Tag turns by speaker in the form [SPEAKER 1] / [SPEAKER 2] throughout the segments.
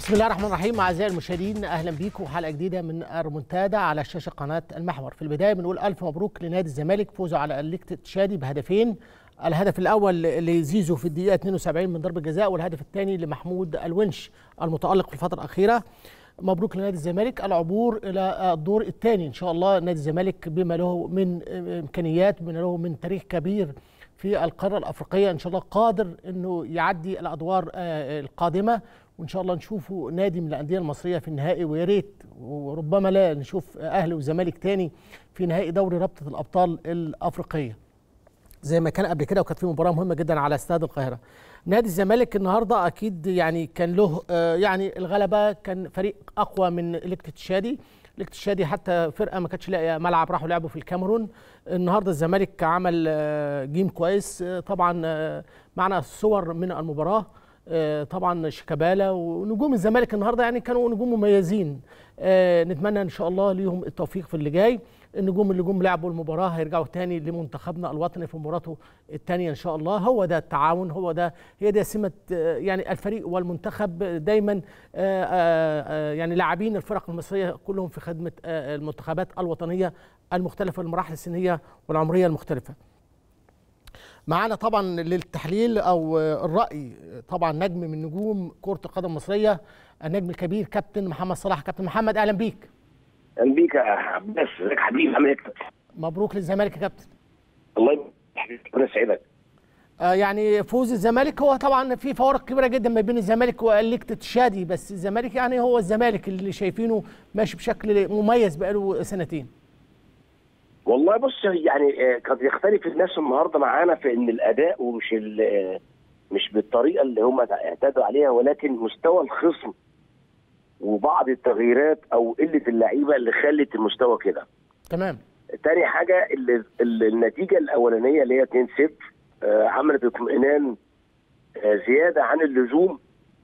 [SPEAKER 1] بسم الله الرحمن الرحيم اعزائي المشاهدين اهلا بيكم حلقه جديده من الريمونتادا على شاشه قناه المحور في البدايه بنقول الف مبروك لنادي الزمالك فوزه على الليكت شادي بهدفين الهدف الاول لزيزو في الدقيقه 72 من ضربه جزاء والهدف الثاني لمحمود الونش المتالق في الفتره الاخيره مبروك لنادي الزمالك العبور الى الدور الثاني ان شاء الله نادي الزمالك بما له من امكانيات بما له من تاريخ كبير في القاره الافريقيه ان شاء الله قادر انه يعدي الادوار القادمه وان شاء الله نشوفه نادي من الانديه المصريه في النهائي ويا ريت وربما لا نشوف اهلي وزمالك تاني في نهائي دوري رابطه الابطال الافريقيه زي ما كان قبل كده وكانت في مباراه مهمه جدا على استاد القاهره نادي الزمالك النهارده اكيد يعني كان له يعني الغلبه كان فريق اقوى من الكتت شادي الكتت شادي حتى فرقه ما كانتش لاقيه ملعب راحوا لعبوا في الكاميرون النهارده الزمالك عمل جيم كويس طبعا معنا صور من المباراه طبعا شيكابالا ونجوم الزمالك النهارده يعني كانوا نجوم مميزين نتمنى ان شاء الله ليهم التوفيق في اللي جاي النجوم اللي جم لعبوا المباراه هيرجعوا تاني لمنتخبنا الوطني في مباراته الثانيه ان شاء الله هو ده التعاون هو ده هي دي سمه يعني الفريق والمنتخب دايما يعني لاعبين الفرق المصريه كلهم في خدمه المنتخبات الوطنيه المختلفه المراحل السنيه والعمريه المختلفه معانا طبعا للتحليل او الراي طبعا نجم من نجوم كره القدم المصريه النجم الكبير كابتن محمد صلاح كابتن محمد اهلا بيك
[SPEAKER 2] اهلا بيك يا عباس ازيك حبيبي عامل ايه يا كابتن
[SPEAKER 1] مبروك للزمالك يا كابتن
[SPEAKER 2] الله يبارك ربنا يسعدك
[SPEAKER 1] آه يعني فوز الزمالك هو طبعا في فوارق كبيره جدا ما بين الزمالك والليكت شادي بس الزمالك يعني هو الزمالك اللي شايفينه ماشي بشكل مميز بقاله سنتين
[SPEAKER 2] والله بص يعني قد يختلف الناس النهارده معانا في ان الاداء ومش مش بالطريقه اللي هم اعتادوا عليها ولكن مستوى الخصم وبعض التغييرات او قله اللعيبه اللي خلت المستوى كده.
[SPEAKER 1] تمام.
[SPEAKER 2] تاني حاجه اللي النتيجه الاولانيه اللي هي 2 0 آه عملت اطمئنان آه زياده عن اللزوم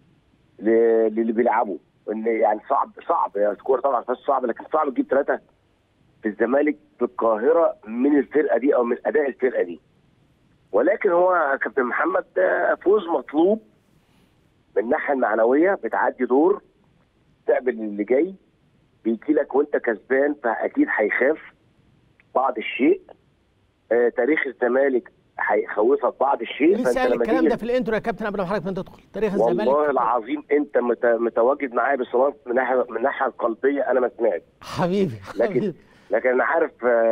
[SPEAKER 2] للي بيلعبوا ان يعني صعب صعب يعني الكوره طبعا بس صعب لكن صعب تجيب ثلاثه في الزمالك في القاهره من الفرقه دي او من اداء الفرقه دي. ولكن هو كابتن محمد ده فوز مطلوب من الناحيه المعنويه بتعدي دور تقبل اللي جاي بيجي لك وانت كسبان فاكيد هيخاف بعض الشيء آه تاريخ الزمالك هيخوفك بعض الشيء
[SPEAKER 1] لسه قال الكلام ده في الانترو يا كابتن قبل ما حضرتك ما تدخل تاريخ الزمالك
[SPEAKER 2] والله العظيم انت متواجد معايا بصراحه من ناحيه من الناحيه القلبيه انا ما سمعت
[SPEAKER 1] حبيبي
[SPEAKER 2] لكن
[SPEAKER 1] حبيبي.
[SPEAKER 2] لكن انا عارف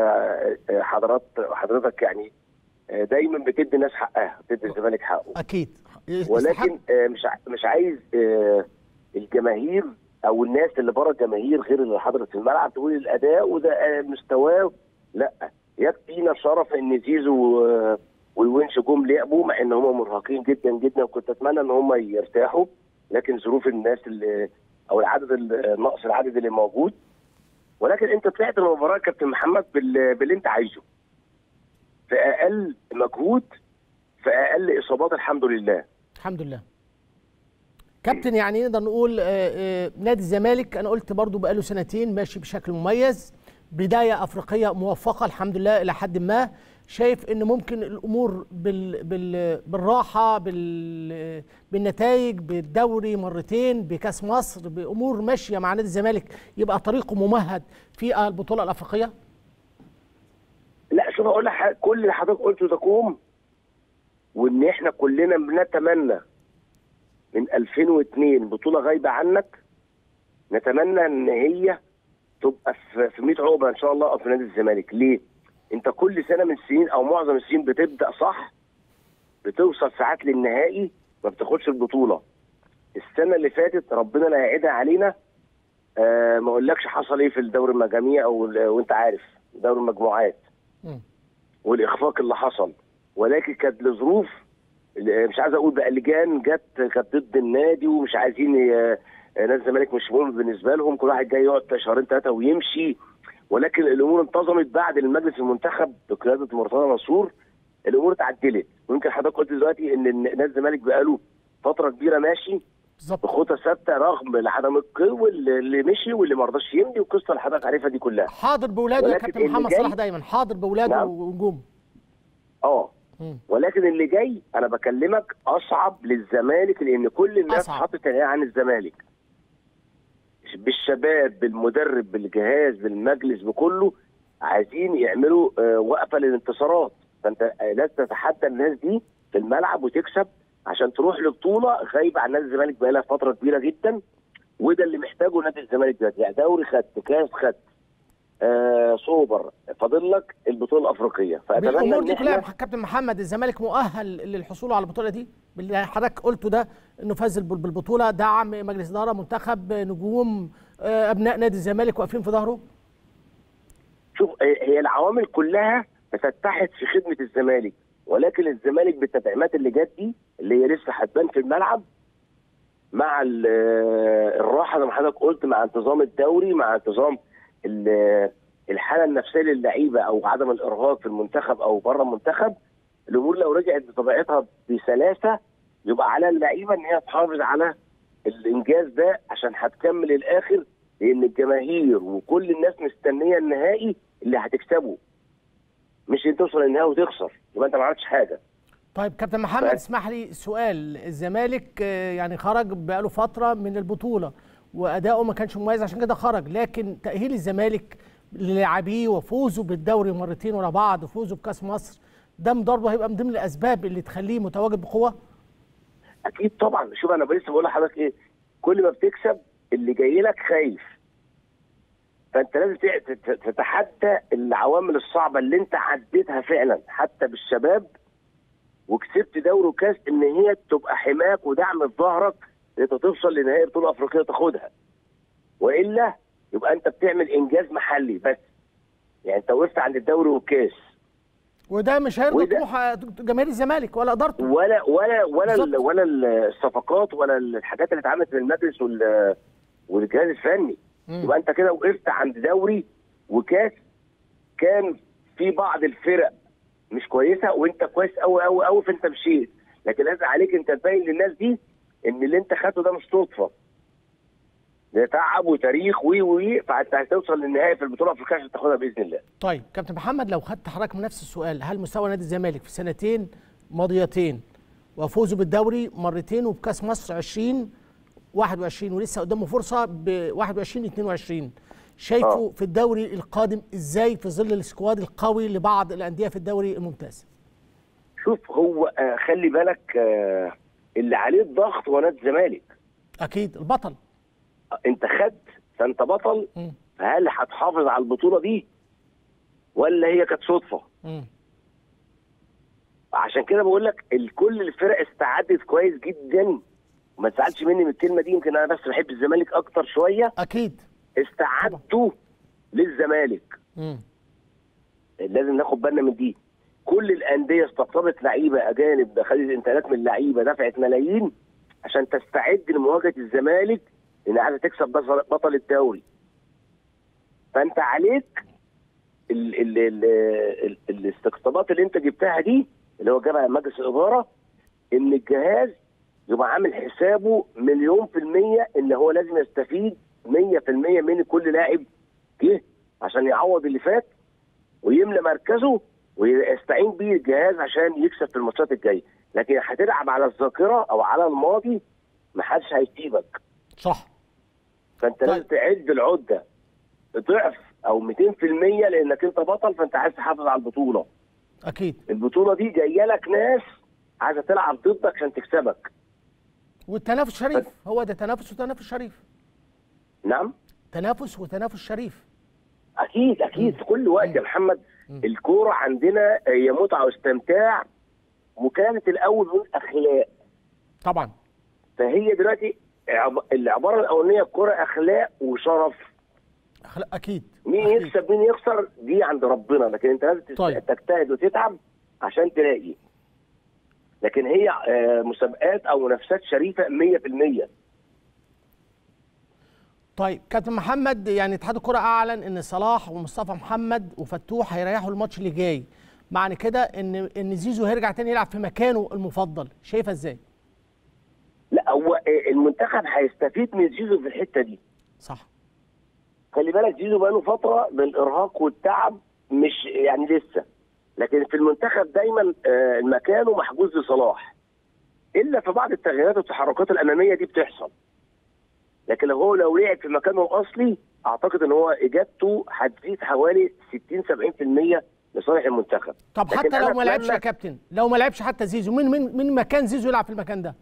[SPEAKER 2] حضرات حضرتك يعني دايما بتدي الناس حقها بتدي الزمالك حقه
[SPEAKER 1] اكيد
[SPEAKER 2] ولكن مش مش عايز الجماهير او الناس اللي بره الجماهير غير اللي حضرت في الملعب تقول الاداء وده مستواه لا يكفينا شرف ان زيزو والونش جم لعبوا مع ان هم مرهقين جدا جدا وكنت اتمنى ان هم يرتاحوا لكن ظروف الناس اللي او العدد نقص العدد اللي موجود ولكن انت طلعت المباراه كابتن محمد باللي انت عايزه في اقل مجهود في اقل اصابات الحمد لله
[SPEAKER 1] الحمد لله كابتن يعني نقدر نقول نادي الزمالك انا قلت برضو بقاله سنتين ماشي بشكل مميز بدايه افريقيه موفقه الحمد لله الى حد ما شايف ان ممكن الامور بال بال بالراحه بال بالنتائج بالدوري مرتين بكاس مصر بامور ماشيه مع نادي الزمالك يبقى طريقه ممهد في البطوله الافريقيه
[SPEAKER 2] لا شوف اقول لك كل اللي حضرتك قلته ده كوم وان احنا كلنا بنتمنى من 2002 بطوله غايبه عنك نتمنى ان هي تبقى في 100 عقبه ان شاء الله او في نادي الزمالك ليه؟ انت كل سنه من السنين او معظم السنين بتبدا صح بتوصل ساعات للنهائي ما بتاخدش البطوله السنه اللي فاتت ربنا لا يعيدها علينا آه ما اقولكش حصل ايه في الدوري المجاميع او وانت عارف دوري المجموعات والاخفاق اللي حصل ولكن كانت لظروف مش عايز اقول بقى لجان جت كانت ضد النادي ومش عايزين نادي الزمالك مش مهم بالنسبه لهم كل واحد جاي يقعد شهرين ثلاثه ويمشي ولكن الامور انتظمت بعد المجلس المنتخب بقياده مرتضى منصور الامور اتعدلت ويمكن حضرتك قلت دلوقتي ان نادي الزمالك بقاله فتره كبيره ماشي بخطى ثابته رغم عدم القوه اللي مشي واللي ما رضاش يمضي والقصه اللي حضرتك عارفها دي كلها
[SPEAKER 1] حاضر باولاده يا كابتن محمد صلاح دايما حاضر باولاده نعم. ونجوم
[SPEAKER 2] اه ولكن اللي جاي انا بكلمك اصعب للزمالك لان كل الناس حطت عينيها عن الزمالك بالشباب بالمدرب بالجهاز بالمجلس بكله عايزين يعملوا آه، وقفه للانتصارات فانت آه، لازم تتحدى الناس دي في الملعب وتكسب عشان تروح لبطوله غايبه عن نادي الزمالك بقالها فتره كبيره جدا وده اللي محتاجه نادي الزمالك دلوقتي يعني دوري خد كاس خد آه سوبر فاضل لك البطوله الافريقيه فاتمنى
[SPEAKER 1] بالامور
[SPEAKER 2] ان
[SPEAKER 1] دي كلها
[SPEAKER 2] احنا
[SPEAKER 1] كابتن محمد الزمالك مؤهل للحصول على البطوله دي باللي حضرتك قلته ده انه فاز بال- بالبطوله دعم مجلس اداره منتخب نجوم آه، ابناء نادي الزمالك واقفين في ظهره
[SPEAKER 2] شوف آه، هي العوامل كلها بتتحد في خدمه الزمالك ولكن الزمالك بالتدعيمات اللي جت دي اللي هي لسه هتبان في الملعب مع ال- آه، الراحه زي ما حضرتك قلت مع انتظام الدوري مع انتظام ال- آه، الحاله النفسيه للعيبه او عدم الارهاق في المنتخب او بره المنتخب الامور لو رجعت بطبيعتها بسلاسه يبقى على اللعيبه ان هي تحافظ على الانجاز ده عشان هتكمل الاخر لان الجماهير وكل الناس مستنيه النهائي اللي هتكسبه مش ان توصل النهائي وتخسر يبقى انت ما عملتش حاجه
[SPEAKER 1] طيب كابتن محمد
[SPEAKER 2] ف-
[SPEAKER 1] اسمح لي سؤال الزمالك آه، يعني خرج بقاله فتره من البطوله واداؤه ما كانش مميز عشان كده خرج لكن تاهيل الزمالك للاعبيه وفوزه بالدوري مرتين ورا بعض وفوزه بكاس مصر ده برضه هيبقى من ضمن الاسباب اللي تخليه متواجد بقوه
[SPEAKER 2] اكيد طبعا شوف انا لسه بقول لحضرتك ايه كل ما بتكسب اللي جاي لك خايف فانت لازم تع- تت- تتحدى العوامل الصعبه اللي انت عديتها فعلا حتى بالشباب وكسبت دوري وكاس ان هي تبقى حماك ودعم في ظهرك ان انت توصل لنهائي بطوله افريقيه تاخدها والا يبقى انت بتعمل انجاز محلي بس يعني انت وقفت عند الدوري والكاس
[SPEAKER 1] وده مش هيرضي
[SPEAKER 2] وده-
[SPEAKER 1] طموح جماهير الزمالك ولا ادارته
[SPEAKER 2] ولا ولا ولا ال-
[SPEAKER 1] بالظبط.
[SPEAKER 2] ولا الصفقات ولا الحاجات اللي اتعملت من المجلس وال والجهاز الفني
[SPEAKER 1] مم.
[SPEAKER 2] يبقى انت كده وقفت عند دوري وكاس كان في بعض الفرق مش كويسه وانت كويس قوي قوي قوي فانت مشيت لكن لازم عليك انت تبين للناس دي ان اللي انت خدته ده مش صدفه ده تعب وتاريخ وي وي فانت هتوصل للنهائي في البطوله الافريقيه عشان تاخدها باذن الله
[SPEAKER 1] طيب كابتن محمد لو خدت حضرتك من نفس السؤال هل مستوى نادي الزمالك في سنتين ماضيتين وفوزه بالدوري مرتين وبكاس مصر 20 21 ولسه قدامه فرصه ب 21 22 شايفه
[SPEAKER 2] آه.
[SPEAKER 1] في الدوري القادم ازاي في ظل السكواد القوي لبعض الانديه في الدوري الممتاز
[SPEAKER 2] شوف هو آه خلي بالك آه اللي عليه الضغط هو نادي الزمالك
[SPEAKER 1] اكيد البطل
[SPEAKER 2] انت خدت فانت بطل
[SPEAKER 1] مم.
[SPEAKER 2] هل هتحافظ على البطوله دي ولا هي كانت صدفه
[SPEAKER 1] مم.
[SPEAKER 2] عشان كده بقول لك كل الفرق استعدت كويس جدا وما تزعلش مني من الكلمه دي يمكن انا بس بحب الزمالك اكتر شويه
[SPEAKER 1] اكيد
[SPEAKER 2] استعدوا للزمالك
[SPEAKER 1] مم.
[SPEAKER 2] لازم ناخد بالنا من دي كل الانديه استقطبت لعيبه اجانب دخلت انتقالات من لعيبه دفعت ملايين عشان تستعد لمواجهه الزمالك ان عايزه تكسب بطل بطل الدوري فانت عليك ال ال ال ال الاستقطابات اللي انت جبتها دي اللي هو جابها مجلس الاداره ان الجهاز يبقى عامل حسابه مليون في المية ان هو لازم يستفيد 100% من كل لاعب جه عشان يعوض اللي فات ويملى مركزه ويستعين بيه الجهاز عشان يكسب في الماتشات الجايه لكن هتلعب على الذاكره او على الماضي محدش هيسيبك
[SPEAKER 1] صح
[SPEAKER 2] فانت
[SPEAKER 1] طيب.
[SPEAKER 2] لازم تعد العده ضعف او 200% لانك انت بطل فانت عايز تحافظ على البطوله
[SPEAKER 1] اكيد
[SPEAKER 2] البطوله دي جايه لك ناس عايزه تلعب ضدك عشان تكسبك
[SPEAKER 1] والتنافس شريف هو ده تنافس وتنافس شريف
[SPEAKER 2] نعم
[SPEAKER 1] تنافس وتنافس شريف
[SPEAKER 2] اكيد اكيد في كل وقت يا محمد الكوره عندنا هي متعه واستمتاع وكانت الاول من اخلاق
[SPEAKER 1] طبعا
[SPEAKER 2] فهي دلوقتي عب- العباره الاولانيه الكوره اخلاق وشرف
[SPEAKER 1] أخلاق- اكيد
[SPEAKER 2] مين
[SPEAKER 1] أكيد.
[SPEAKER 2] يكسب مين يخسر دي عند ربنا لكن انت لازم تست-
[SPEAKER 1] طيب.
[SPEAKER 2] تجتهد وتتعب عشان تلاقي لكن هي آه، مسابقات او منافسات شريفه 100%
[SPEAKER 1] طيب كابتن محمد يعني اتحاد الكره اعلن ان صلاح ومصطفى محمد وفتوح هيريحوا الماتش اللي جاي معنى كده ان ان زيزو هيرجع تاني يلعب في مكانه المفضل شايفها ازاي
[SPEAKER 2] لا هو آه، المنتخب هيستفيد من زيزو في الحته دي
[SPEAKER 1] صح
[SPEAKER 2] خلي بالك زيزو بقاله فتره بالارهاق والتعب مش يعني لسه لكن في المنتخب دايما آه، مكانه محجوز لصلاح الا في بعض التغييرات والتحركات الاماميه دي بتحصل لكن لو هو لو لعب في مكانه الاصلي اعتقد ان هو اجابته هتزيد حوالي 60 70% لصالح المنتخب
[SPEAKER 1] طب
[SPEAKER 2] لكن
[SPEAKER 1] حتى
[SPEAKER 2] أنا
[SPEAKER 1] لو ما لعبش يا
[SPEAKER 2] أتمنى-
[SPEAKER 1] كابتن لو ما لعبش حتى زيزو مين مين مين مكان زيزو يلعب في المكان ده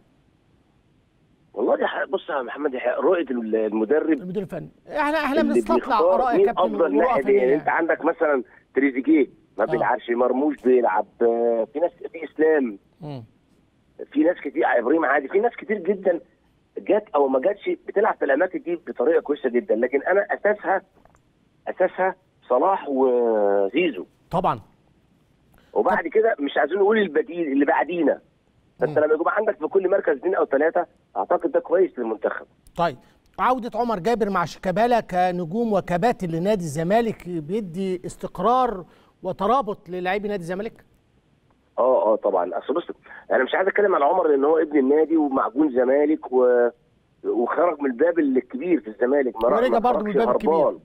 [SPEAKER 2] والله دي ح- بص يا محمد دي ح- رؤيه المدرب
[SPEAKER 1] المدير الفني احنا احنا
[SPEAKER 2] اللي
[SPEAKER 1] بنستطلع
[SPEAKER 2] بيختار
[SPEAKER 1] اراء يا
[SPEAKER 2] مين
[SPEAKER 1] كابتن
[SPEAKER 2] افضل
[SPEAKER 1] ورؤى
[SPEAKER 2] لاعب
[SPEAKER 1] فنية
[SPEAKER 2] يعني انت
[SPEAKER 1] يعني.
[SPEAKER 2] عندك مثلا تريزيجيه ما
[SPEAKER 1] آه.
[SPEAKER 2] بيلعبش مرموش بيلعب آه، في ناس في اسلام
[SPEAKER 1] مم.
[SPEAKER 2] في ناس كتير ابراهيم عادي في ناس كتير جدا جت او ما جاتش بتلعب في الاماكن دي بطريقه كويسه جدا لكن انا اساسها اساسها صلاح وزيزو
[SPEAKER 1] طبعا
[SPEAKER 2] وبعد كده مش عايزين نقول البديل اللي بعدينا فانت لما يبقى عندك في كل مركز اثنين او ثلاثه اعتقد ده كويس للمنتخب
[SPEAKER 1] طيب عودة عمر جابر مع شيكابالا كنجوم وكباتن لنادي الزمالك بيدي استقرار وترابط للاعبي نادي الزمالك
[SPEAKER 2] اه اه طبعا اصل بص انا مش عايز اتكلم على عمر لان هو ابن النادي ومعجون زمالك و... وخرج من الباب الكبير في الزمالك ما راح-
[SPEAKER 1] ورجع
[SPEAKER 2] ما
[SPEAKER 1] برضه من
[SPEAKER 2] خرجش
[SPEAKER 1] الباب الكبير.
[SPEAKER 2] هربان.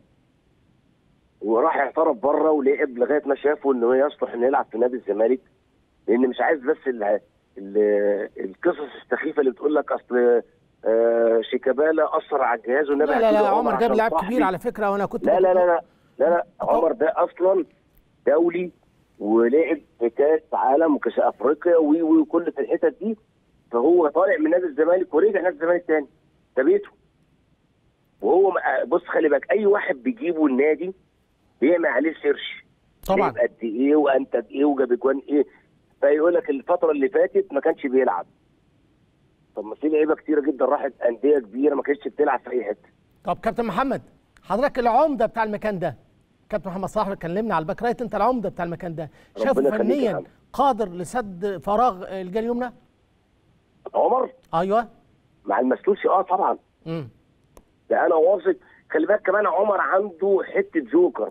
[SPEAKER 2] وراح يعترف بره ولعب لغايه ما شافوا ان هو يصلح انه يلعب في نادي الزمالك لان مش عايز بس ال... ال... القصص السخيفه اللي بتقول لك اصل آه شيكابالا اثر على الجهاز والنبي
[SPEAKER 1] لا لا لا
[SPEAKER 2] هتيجي
[SPEAKER 1] عمر جاب
[SPEAKER 2] عشان
[SPEAKER 1] لاعب
[SPEAKER 2] صاحبي.
[SPEAKER 1] كبير على فكرة وانا كنت
[SPEAKER 2] لا لا لا لا لا لا
[SPEAKER 1] طب-
[SPEAKER 2] عمر ده اصلا دولي ولعب في كاس عالم وكاس افريقيا و- و- وكل في الحتت دي فهو طالع من نادي الزمالك ورجع نادي الزمالك تاني ده بيته وهو ما- بص خلي بالك اي واحد بيجيبه النادي بيعمل عليه سيرش
[SPEAKER 1] طبعا
[SPEAKER 2] لعب قد ايه وانتج ايه وجاب اجوان ايه فيقول لك الفتره اللي فاتت ما كانش بيلعب طب ما في لعيبه كتيره جدا راحت انديه كبيره ما كانتش بتلعب في اي حته
[SPEAKER 1] طب كابتن محمد حضرتك العمده بتاع المكان ده كابتن محمد صلاح كلمنا على الباك رايت انت العمده بتاع المكان ده شايفه
[SPEAKER 2] ربنا يخليك يا
[SPEAKER 1] فنيا
[SPEAKER 2] محمد.
[SPEAKER 1] قادر لسد فراغ الجال اليمنى
[SPEAKER 2] عمر
[SPEAKER 1] ايوه
[SPEAKER 2] مع المسلوسي اه طبعا
[SPEAKER 1] امم
[SPEAKER 2] ده انا واثق خلي بالك كمان عمر عنده حته جوكر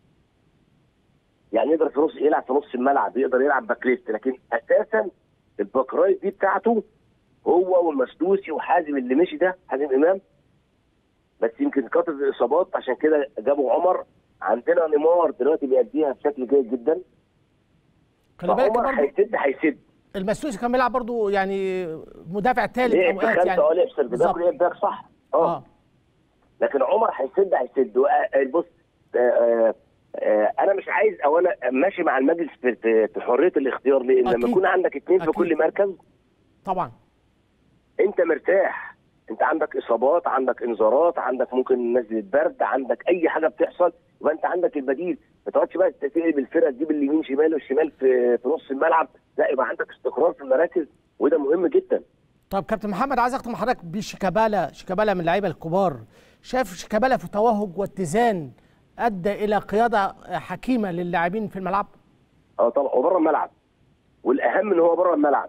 [SPEAKER 2] يعني يقدر في نص يلعب في نص الملعب يقدر يلعب باك ليفت لكن اساسا الباك رايت دي بتاعته هو والمسلوسي وحازم اللي مشي ده حازم امام بس يمكن كتر الاصابات عشان كده جابوا عمر عندنا نيمار دلوقتي بيأديها بشكل جيد جدا
[SPEAKER 1] خلي بالك
[SPEAKER 2] فعمر
[SPEAKER 1] برضه
[SPEAKER 2] هيسد هيسد
[SPEAKER 1] المسلوسي كان بيلعب برضه يعني مدافع ثالث
[SPEAKER 2] لعب في
[SPEAKER 1] اوقات
[SPEAKER 2] خمسه
[SPEAKER 1] يعني
[SPEAKER 2] اه لعب سيرف
[SPEAKER 1] بالظبط.
[SPEAKER 2] لعب باك صح اه
[SPEAKER 1] اه
[SPEAKER 2] لكن عمر هيسد هيسد وآ- بص آه، آه، آه، انا مش عايز او انا ماشي مع المجلس في- في في حريه الاختيار لان لما
[SPEAKER 1] أكيد.
[SPEAKER 2] يكون عندك اثنين في
[SPEAKER 1] أكيد.
[SPEAKER 2] كل مركز
[SPEAKER 1] طبعا
[SPEAKER 2] انت مرتاح انت عندك اصابات عندك انذارات عندك ممكن نزله برد عندك اي حاجه بتحصل يبقى انت عندك البديل ما تقعدش بقى تقلب الفرقه تجيب اليمين شمال والشمال في في نص الملعب لا يبقى عندك استقرار في المراكز وده مهم جدا
[SPEAKER 1] طب كابتن محمد عايز اختم حضرتك بشيكابالا شيكابالا من اللعيبه الكبار شايف شيكابالا في توهج واتزان ادى الى قياده حكيمه للاعبين في الملعب
[SPEAKER 2] اه طبعا وبره الملعب والاهم ان هو بره الملعب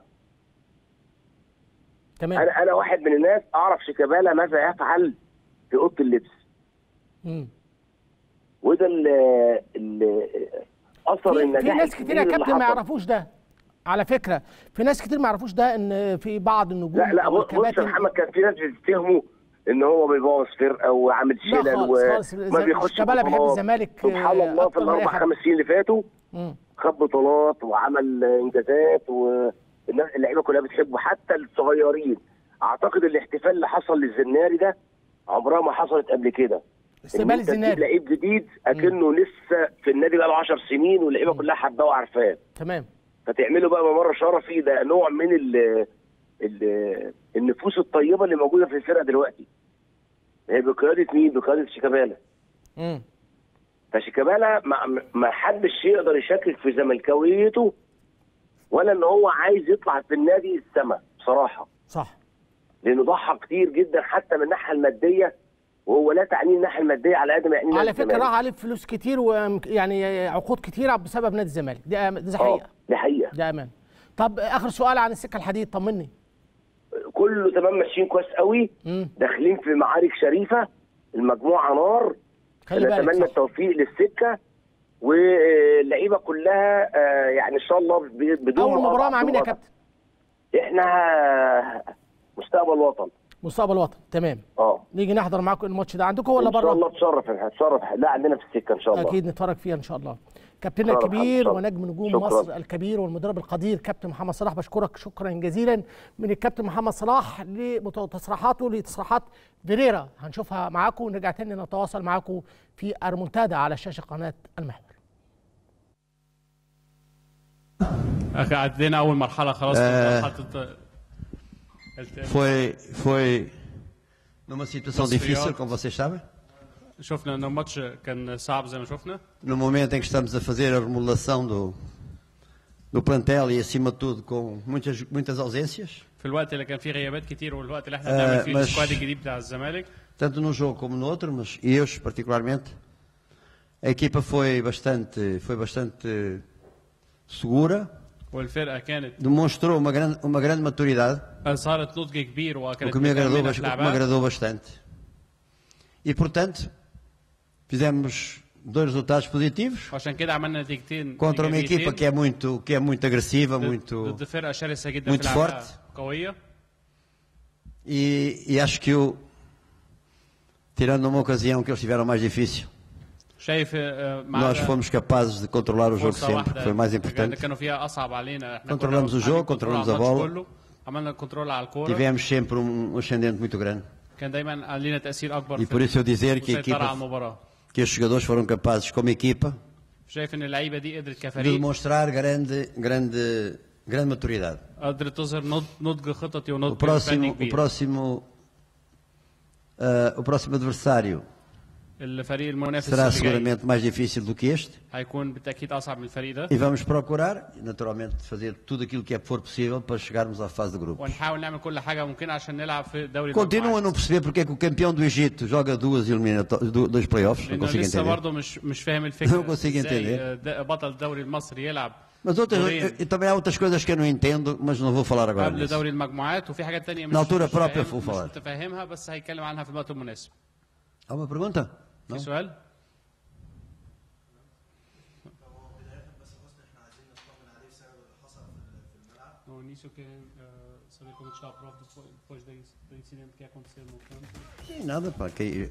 [SPEAKER 1] تمام
[SPEAKER 2] انا انا واحد من الناس اعرف شيكابالا ماذا يفعل في اوضه اللبس
[SPEAKER 1] مم.
[SPEAKER 2] وده اللي اثر
[SPEAKER 1] في,
[SPEAKER 2] النجاح
[SPEAKER 1] في ناس
[SPEAKER 2] الكبير
[SPEAKER 1] كتير يا
[SPEAKER 2] اللي
[SPEAKER 1] كابتن ما
[SPEAKER 2] حصل.
[SPEAKER 1] يعرفوش ده على فكره في ناس كتير ما يعرفوش ده ان في بعض النجوم
[SPEAKER 2] لا لا
[SPEAKER 1] أو
[SPEAKER 2] بص بص يا
[SPEAKER 1] الكباتن-
[SPEAKER 2] محمد كان في ناس بتتهمه ان هو بيبوظ فرقه وعامل
[SPEAKER 1] لا
[SPEAKER 2] شلل
[SPEAKER 1] خالص خالص
[SPEAKER 2] وما بيخش
[SPEAKER 1] شيكابالا بيحب
[SPEAKER 2] بطولات.
[SPEAKER 1] الزمالك
[SPEAKER 2] سبحان
[SPEAKER 1] آه،
[SPEAKER 2] الله في
[SPEAKER 1] أكتر من أي
[SPEAKER 2] الاربع
[SPEAKER 1] حد.
[SPEAKER 2] خمس سنين اللي فاتوا
[SPEAKER 1] مم.
[SPEAKER 2] خد بطولات وعمل انجازات والناس اللعيبه كلها بتحبه حتى الصغيرين اعتقد الاحتفال اللي حصل للزناري ده عمرها ما حصلت قبل كده إن
[SPEAKER 1] استقبال
[SPEAKER 2] أنت تجيب
[SPEAKER 1] الزناري
[SPEAKER 2] لعيب جديد اكنه لسه في النادي بقى له 10 سنين واللعيبه كلها حباه وعارفاه
[SPEAKER 1] تمام
[SPEAKER 2] فتعمله بقى ممر شرفي ده نوع من ال ال النفوس الطيبه اللي موجوده في الفرقه دلوقتي هي بقياده مين؟ بقياده شيكابالا
[SPEAKER 1] مم.
[SPEAKER 2] فشيكابالا ما, ما حدش يقدر يشكك في زملكاويته ولا ان هو عايز يطلع في النادي السما بصراحه
[SPEAKER 1] صح
[SPEAKER 2] لانه ضحى كتير جدا حتى من الناحيه الماديه وهو لا تعنيه الناحيه الماديه على قد ما يعنيه
[SPEAKER 1] على
[SPEAKER 2] نادي
[SPEAKER 1] فكره
[SPEAKER 2] الزمالك.
[SPEAKER 1] راح عليه فلوس كتير ويعني عقود كتيره بسبب نادي الزمالك دي أم- دي
[SPEAKER 2] اه
[SPEAKER 1] حقيقه
[SPEAKER 2] دي حقيقه
[SPEAKER 1] ده امان طب اخر سؤال عن السكه الحديد طمني
[SPEAKER 2] كله تمام ماشيين كويس قوي
[SPEAKER 1] مم.
[SPEAKER 2] داخلين في معارك شريفه المجموعه نار
[SPEAKER 1] خلي بالك
[SPEAKER 2] نتمنى
[SPEAKER 1] صح.
[SPEAKER 2] التوفيق للسكه واللعيبه كلها آه، يعني ان شاء الله ب- بدون
[SPEAKER 1] اول مباراه
[SPEAKER 2] مقاطعة،
[SPEAKER 1] مع مين
[SPEAKER 2] بدون
[SPEAKER 1] يا
[SPEAKER 2] مقاطعة.
[SPEAKER 1] كابتن
[SPEAKER 2] احنا مستقبل وطن
[SPEAKER 1] مستقبل وطن تمام
[SPEAKER 2] اه
[SPEAKER 1] نيجي نحضر معاكم الماتش ده عندكم ولا
[SPEAKER 2] ان شاء الله
[SPEAKER 1] بره
[SPEAKER 2] تشرف هتشرف لا عندنا في السكه ان شاء الله
[SPEAKER 1] اكيد نتفرج فيها ان شاء الله كابتننا
[SPEAKER 2] شكراً
[SPEAKER 1] الكبير
[SPEAKER 2] حبيبي.
[SPEAKER 1] ونجم نجوم
[SPEAKER 2] شكراً.
[SPEAKER 1] مصر الكبير والمدرب القدير كابتن محمد صلاح بشكرك شكرا جزيلا من الكابتن محمد صلاح لتصريحاته لتصريحات فيريرا هنشوفها معاكم ونرجع تاني نتواصل معاكم في ارمونتادا على شاشه قناه المحور
[SPEAKER 3] أخي عدينا اول مرحله خلاص
[SPEAKER 4] آه.
[SPEAKER 3] مرحله الت- الت-
[SPEAKER 4] Foi, foi numa situação
[SPEAKER 3] Nosso
[SPEAKER 4] difícil,
[SPEAKER 3] feriado.
[SPEAKER 4] como vocês sabem.
[SPEAKER 3] شفنا ان الماتش كان صعب زي ما شفنا
[SPEAKER 4] No momento em que estamos a fazer a remodelação do, do plantel e, acima de tudo, com muitas, muitas ausências,
[SPEAKER 3] في الوقت اللي كان فيه غيابات كتير والوقت اللي احنا
[SPEAKER 4] آه،
[SPEAKER 3] بنعمل فيه
[SPEAKER 4] مش-
[SPEAKER 3] السكواد الجديد بتاع الزمالك
[SPEAKER 4] tanto num jogo como no outro, mas e hoje particularmente, a equipa foi bastante, foi bastante segura,
[SPEAKER 3] والفرقه كانت
[SPEAKER 4] demonstrou uma grande, uma grande maturidade,
[SPEAKER 3] اظهرت نضج كبير
[SPEAKER 4] o
[SPEAKER 3] وكانت
[SPEAKER 4] que me agradou,
[SPEAKER 3] متأمنة
[SPEAKER 4] bas-
[SPEAKER 3] في
[SPEAKER 4] o que me
[SPEAKER 3] لعبها
[SPEAKER 4] agradou bastante. E, portanto, fizemos dois resultados positivos.
[SPEAKER 3] وعشان كده عملنا نتيجتين
[SPEAKER 4] contra uma
[SPEAKER 3] إيجابيتين
[SPEAKER 4] equipa que é muito, que é muito agressiva,
[SPEAKER 3] ضد-
[SPEAKER 4] muito.
[SPEAKER 3] ضد فرقه شرسه جدا
[SPEAKER 4] muito
[SPEAKER 3] في لعبها
[SPEAKER 4] forte.
[SPEAKER 3] قويه
[SPEAKER 4] E, e acho que o. Tirando uma ocasião que eles tiveram mais difícil,
[SPEAKER 3] شايف آه، مع
[SPEAKER 4] nós fomos capazes de controlar o jogo
[SPEAKER 3] فرصه
[SPEAKER 4] sempre, que
[SPEAKER 3] واحده
[SPEAKER 4] foi mais
[SPEAKER 3] اللي
[SPEAKER 4] importante.
[SPEAKER 3] كانوا فيها اصعب علينا احنا
[SPEAKER 4] Controlamos
[SPEAKER 3] كنا
[SPEAKER 4] o jogo,
[SPEAKER 3] عاملين كنترول
[SPEAKER 4] controlamos
[SPEAKER 3] على
[SPEAKER 4] a
[SPEAKER 3] الماتش
[SPEAKER 4] bola.
[SPEAKER 3] كله عملنا كنترول على الكوره
[SPEAKER 4] Tivemos sempre um, um ascendente muito grande.
[SPEAKER 3] كان دايما علينا تاثير اكبر
[SPEAKER 4] E por isso eu dizer que a
[SPEAKER 3] السيطره على
[SPEAKER 4] equipa,
[SPEAKER 3] المباراه
[SPEAKER 4] que os jogadores foram capazes, como equipa,
[SPEAKER 3] شايف ان اللعيبه دي قدرت
[SPEAKER 4] de
[SPEAKER 3] كفريق
[SPEAKER 4] demonstrar grande, grande, grande maturidade.
[SPEAKER 3] قدرت تظهر نض- نضج خططي
[SPEAKER 4] O
[SPEAKER 3] ونضج فني
[SPEAKER 4] próximo, o
[SPEAKER 3] كبير
[SPEAKER 4] próximo, ah, o próximo adversário
[SPEAKER 3] الفريق المنافس
[SPEAKER 4] será
[SPEAKER 3] اللي جاي
[SPEAKER 4] seguramente mais difícil do que este.
[SPEAKER 3] هيكون بالتاكيد اصعب من الفريق ده
[SPEAKER 4] E vamos procurar, naturalmente, fazer tudo aquilo que é for possível para chegarmos à fase de grupos.
[SPEAKER 3] ونحاول نعمل كل حاجه ممكنه عشان نلعب في دوري
[SPEAKER 4] Continuo a
[SPEAKER 3] المجموعات.
[SPEAKER 4] não perceber porque é que o campeão do Egito joga duas eliminatórias, du- dois playoffs, não
[SPEAKER 3] لانه
[SPEAKER 4] consigo
[SPEAKER 3] لسه
[SPEAKER 4] entender.
[SPEAKER 3] برضه مش مش فاهم الفكره
[SPEAKER 4] Não consigo
[SPEAKER 3] إزاي،
[SPEAKER 4] entender.
[SPEAKER 3] آه، ده- بطل الدوري المصري يلعب
[SPEAKER 4] Mas outras,
[SPEAKER 3] دورين
[SPEAKER 4] eu- eu também há outras coisas que eu não entendo, mas não vou falar agora
[SPEAKER 3] قبل
[SPEAKER 4] nisso.
[SPEAKER 3] دوري المجموعات وفي حاجات تانية مش
[SPEAKER 4] Na altura
[SPEAKER 3] مش
[SPEAKER 4] própria
[SPEAKER 3] فاهم-
[SPEAKER 4] vou falar.
[SPEAKER 3] مش متفاهمها بس هيتكلم عنها في الوقت المناسب
[SPEAKER 4] Há uma pergunta?
[SPEAKER 3] في
[SPEAKER 4] Não?
[SPEAKER 3] سؤال No início que eh, saber como está a prova depois, depois do, do incidente que aconteceu no campo.
[SPEAKER 4] Sim, nada, pá. Que...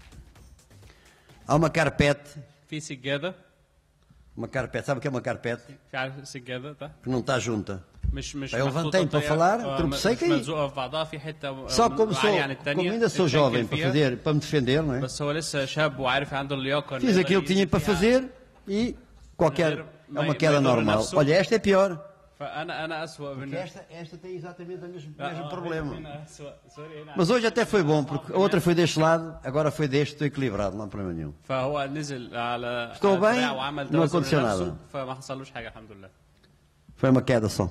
[SPEAKER 4] Há uma carpete,
[SPEAKER 3] في سجادة
[SPEAKER 4] uma carpete, sabe o que é uma carpete?
[SPEAKER 3] في عارف سجادة tá?
[SPEAKER 4] Que não está junta.
[SPEAKER 3] مش مش
[SPEAKER 4] Eu
[SPEAKER 3] محطوطة
[SPEAKER 4] levantei para
[SPEAKER 3] بطريقة-
[SPEAKER 4] falar,
[SPEAKER 3] آه،
[SPEAKER 4] tropecei
[SPEAKER 3] مش
[SPEAKER 4] e caí.
[SPEAKER 3] ملزوقة في بعضها في حتة آه،
[SPEAKER 4] Só como sou,
[SPEAKER 3] عالية عن التانية
[SPEAKER 4] como ainda sou
[SPEAKER 3] اتشكل
[SPEAKER 4] jovem para
[SPEAKER 3] فيها.
[SPEAKER 4] fazer, para me defender, não é?
[SPEAKER 3] بس هو لسه شاب وعارف عنده اللياقة إنه
[SPEAKER 4] Fiz
[SPEAKER 3] يقدر
[SPEAKER 4] aquilo que tinha para
[SPEAKER 3] فيها.
[SPEAKER 4] fazer e qualquer. É uma queda normal. Olha, esta é pior.
[SPEAKER 3] فأنا أنا أسوأ من
[SPEAKER 4] Esta, esta tem exatamente o mesmo,
[SPEAKER 3] لا،
[SPEAKER 4] mesmo
[SPEAKER 3] آه،
[SPEAKER 4] problema.
[SPEAKER 3] هنا أسوأ. سوري هنا
[SPEAKER 4] Mas hoje até foi bom, porque a outra foi deste lado, agora foi deste, estou equilibrado, não há problema nenhum.
[SPEAKER 3] فهو نزل على
[SPEAKER 4] Estou
[SPEAKER 3] على
[SPEAKER 4] bem,
[SPEAKER 3] الدراع وعمل
[SPEAKER 4] não
[SPEAKER 3] توازن
[SPEAKER 4] aconteceu
[SPEAKER 3] لنفسه،
[SPEAKER 4] nada.
[SPEAKER 3] فما حصلوش حاجة الحمد لله
[SPEAKER 4] Foi uma queda só.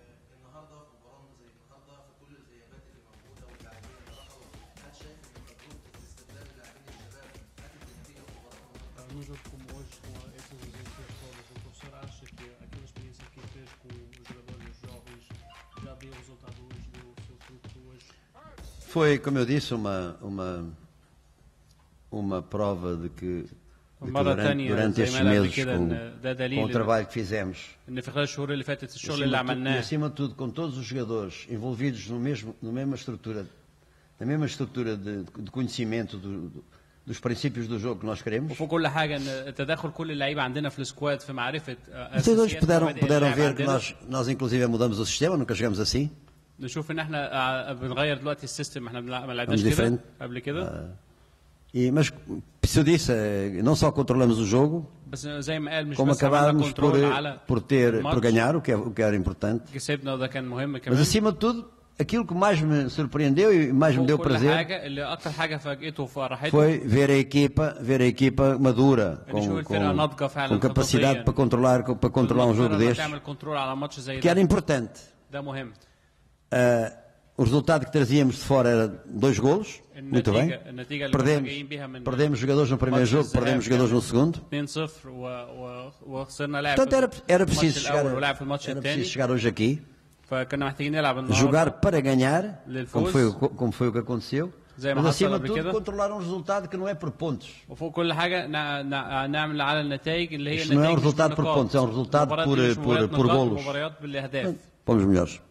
[SPEAKER 3] num jogo como hoje, com essas ausências todas, o professor acha que aquela experiência que fez com os jogadores jovens já deu resultado hoje, deu o seu fruto hoje?
[SPEAKER 4] Foi, como eu disse, uma, uma, uma prova de que, de que
[SPEAKER 3] مرة
[SPEAKER 4] durante,
[SPEAKER 3] تانية
[SPEAKER 4] durante
[SPEAKER 3] زي
[SPEAKER 4] estes
[SPEAKER 3] ما قال قبل
[SPEAKER 4] meses,
[SPEAKER 3] كده
[SPEAKER 4] com,
[SPEAKER 3] إن ده
[SPEAKER 4] com o
[SPEAKER 3] دليل إن-
[SPEAKER 4] trabalho que fizemos,
[SPEAKER 3] إن في خلال الشهور اللي فاتت
[SPEAKER 4] e
[SPEAKER 3] الشغل اللي
[SPEAKER 4] acima, de tudo, e
[SPEAKER 3] عملناه
[SPEAKER 4] acima de tudo, com todos os jogadores envolvidos no mesmo, na mesma estrutura, na mesma estrutura de, de conhecimento do- do- dos princípios do jogo que nós queremos,
[SPEAKER 3] وفي كل حاجة إن تدخل كل اللعيبة عندنا في السكواد في معرفة آه،
[SPEAKER 4] Vocês hoje
[SPEAKER 3] أساسيات
[SPEAKER 4] puderam,
[SPEAKER 3] مبادئ
[SPEAKER 4] puderam
[SPEAKER 3] اللعب
[SPEAKER 4] ver que
[SPEAKER 3] عندنا.
[SPEAKER 4] nós, nós inclusive mudamos o sistema, nunca chegamos assim.
[SPEAKER 3] نشوف إن إحنا آه، بنغير دلوقتي السيستم إحنا بنلع- ما لعبناش
[SPEAKER 4] Vamos
[SPEAKER 3] كده
[SPEAKER 4] diferente.
[SPEAKER 3] قبل كده
[SPEAKER 4] E, mas, se eu disse, eh, não só controlamos o jogo,
[SPEAKER 3] بس زي ما قال مش
[SPEAKER 4] como
[SPEAKER 3] بس عملنا
[SPEAKER 4] acabámos por,
[SPEAKER 3] كنترول على
[SPEAKER 4] por ter,
[SPEAKER 3] الماتش.
[SPEAKER 4] por ganhar, o que, é, o que era importante.
[SPEAKER 3] كسبنا وده كان مهم
[SPEAKER 4] Mas
[SPEAKER 3] كمان
[SPEAKER 4] acima de tudo, aquilo que mais me surpreendeu e mais me deu
[SPEAKER 3] كل
[SPEAKER 4] prazer
[SPEAKER 3] حاجة اللي أكتر حاجة فاجئته وفرحته
[SPEAKER 4] foi ver a equipa, ver a equipa madura,
[SPEAKER 3] Ele jogou
[SPEAKER 4] com,
[SPEAKER 3] em feira nádega,
[SPEAKER 4] com,
[SPEAKER 3] fala,
[SPEAKER 4] com capacidade
[SPEAKER 3] خططياً.
[SPEAKER 4] para controlar, para controlar um jogo
[SPEAKER 3] لما
[SPEAKER 4] deste,
[SPEAKER 3] تعمل كنترول على ماتش زي
[SPEAKER 4] que era
[SPEAKER 3] ده
[SPEAKER 4] importante.
[SPEAKER 3] ده مهم
[SPEAKER 4] Ah, o resultado que trazíamos de fora era dois golos, muito bem.
[SPEAKER 3] النتيجة النتيجة اللي كنا
[SPEAKER 4] Perdemos,
[SPEAKER 3] جايين بيها من
[SPEAKER 4] perdemos jogadores no primeiro
[SPEAKER 3] ماتش
[SPEAKER 4] jogo,
[SPEAKER 3] الذهاب
[SPEAKER 4] perdemos jogadores no segundo.
[SPEAKER 3] 2-0 و... و... وخسرنا لاعب
[SPEAKER 4] Portanto, era, era
[SPEAKER 3] في
[SPEAKER 4] preciso
[SPEAKER 3] الماتش
[SPEAKER 4] chegar,
[SPEAKER 3] الأول ولعب في الماتش
[SPEAKER 4] era
[SPEAKER 3] الثاني
[SPEAKER 4] preciso chegar hoje aqui,
[SPEAKER 3] فكنا محتاجين نلعب النهارده
[SPEAKER 4] jogar para ganhar,
[SPEAKER 3] Lilfuz.
[SPEAKER 4] como foi, o- como foi o que aconteceu,
[SPEAKER 3] Zé ما
[SPEAKER 4] mas
[SPEAKER 3] حصل
[SPEAKER 4] acima
[SPEAKER 3] قبل
[SPEAKER 4] de tudo
[SPEAKER 3] كده.
[SPEAKER 4] controlar um resultado que não é por pontos.
[SPEAKER 3] وفوق كل حاجة نع... نع... نعمل على النتائج اللي هي
[SPEAKER 4] Isto não é um
[SPEAKER 3] النتائج مش
[SPEAKER 4] resultado por
[SPEAKER 3] بالنقاط.
[SPEAKER 4] pontos, é um resultado
[SPEAKER 3] المباريات
[SPEAKER 4] por-
[SPEAKER 3] دي مش
[SPEAKER 4] por-
[SPEAKER 3] مباريات
[SPEAKER 4] por
[SPEAKER 3] نقاط،
[SPEAKER 4] golos.
[SPEAKER 3] مباريات بالأهداف
[SPEAKER 4] Fomos melhores.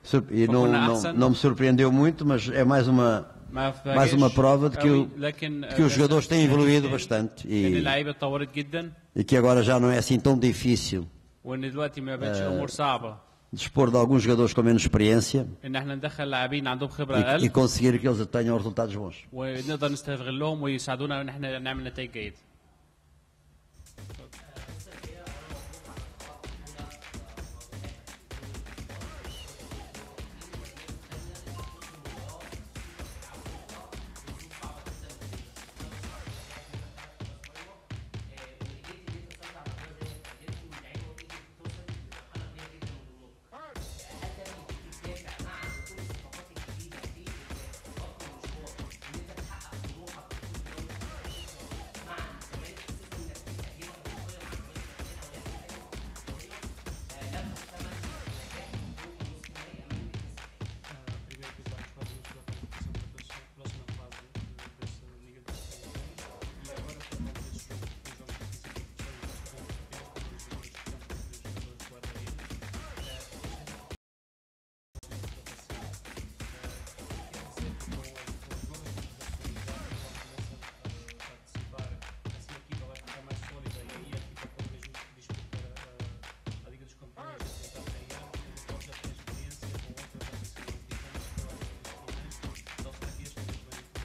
[SPEAKER 4] Sur- E não,
[SPEAKER 5] Focou na
[SPEAKER 4] não,
[SPEAKER 5] Arsenal.
[SPEAKER 4] não me surpreendeu muito, mas é mais uma,
[SPEAKER 5] ما
[SPEAKER 4] mais uma
[SPEAKER 5] فاجئش
[SPEAKER 4] prova de que,
[SPEAKER 5] قوي،
[SPEAKER 4] o-
[SPEAKER 5] لكن
[SPEAKER 4] que os jogadores têm evoluído
[SPEAKER 5] ان
[SPEAKER 4] bastante e,
[SPEAKER 5] اللعيبه اتطورت جدا
[SPEAKER 4] e que agora já não é assim tão difícil
[SPEAKER 5] وان دلوقتي ما بقتش الامور صعبه
[SPEAKER 4] dispor de alguns jogadores com menos experiência
[SPEAKER 5] ان احنا ندخل لاعبين عندهم خبره
[SPEAKER 4] e, e
[SPEAKER 5] اقل
[SPEAKER 4] conseguir que eles tenham resultados bons.
[SPEAKER 5] ونقدر نستغلهم ويساعدونا ان احنا نعمل نتائج جيده
[SPEAKER 3] primeiro que vai fazer isso da participação da próxima fase dessa Liga dos Campeões. E agora, por causa desse jogo, os jogos de participação com os jogadores de campo e os jogadores de guarda-redes, participar, assim a equipa vai ficar mais sólida e aí a equipa pode mesmo disputar a, a Liga dos Campeões e tentar ganhar, porque pode já ter experiência com outras associações diferentes que eu acho que então será que este mesmo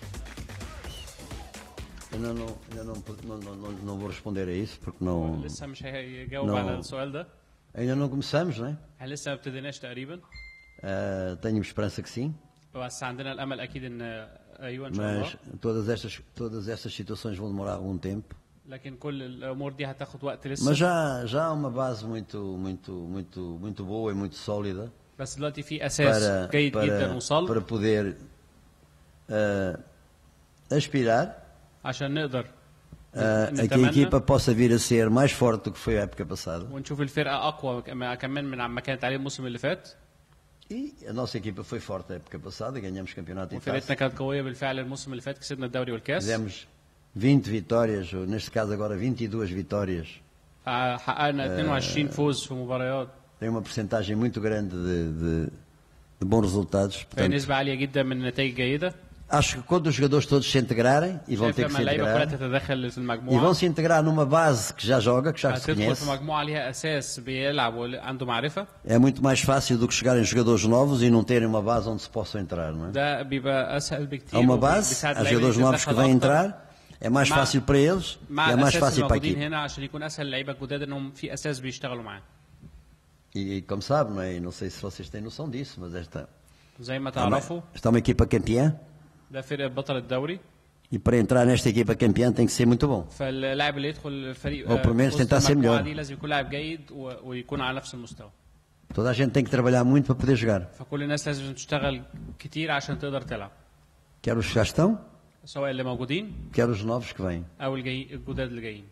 [SPEAKER 4] Ainda não, ainda não, não, não, não, não vou responder a isso porque não,
[SPEAKER 5] لسه مش هيجاوب
[SPEAKER 4] No.
[SPEAKER 5] على السؤال ده
[SPEAKER 4] ainda não começamos, não é?
[SPEAKER 5] احنا لسه ما ابتديناش تقريبا
[SPEAKER 4] Ah, tenho esperança que sim,
[SPEAKER 5] بس عندنا الامل اكيد ان ايوه ان شاء الله
[SPEAKER 4] mas todas estas, todas estas situações vão demorar algum tempo.
[SPEAKER 5] لكن كل الامور دي هتاخد وقت لسه
[SPEAKER 4] Mas já, já há uma base muito, muito, muito, muito boa e muito sólida
[SPEAKER 5] بس دلوقتي في اساس
[SPEAKER 4] para,
[SPEAKER 5] جيد جدا
[SPEAKER 4] para,
[SPEAKER 5] وصلب
[SPEAKER 4] para poder ah, aspirar
[SPEAKER 5] عشان نقدر
[SPEAKER 4] ah, a que a
[SPEAKER 5] نتمنى
[SPEAKER 4] equipa possa vir a ser mais forte do que foi a época passada.
[SPEAKER 5] ونشوف الفرقه اقوى كما- كمان من عما كانت عليه الموسم اللي فات
[SPEAKER 4] E a nossa equipa foi forte a época passada, ganhamos campeonato e
[SPEAKER 5] وفرقتنا
[SPEAKER 4] taça.
[SPEAKER 5] كانت قويه بالفعل الموسم اللي فات كسبنا الدوري والكاس
[SPEAKER 4] Fizemos 20 vitórias, ou neste caso agora 22 vitórias.
[SPEAKER 5] حققنا 22 فوز في مباريات
[SPEAKER 4] Tem uma porcentagem muito grande de, de, de bons resultados.
[SPEAKER 5] فهي
[SPEAKER 4] Portanto,
[SPEAKER 5] نسبه عاليه جدا من النتائج جيده
[SPEAKER 4] acho que quando os jogadores todos se integrarem, e vão
[SPEAKER 5] شايف
[SPEAKER 4] ter que
[SPEAKER 5] لما
[SPEAKER 4] se
[SPEAKER 5] اللعيبه كلها
[SPEAKER 4] integrar,
[SPEAKER 5] تتدخل في
[SPEAKER 4] e vão
[SPEAKER 5] المجموعه
[SPEAKER 4] se integrar numa base que já joga, que já se
[SPEAKER 5] هتدخل
[SPEAKER 4] conhece,
[SPEAKER 5] في مجموعه ليها اساس بيلعب وعنده معرفه
[SPEAKER 4] é muito mais fácil do que chegarem jogadores novos e não terem uma base onde se possam entrar. Não é?
[SPEAKER 5] ده بيبقى اسهل
[SPEAKER 4] Há
[SPEAKER 5] بكتير
[SPEAKER 4] uma base,
[SPEAKER 5] وبيساعد
[SPEAKER 4] há
[SPEAKER 5] اللعيبة
[SPEAKER 4] jogadores novos que
[SPEAKER 5] يتدخل
[SPEAKER 4] vêm
[SPEAKER 5] أكتر.
[SPEAKER 4] entrar, é mais
[SPEAKER 5] مع-
[SPEAKER 4] fácil para eles
[SPEAKER 5] مع
[SPEAKER 4] e é mais
[SPEAKER 5] الاساس
[SPEAKER 4] fácil para a
[SPEAKER 5] الموجودين
[SPEAKER 4] equipe.
[SPEAKER 5] هنا عشان يكون اسهل اللعيبه الجداد انهم في اساس بيشتغلوا معاه
[SPEAKER 4] E, como sabe, não é? E não sei se vocês têm noção disso, mas esta,
[SPEAKER 5] زي ما
[SPEAKER 4] esta
[SPEAKER 5] تعرفوا
[SPEAKER 4] é uma equipa campeã
[SPEAKER 5] ده فرقه بطل الدوري
[SPEAKER 4] e para entrar nesta equipa campeã tem que ser muito bom.
[SPEAKER 5] فاللاعب اللي يدخل الفريق
[SPEAKER 4] أو
[SPEAKER 5] آه،
[SPEAKER 4] primeiro
[SPEAKER 5] وسط
[SPEAKER 4] tentar ser
[SPEAKER 5] المجموعة
[SPEAKER 4] melhor.
[SPEAKER 5] دي لازم يكون لاعب جيد و- ويكون على نفس المستوى
[SPEAKER 4] Toda a gente tem que trabalhar muito para poder jogar.
[SPEAKER 5] فكل الناس لازم تشتغل كتير عشان تقدر تلعب
[SPEAKER 4] Quer os que já estão,
[SPEAKER 5] سواء اللي موجودين
[SPEAKER 4] quer os novos que vêm.
[SPEAKER 5] او الجاي الجداد اللي جايين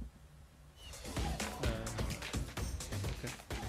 [SPEAKER 5] آه، أوكي.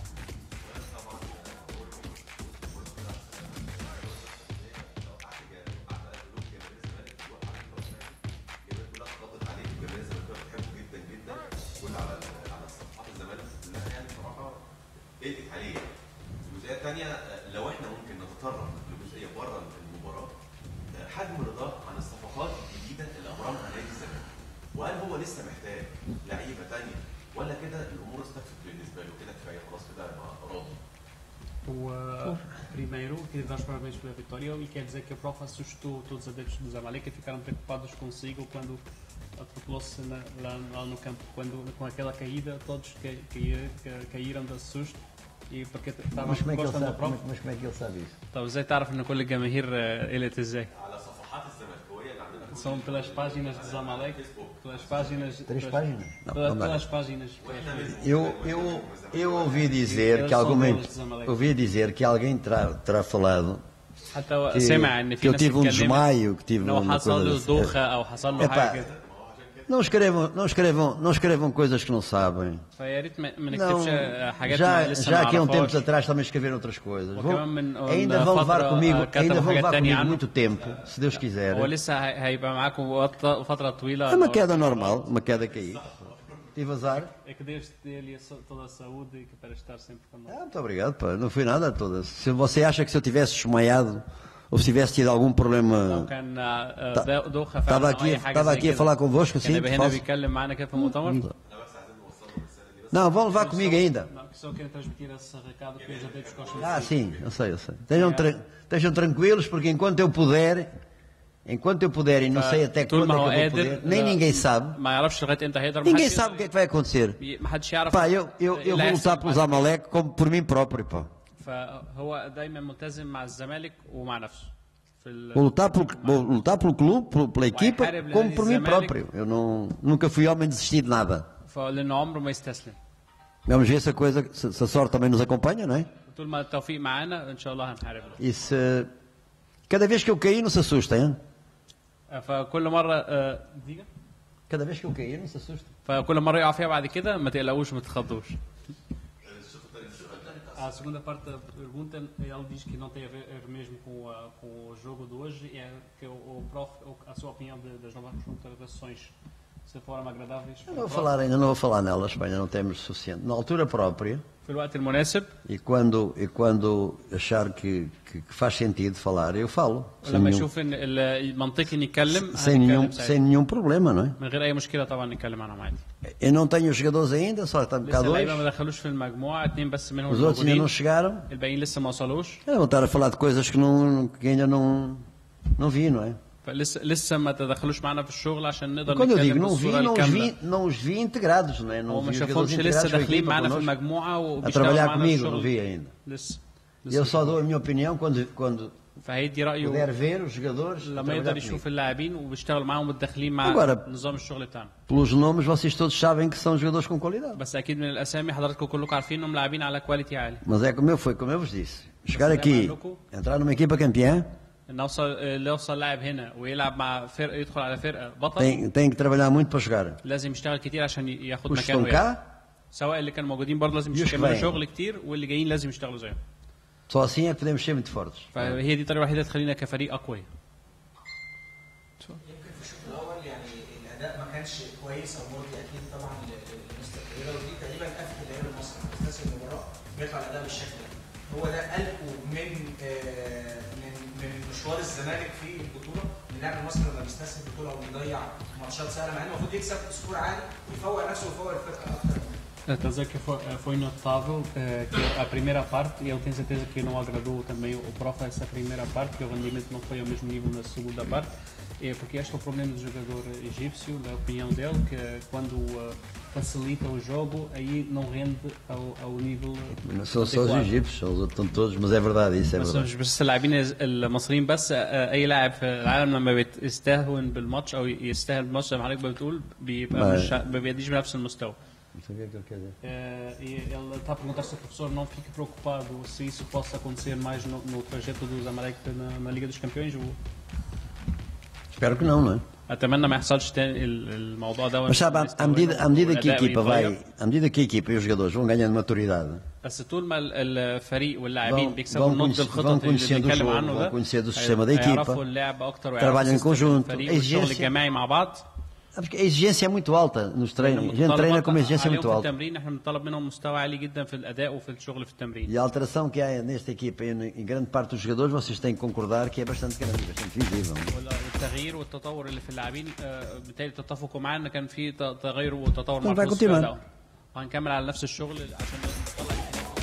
[SPEAKER 6] ايدك عليه الجزئيه الثانيه لو احنا ممكن نتطرق لجزئيه بره المباراه آه، حجم رضاه عن الصفقات الجديده اللي امرها نادي الزمالك وهل هو لسه محتاج لعيبه ثانيه ولا كده الامور استفت بالنسبه له كده كفايه خلاص كده أنا راضي
[SPEAKER 3] O primeiro, queria dar os parabéns pela vitória e quer dizer que a prova assustou todos os adeptos do Zamalek que ficaram preocupados consigo quando atropelou-se na- lá, lá no campo. Quando, com aquela caída, todos ca- caí- ca- caíram de susto e porque estavam
[SPEAKER 4] Mas como, é que ele
[SPEAKER 3] gostam da
[SPEAKER 4] sabe,
[SPEAKER 3] prova.
[SPEAKER 4] mas, mas como é que ele sabe isso?
[SPEAKER 5] طب ازاي تعرف ان كل الجماهير آه، قلت ازاي؟
[SPEAKER 6] على صفحات الزملكاويه اللي عندنا في
[SPEAKER 3] São pelas páginas do Zamalek, pelas páginas.
[SPEAKER 4] Três
[SPEAKER 3] pelas-
[SPEAKER 4] páginas? Não,
[SPEAKER 3] pela-
[SPEAKER 4] não dá.
[SPEAKER 3] pelas páginas.
[SPEAKER 4] Eu, eu, eu ouvi dizer
[SPEAKER 3] Eles
[SPEAKER 4] que
[SPEAKER 3] são
[SPEAKER 4] alguém
[SPEAKER 3] donos de Zamalek.
[SPEAKER 4] ouvi dizer que alguém terá, terá falado
[SPEAKER 5] حتى
[SPEAKER 4] que,
[SPEAKER 5] سمع ان
[SPEAKER 4] que
[SPEAKER 5] في
[SPEAKER 4] eu
[SPEAKER 5] ناس
[SPEAKER 4] tive um
[SPEAKER 5] اتكلمت
[SPEAKER 4] desmaio, que tive
[SPEAKER 5] انه
[SPEAKER 4] uma
[SPEAKER 5] حصل له
[SPEAKER 4] coisa
[SPEAKER 5] دوخه
[SPEAKER 4] assim.
[SPEAKER 5] او حصل له
[SPEAKER 4] Epá,
[SPEAKER 5] حاجه كده
[SPEAKER 4] não escrevam, não escrevam, não escrevam coisas que não sabem.
[SPEAKER 5] فيا ريت ما ما
[SPEAKER 4] Não,
[SPEAKER 5] نكتبش آه، حاجات
[SPEAKER 4] já,
[SPEAKER 5] ما لسه
[SPEAKER 4] já
[SPEAKER 5] ما
[SPEAKER 4] aqui há um tempos
[SPEAKER 5] نعرفهاش
[SPEAKER 4] atrás também escreveram outras coisas. Vão-
[SPEAKER 5] وكمان من-
[SPEAKER 4] ainda
[SPEAKER 5] من
[SPEAKER 4] vão levar
[SPEAKER 5] فترة,
[SPEAKER 4] comigo,
[SPEAKER 5] آه، كتبوا
[SPEAKER 4] ainda vão
[SPEAKER 5] حاجات
[SPEAKER 4] levar
[SPEAKER 5] تانية
[SPEAKER 4] comigo
[SPEAKER 5] عنه.
[SPEAKER 4] muito tempo, se Deus quiser.
[SPEAKER 5] هو لسه هي- هيبقى معاكم وقت- فتره طويله
[SPEAKER 4] É uma queda normal, uma queda cair. Tive azar.
[SPEAKER 3] É que Deus dê-lhe a sa- toda a saúde e que para estar sempre conosco.
[SPEAKER 4] Ah, muito obrigado, pá. Não foi nada toda. Se você acha que se eu tivesse desmaiado ou se tivesse tido algum
[SPEAKER 3] لو
[SPEAKER 4] problema.
[SPEAKER 3] كان آه،
[SPEAKER 4] تا-
[SPEAKER 3] دا- دوخة
[SPEAKER 4] estava
[SPEAKER 3] فعلا أو
[SPEAKER 4] aqui-
[SPEAKER 3] أي حاجة
[SPEAKER 4] estava
[SPEAKER 3] زي
[SPEAKER 4] aqui a
[SPEAKER 3] كده.
[SPEAKER 4] falar convosco,
[SPEAKER 3] كان
[SPEAKER 4] sim,
[SPEAKER 3] يبقى هنا
[SPEAKER 4] posso-
[SPEAKER 3] بيتكلم معانا كده في المؤتمر
[SPEAKER 4] Não, vão levar comigo ainda.
[SPEAKER 3] Não, que só quero transmitir esse recado que os adeptos gostam de
[SPEAKER 4] Ah,
[SPEAKER 3] si.
[SPEAKER 4] sim, eu sei, eu sei. Estejam, tra- estejam tranquilos, porque enquanto eu puder, enquanto eu puder, e não sei até
[SPEAKER 3] طول
[SPEAKER 4] quando
[SPEAKER 3] ما
[SPEAKER 4] é
[SPEAKER 3] هو
[SPEAKER 4] que eu vou
[SPEAKER 3] قادر
[SPEAKER 4] poder, nem
[SPEAKER 3] لا-
[SPEAKER 4] ninguém sabe.
[SPEAKER 3] ما يعرفش لغايه امتى هيقدر
[SPEAKER 4] Ninguém
[SPEAKER 3] محدش
[SPEAKER 4] sabe o que é que vai acontecer.
[SPEAKER 3] ي- محدش يعرف
[SPEAKER 4] Pá, eu, eu,
[SPEAKER 3] إيه
[SPEAKER 4] eu
[SPEAKER 3] اللي
[SPEAKER 4] vou
[SPEAKER 3] هيحصل
[SPEAKER 4] lutar pelos
[SPEAKER 3] بعد.
[SPEAKER 4] Amalek como por mim próprio, pá.
[SPEAKER 3] فهو دايما ملتزم مع الزمالك ومع نفسه في ال...
[SPEAKER 4] Vou lutar pelo, vou lutar pelo clube, pelo- pela equipa,
[SPEAKER 3] يحارب
[SPEAKER 4] como
[SPEAKER 3] لنادي
[SPEAKER 4] por mim
[SPEAKER 3] الزمالك.
[SPEAKER 4] próprio. Eu não, nunca fui homem de desistir de nada.
[SPEAKER 3] فلانه عمره ما يستسلم
[SPEAKER 4] Vamos ver se a coisa, se, se a sorte também nos acompanha, não é?
[SPEAKER 3] طول ما التوفيق معانا ان شاء الله هنحارب له
[SPEAKER 4] E se, cada vez que eu cair, não se assustem, hein?
[SPEAKER 3] فكل مره آه، دقيقه
[SPEAKER 4] Cada vez que eu cair, não se assustem.
[SPEAKER 3] فكل مره يقع فيها بعد كده ما تقلقوش ما تتخضوش A segunda parte da pergunta, ele diz que não tem a ver mesmo com, a- com o jogo de hoje, é que o, o prof, o- a sua opinião de- das novas contratações se foram agradáveis.
[SPEAKER 4] Eu não vou falar ainda, não vou falar nelas, pá, ainda não temos suficiente. Na altura própria,
[SPEAKER 3] في الوقت المناسب
[SPEAKER 4] e quando, e quando achar que, que, que faz sentido falar, eu falo. Sem
[SPEAKER 3] ولما
[SPEAKER 4] nenhum,
[SPEAKER 3] يشوف ان المنطقي نتكلم
[SPEAKER 4] sem
[SPEAKER 3] هنتكلم
[SPEAKER 4] nenhum,
[SPEAKER 3] ساعتها.
[SPEAKER 4] sem nenhum problema, não é?
[SPEAKER 3] من غير اي مشكله طبعا نتكلم عنهم عادي
[SPEAKER 4] Eu não tenho os jogadores ainda, só estamos cá
[SPEAKER 3] لسه
[SPEAKER 4] dois.
[SPEAKER 3] اللعيبه ما دخلوش في المجموعه اتنين بس منهم
[SPEAKER 4] Os outros ainda
[SPEAKER 3] موجودين
[SPEAKER 4] não chegaram.
[SPEAKER 3] الباقيين لسه ما وصلوش
[SPEAKER 4] Eu vou estar a falar de coisas que, não, que ainda não, não vi, não é?
[SPEAKER 3] فلسه لسه ما تدخلوش معانا في الشغل عشان نقدر
[SPEAKER 4] Quando eu digo
[SPEAKER 3] نتكلم
[SPEAKER 4] não vi,
[SPEAKER 3] بالصوره
[SPEAKER 4] não os
[SPEAKER 3] الكامله
[SPEAKER 4] vi, não os vi integrados, não é?
[SPEAKER 3] هو
[SPEAKER 4] Não
[SPEAKER 3] ما
[SPEAKER 4] vi os jogadores
[SPEAKER 3] شافهمش لسه
[SPEAKER 4] integrados com a
[SPEAKER 3] داخلين
[SPEAKER 4] equipa
[SPEAKER 3] معانا في
[SPEAKER 4] connosco.
[SPEAKER 3] المجموعه
[SPEAKER 4] a
[SPEAKER 3] وبيشتغلوا
[SPEAKER 4] trabalhar
[SPEAKER 3] معانا
[SPEAKER 4] comigo,
[SPEAKER 3] في
[SPEAKER 4] não vi
[SPEAKER 3] الشغل
[SPEAKER 4] ainda.
[SPEAKER 3] لسه
[SPEAKER 4] E
[SPEAKER 3] لسه
[SPEAKER 4] eu só dou a minha opinião quando, quando
[SPEAKER 3] فهيدي رايه
[SPEAKER 4] puder ver os jogadores a
[SPEAKER 3] لما
[SPEAKER 4] trabalhar
[SPEAKER 3] يقدر
[SPEAKER 4] comigo.
[SPEAKER 3] يشوف اللاعبين وبيشتغل معاهم متداخلين مع
[SPEAKER 4] Agora-
[SPEAKER 3] نظام الشغل بتاعنا
[SPEAKER 4] Pelos nomes, vocês todos sabem que são jogadores com qualidade.
[SPEAKER 3] بس اكيد من الاسامي حضراتكم كلكم عارفين انهم لاعبين على كواليتي عالي
[SPEAKER 4] Mas é como eu foi, como eu vos disse. Chegar
[SPEAKER 3] Mas
[SPEAKER 4] aqui,
[SPEAKER 3] maluco.
[SPEAKER 4] entrar numa equipa campeã,
[SPEAKER 3] ان اوصل اللي يوصل لاعب هنا ويلعب مع فرقه يدخل على فرقه بطل
[SPEAKER 4] tem, tem que trabalhar muito para chegar.
[SPEAKER 3] لازم يشتغل كتير عشان ياخد
[SPEAKER 4] Os que
[SPEAKER 3] مكانه
[SPEAKER 4] estão
[SPEAKER 3] يعني.
[SPEAKER 4] cá,
[SPEAKER 3] سواء اللي كانوا موجودين برضه لازم
[SPEAKER 4] E os que
[SPEAKER 3] يكملوا
[SPEAKER 4] vêm.
[SPEAKER 3] شغل كتير واللي جايين لازم يشتغلوا زيهم
[SPEAKER 4] só assim é que podemos ser muito fortes.
[SPEAKER 3] فهي دي الطريقه الوحيده اللي تخلينا كفريق اقوياء
[SPEAKER 7] يمكن في الشوط الاول يعني الاداء ما كانش كويس او مرضي اكيد طبعا ل- ل- لمستر كريرا ودي تقريبا قفل اللعيبه المصري استاذ المباراه بيطلع الاداء بالشكل ده هو ده قلقه من آه، من من مشوار الزمالك في البطوله ان اللاعب المصري لما بيستسهل البطوله او بيضيع ماتشات سهله مع انه المفروض يكسب بسكور عالي ويفوق نفسه ويفوق الفرقه اكتر
[SPEAKER 3] Quer dizer que foi, foi notável eh, que a primeira parte, e eu tenho certeza que não agradou também o prof essa primeira parte, que o rendimento não foi ao mesmo nível na segunda parte, é porque este é o problema do jogador egípcio, na opinião dele, que quando eh, facilita o jogo, aí não rende ao, ao nível
[SPEAKER 4] Não são só os
[SPEAKER 3] adequado.
[SPEAKER 4] egípcios, os outros estão todos, mas é verdade, isso é
[SPEAKER 3] بس
[SPEAKER 4] verdade.
[SPEAKER 3] مش بس اللاعبين المصريين بس آه، اي لاعب في العالم لما بيستهون بالماتش او يستاهل بالماتش زي ما حضرتك بتقول بيبقى
[SPEAKER 4] ما-
[SPEAKER 3] مش ما بيديش بنفس المستوى
[SPEAKER 4] Não sei o que é que ele quer dizer.
[SPEAKER 3] É, e ele está a perguntar se o professor não fica preocupado se isso possa acontecer mais no, no trajeto do Zamalek na, na Liga dos Campeões. O-
[SPEAKER 4] Espero que não, não é?
[SPEAKER 3] اتمنى ما يحصلش تاني ال- الموضوع ده
[SPEAKER 4] Mas sabe, à- à medida, à medida que a equipa vai, à medida que a equipa e os jogadores vão ganhando maturidade,
[SPEAKER 3] بس طول ما ال- الفريق واللاعبين
[SPEAKER 4] vão-
[SPEAKER 3] بيكسبوا
[SPEAKER 4] vão
[SPEAKER 3] النضج
[SPEAKER 4] conhece-
[SPEAKER 3] الخطط
[SPEAKER 4] vão
[SPEAKER 3] اللي
[SPEAKER 4] conhecendo o
[SPEAKER 3] بنتكلم
[SPEAKER 4] jogo,
[SPEAKER 3] عنه
[SPEAKER 4] vão
[SPEAKER 3] ده
[SPEAKER 4] conhecendo o
[SPEAKER 3] هي-
[SPEAKER 4] sistema da equipa,
[SPEAKER 3] هيعرفوا اللعب اكتر
[SPEAKER 4] trabalham
[SPEAKER 3] ويعرفوا
[SPEAKER 4] em
[SPEAKER 3] سيستم
[SPEAKER 4] conjunto,
[SPEAKER 3] الفريق
[SPEAKER 4] a
[SPEAKER 3] والشغل
[SPEAKER 4] exigência-
[SPEAKER 3] الجماعي مع بعض
[SPEAKER 4] Sabes que a exigência é muito alta nos treinos. A gente treina com uma exigência
[SPEAKER 3] عليهم
[SPEAKER 4] muito
[SPEAKER 3] في
[SPEAKER 4] alta.
[SPEAKER 3] التمرين احنا بنطلب منهم مستوى عالي جدا في الاداء وفي الشغل في التمرين
[SPEAKER 4] E a alteração que há nesta equipa e em grande parte dos jogadores, vocês têm que concordar que é bastante grande, bastante visível.
[SPEAKER 3] والتغيير والتطور اللي في اللاعبين آه، بالتالي تتفقوا معانا ان كان في ت- تغير وتطور
[SPEAKER 4] طبعاً
[SPEAKER 3] ملحوظ
[SPEAKER 4] كنت
[SPEAKER 3] في
[SPEAKER 4] معاً.
[SPEAKER 3] الأداء. وهنكمل على نفس الشغل عشان نطلع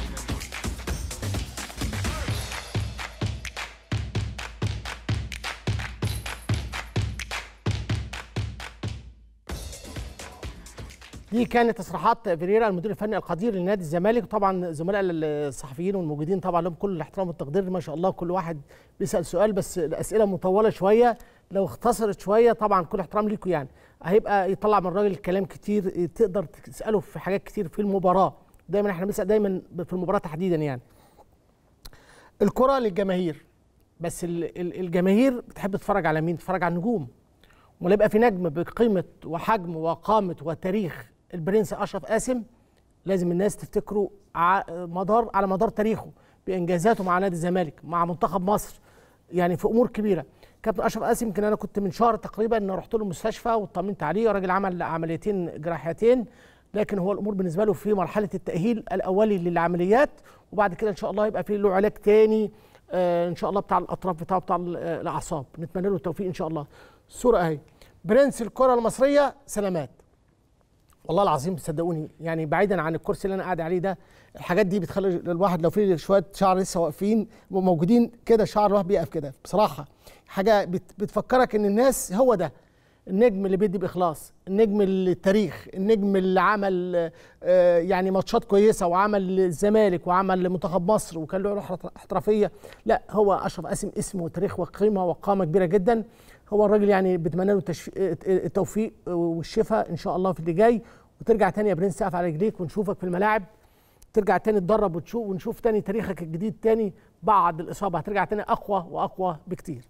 [SPEAKER 1] دي كانت تصريحات فيريرا المدير الفني القدير لنادي الزمالك طبعا زملاء الصحفيين والموجودين طبعا لهم كل الاحترام والتقدير ما شاء الله كل واحد بيسال سؤال بس الاسئله مطوله شويه لو اختصرت شويه طبعا كل احترام ليكم يعني هيبقى يطلع من الراجل كلام كتير تقدر تساله في حاجات كتير في المباراه دايما احنا بنسال دايما في المباراه تحديدا يعني الكره للجماهير بس ال- ال- الجماهير بتحب تتفرج على مين تتفرج على النجوم ولا يبقى في نجم بقيمه وحجم وقامه وتاريخ البرنس اشرف قاسم لازم الناس تفتكره ع- مدار على مدار تاريخه بانجازاته مع نادي الزمالك مع منتخب مصر يعني في امور كبيره كابتن اشرف قاسم يمكن انا كنت من شهر تقريبا ان رحت له المستشفى واطمنت عليه راجل عمل عمليتين جراحيتين لكن هو الامور بالنسبه له في مرحله التاهيل الاولي للعمليات وبعد كده ان شاء الله يبقى في له علاج تاني آه، ان شاء الله بتاع الاطراف بتاعه بتاع ال- آه، الاعصاب نتمنى له التوفيق ان شاء الله الصوره اهي برنس الكره المصريه سلامات والله العظيم صدقوني يعني بعيدا عن الكرسي اللي انا قاعد عليه ده الحاجات دي بتخلي الواحد لو في شويه شعر لسه واقفين موجودين كده شعر الواحد بيقف كده بصراحه حاجه بت بتفكرك ان الناس هو ده النجم اللي بيدي باخلاص النجم التاريخ النجم اللي عمل آه، يعني ماتشات كويسه وعمل الزمالك وعمل لمنتخب مصر وكان له روح احترافيه لا هو اشرف قاسم اسمه وتاريخ وقيمه وقامه كبيره جدا هو الراجل يعني بتمنى له التشف... التوفيق والشفاء ان شاء الله في اللي جاي وترجع تاني يا برنس تقف على رجليك ونشوفك في الملاعب ترجع تاني تدرب وتشوف ونشوف تاني تاريخك الجديد تاني بعد الاصابه هترجع تاني اقوى واقوى بكتير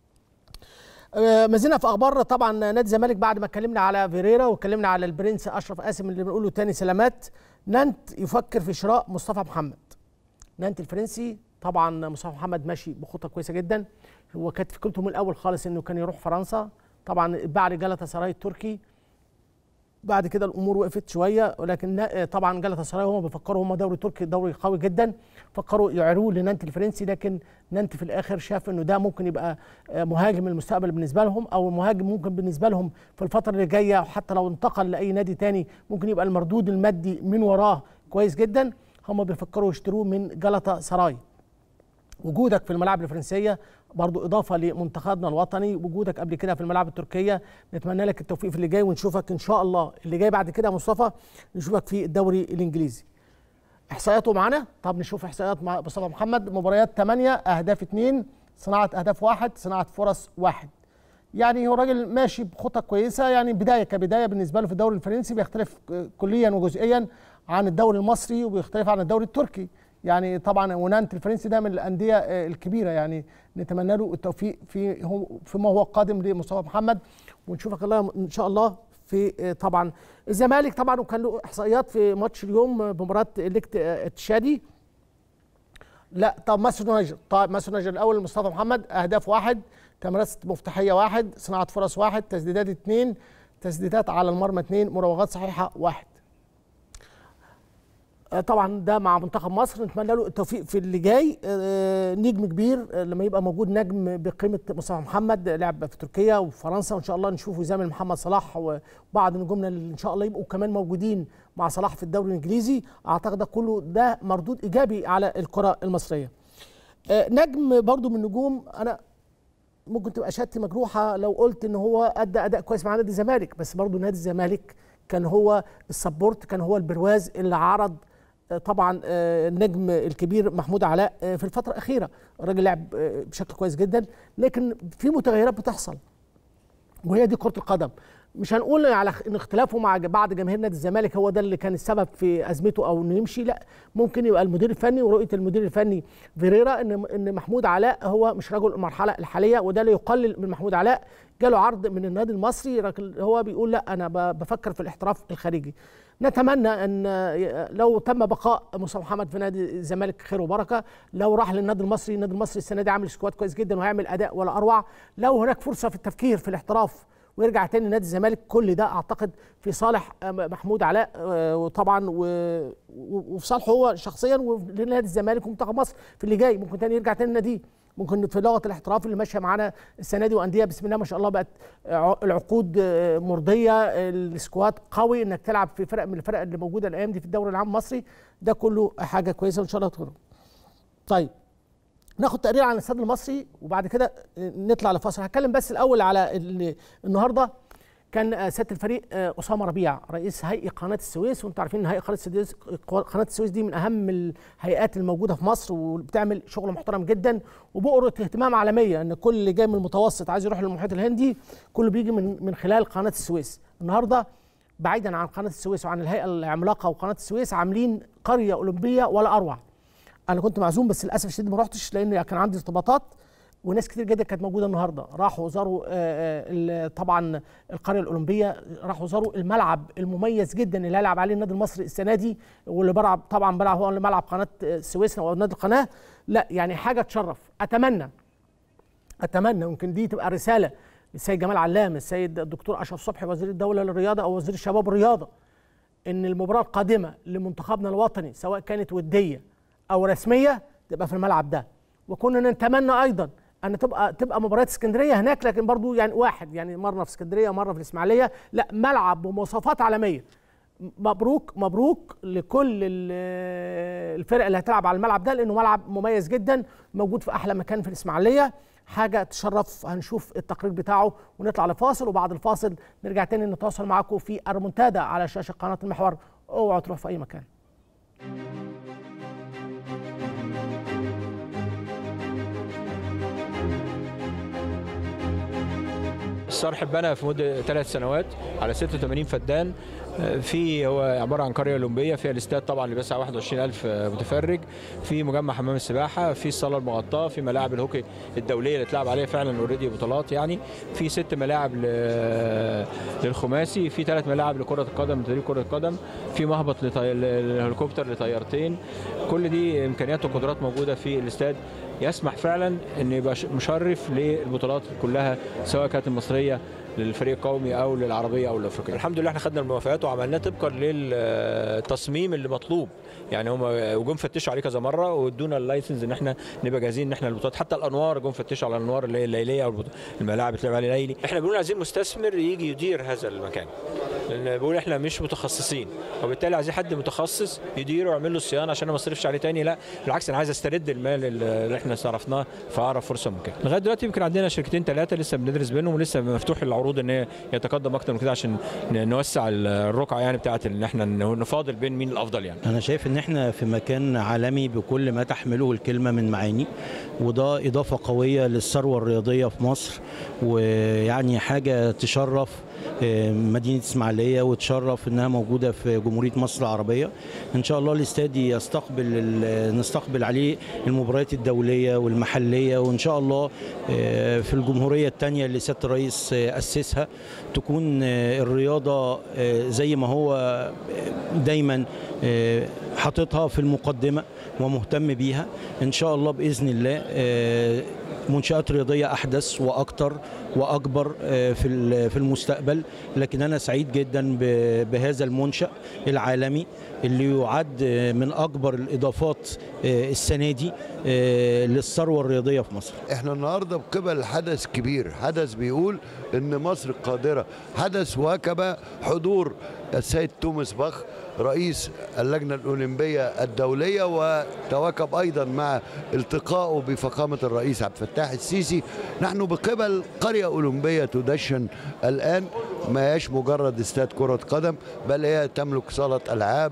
[SPEAKER 1] آه، ما زلنا في اخبار طبعا نادي الزمالك بعد ما اتكلمنا على فيريرا واتكلمنا على البرنس اشرف قاسم اللي بنقول له تاني سلامات نانت يفكر في شراء مصطفى محمد نانت الفرنسي طبعا مصطفى محمد ماشي بخطه كويسه جدا هو كانت فكرته من الاول خالص انه كان يروح فرنسا طبعا بعد جلطة سراي التركي بعد كده الامور وقفت شويه ولكن نا- طبعا جلطة سراي هم بيفكروا هم دوري تركي دوري قوي جدا فكروا يعيروه لنانت الفرنسي لكن نانت في الاخر شاف انه ده ممكن يبقى آه، مهاجم المستقبل بالنسبه لهم او مهاجم ممكن بالنسبه لهم في الفتره اللي جايه حتى لو انتقل لاي نادي تاني ممكن يبقى المردود المادي من وراه كويس جدا هم بيفكروا يشتروه من جلطة سراي وجودك في الملاعب الفرنسيه برضو اضافه لمنتخبنا الوطني وجودك قبل كده في الملاعب التركيه نتمنى لك التوفيق في اللي جاي ونشوفك ان شاء الله اللي جاي بعد كده يا مصطفى نشوفك في الدوري الانجليزي احصائياته معانا طب نشوف احصائيات مع مصطفى محمد مباريات 8 اهداف 2 صناعه اهداف واحد صناعه فرص واحد يعني هو راجل ماشي بخطى كويسه يعني بدايه كبدايه بالنسبه له في الدوري الفرنسي بيختلف كليا وجزئيا عن الدوري المصري وبيختلف عن الدوري التركي يعني طبعا ونانت الفرنسي ده من الانديه آه، الكبيره يعني نتمنى له التوفيق في هو فيما هو قادم لمصطفى محمد ونشوفك الله ان شاء الله في آه، طبعا الزمالك طبعا وكان له احصائيات في ماتش اليوم آه، بمباراه الليكت آه، التشادي لا طب ماسو نيجر طيب ماسو نيجر الاول مصطفى محمد اهداف واحد تمريرات مفتاحيه واحد صناعه فرص واحد تسديدات اثنين تسديدات على المرمى اثنين مراوغات صحيحه واحد آه، طبعا ده مع منتخب مصر نتمنى له التوفيق في اللي جاي آه، نجم كبير آه، لما يبقى موجود نجم بقيمه مصطفى محمد لعب في تركيا وفرنسا وان شاء الله نشوفه زي محمد صلاح وبعض نجومنا اللي ان شاء الله يبقوا كمان موجودين مع صلاح في الدوري الانجليزي اعتقد ده كله ده مردود ايجابي على الكره المصريه آه، نجم برضو من نجوم انا ممكن تبقى شهادتي مجروحه لو قلت ان هو ادى اداء كويس مع نادي الزمالك بس برضو نادي الزمالك كان هو السبورت كان هو البرواز اللي عرض آه، طبعا آه، النجم الكبير محمود علاء آه، في الفتره الاخيره الراجل لعب آه، بشكل كويس جدا لكن في متغيرات بتحصل وهي دي كره القدم مش هنقول على ان اختلافه مع بعض جماهير نادي الزمالك هو ده اللي كان السبب في ازمته او انه يمشي لا ممكن يبقى المدير الفني ورؤيه المدير الفني فيريرا ان ان محمود علاء هو مش رجل المرحله الحاليه وده لا يقلل من محمود علاء جاله عرض من النادي المصري لكن هو بيقول لا انا ب- بفكر في الاحتراف الخارجي نتمنى ان لو تم بقاء مصطفى محمد في نادي الزمالك خير وبركه لو راح للنادي المصري النادي المصري السنه دي عامل سكواد كويس جدا وهيعمل اداء ولا اروع لو هناك فرصه في التفكير في الاحتراف ويرجع تاني نادي الزمالك كل ده اعتقد في صالح آه، محمود علاء آه، وطبعا و- و- وفي صالحه هو شخصيا ولنادي الزمالك ومنتخب مصر في اللي جاي ممكن تاني يرجع تاني ناديه ممكن في لغه الاحتراف اللي ماشيه معانا السنه دي وانديه بسم الله ما شاء الله بقت ع- العقود آه، مرضيه السكواد قوي انك تلعب في فرق من الفرق اللي موجوده الايام دي في الدوري العام المصري ده كله حاجه كويسه وان شاء الله تكون طيب ناخد تقرير عن الاستاد المصري وبعد كده نطلع لفاصل هتكلم بس الاول على ال- النهارده كان آه، سياده الفريق آه، اسامه ربيع رئيس هيئه قناه السويس وانتم عارفين ان هيئه قناه السويس قناه السويس دي من اهم الهيئات الموجوده في مصر وبتعمل شغل محترم جدا وبؤره اهتمام عالميه ان كل اللي جاي من المتوسط عايز يروح للمحيط الهندي كله بيجي من من خلال قناه السويس النهارده بعيدا عن قناه السويس وعن الهيئه العملاقه وقناه السويس عاملين قريه اولمبيه ولا اروع انا كنت معزوم بس للاسف الشديد ما رحتش لان كان عندي ارتباطات وناس كتير جدا كانت موجوده النهارده راحوا زاروا آه، آه، ال- طبعا القريه الاولمبيه راحوا زاروا الملعب المميز جدا اللي هيلعب عليه النادي المصري السنه دي واللي بلعب طبعا بلعب هو اللي ملعب قناه آه، السويس او نادي القناه لا يعني حاجه تشرف اتمنى اتمنى يمكن دي تبقى رساله للسيد جمال علام السيد الدكتور اشرف صبحي وزير الدوله للرياضه او وزير الشباب والرياضه ان المباراه القادمه لمنتخبنا الوطني سواء كانت وديه او رسميه تبقى في الملعب ده وكنا نتمنى ايضا ان تبقى تبقى مباريات اسكندريه هناك لكن برضو يعني واحد يعني مره في اسكندريه ومره في الاسماعيليه لا ملعب بمواصفات عالميه مبروك مبروك لكل ال- الفرق اللي هتلعب على الملعب ده لانه ملعب مميز جدا موجود في احلى مكان في الاسماعيليه حاجه تشرف هنشوف التقرير بتاعه ونطلع لفاصل وبعد الفاصل نرجع تاني نتواصل معاكم في ارمونتادا على شاشه قناه المحور اوعوا تروحوا في اي مكان
[SPEAKER 8] الصرح اتبنى في مده ثلاث سنوات على 86 فدان آه، في هو عباره عن قريه اولمبيه فيها الاستاد طبعا اللي بيسع 21000 متفرج في مجمع حمام السباحه في الصاله المغطاه في ملاعب الهوكي الدوليه اللي اتلعب عليها فعلا اوريدي بطولات يعني في ست ملاعب ل- للخماسي في ثلاث ملاعب لكره القدم لتدريب كره القدم في مهبط لطي... للهليكوبتر لطيارتين كل دي امكانيات وقدرات موجوده في الاستاد يسمح فعلا ان يبقى ش- مشرف للبطولات كلها سواء كانت المصريه للفريق القومي او للعربيه او الافريقيه. الحمد لله احنا خدنا الموافقات وعملناه طبقا للتصميم اللي مطلوب يعني هم وجم فتشوا عليه كذا مره وادونا اللايسنس ان احنا نبقى جاهزين ان احنا البطولات حتى الانوار جم فتشوا على الانوار اللي هي الليليه او البط- الملاعب اللي بتلعب عليها ليلي احنا بنقول عايزين مستثمر يجي يدير هذا المكان لان بقول احنا مش متخصصين وبالتالي عايزين حد متخصص يديره ويعمل له الصيانه عشان أنا ما اصرفش عليه تاني لا بالعكس انا عايز استرد المال اللي احنا صرفناه في اقرب فرصه ممكنه لغايه دلوقتي يمكن عندنا شركتين ثلاثه لسه بندرس بينهم ولسه مفتوح العروض ان هي يتقدم اكتر من كده عشان ن- نوسع الرقعه يعني بتاعت ان احنا نفاضل بين مين الافضل يعني
[SPEAKER 9] أنا شايف إن إحنا في مكان عالمي بكل ما تحمله الكلمة من معاني وده إضافة قوية للثروة الرياضية في مصر ويعني حاجة تشرف آه، مدينة إسماعيلية وتشرف إنها موجودة في جمهورية مصر العربية إن شاء الله الاستاد يستقبل ال- نستقبل عليه المباريات الدولية والمحلية وإن شاء الله آه، في الجمهورية الثانية اللي سيادة الرئيس آه، أسسها تكون آه، الرياضة آه، زي ما هو آه، دايما آه، حاططها في المقدمة ومهتم بيها إن شاء الله بإذن الله آه، منشآت رياضية أحدث وأكتر وأكبر آه، في ال- في المستقبل لكن أنا سعيد جدا ب- بهذا المنشأ العالمي اللي يعد آه، من أكبر الإضافات آه، السنة دي آه، للثروة الرياضية في مصر
[SPEAKER 10] احنا النهارده بقبل حدث كبير حدث بيقول ان مصر قادره حدث واكب حضور السيد توماس باخ رئيس اللجنه الاولمبيه الدوليه وتواكب ايضا مع التقائه بفخامه الرئيس عبد الفتاح السيسي نحن بقبل قريه اولمبيه تدشن الان ما هيش مجرد استاد كره قدم بل هي تملك صاله العاب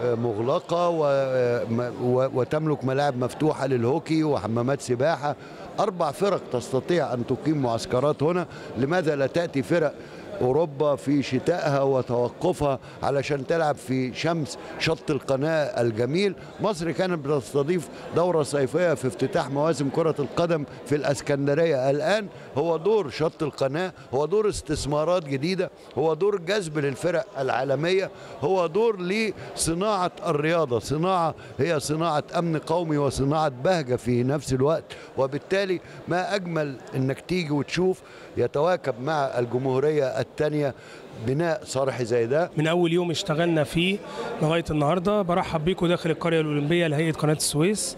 [SPEAKER 10] مغلقة و- و- وتملك ملاعب مفتوحة للهوكي وحمامات سباحة أربع فرق تستطيع أن تقيم معسكرات هنا لماذا لا تأتي فرق أوروبا في شتائها وتوقفها علشان تلعب في شمس شط القناة الجميل مصر كانت بتستضيف دورة صيفية في افتتاح مواسم كرة القدم في الأسكندرية الآن هو دور شط القناة هو دور استثمارات جديدة هو دور جذب للفرق العالمية هو دور لصناعة الرياضة صناعة هي صناعة أمن قومي وصناعة بهجة في نفس الوقت وبالتالي ما أجمل أنك تيجي وتشوف يتواكب مع الجمهورية الثانية بناء صرح زي ده
[SPEAKER 11] من اول يوم اشتغلنا فيه لغايه النهارده برحب بيكم داخل القريه الاولمبيه لهيئه قناه السويس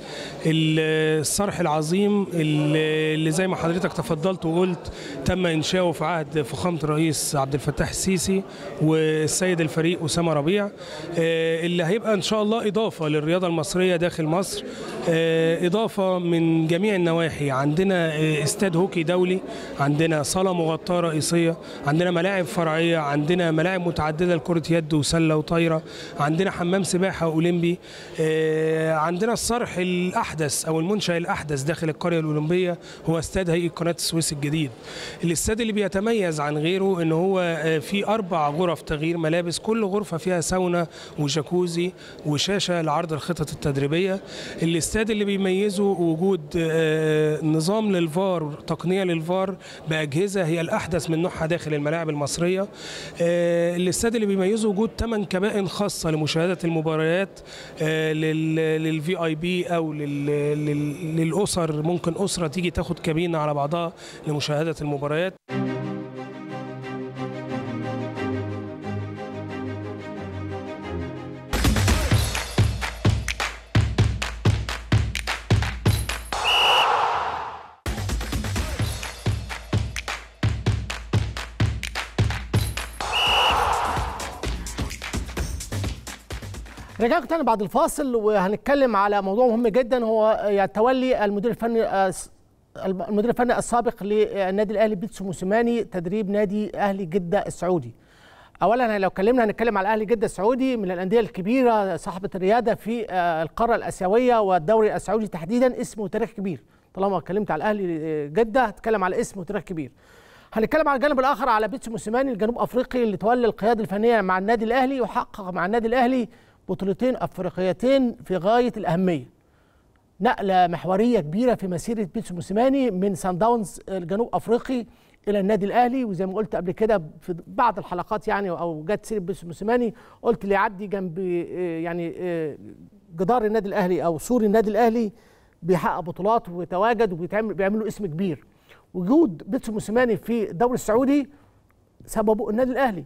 [SPEAKER 11] الصرح العظيم اللي اللي زي ما حضرتك تفضلت وقلت تم انشاؤه في عهد فخامه الرئيس عبد الفتاح السيسي والسيد الفريق اسامه ربيع آه، اللي هيبقى ان شاء الله اضافه للرياضه المصريه داخل مصر آه، اضافه من جميع النواحي عندنا آه، استاد هوكي دولي عندنا صاله مغطاه رئيسيه عندنا ملاعب فرعيه عندنا ملاعب متعدده لكره يد وسله وطايره عندنا حمام سباحه اولمبي آه، عندنا الصرح الاحدث او المنشا الاحدث داخل القريه الاولمبيه هو استاد هيئه قناه السويس الجديد الاستاد اللي بيتميز عن غيره ان هو آه، فيه اربع غرف تغيير ملابس كل غرفه فيها ساونا وجاكوزي وشاشه لعرض الخطط التدريبيه الاستاد اللي بيميزه وجود آه، نظام للفار تقنيه للفار باجهزه هي الاحدث من نوعها داخل الملاعب المصريه آه، الاستاد اللي بيميزه وجود ثمان كبائن خاصه لمشاهده المباريات للفي اي بي او لل- لل- للاسر ممكن اسره تيجي تاخد كابينه على بعضها لمشاهده المباريات
[SPEAKER 1] رجعكم تاني بعد الفاصل وهنتكلم على موضوع مهم جدا هو يعني تولي المدير الفني المدير الفني السابق للنادي الاهلي بيتسو موسيماني تدريب نادي اهلي جده السعودي. اولا لو اتكلمنا هنتكلم على اهلي جده السعودي من الانديه الكبيره صاحبه الرياده في القاره الاسيويه والدوري السعودي تحديدا اسمه تاريخ كبير. طالما اتكلمت على الاهلي جده هتكلم على اسم وتاريخ كبير. هنتكلم على الجانب الاخر على بيتسو موسيماني الجنوب افريقي اللي تولى القياده الفنيه مع النادي الاهلي وحقق مع النادي الاهلي بطولتين افريقيتين في غايه الاهميه. نقله محوريه كبيره في مسيره بيتسو موسيماني من سان داونز الجنوب افريقي الى النادي الاهلي وزي ما قلت قبل كده في بعض الحلقات يعني او جت سيره بيتسو موسيماني قلت اللي يعدي جنب يعني جدار النادي الاهلي او سور النادي الاهلي بيحقق بطولات ويتواجد وبيتعمل بيعملوا اسم كبير. وجود بيتسو موسيماني في الدوري السعودي سببه النادي الاهلي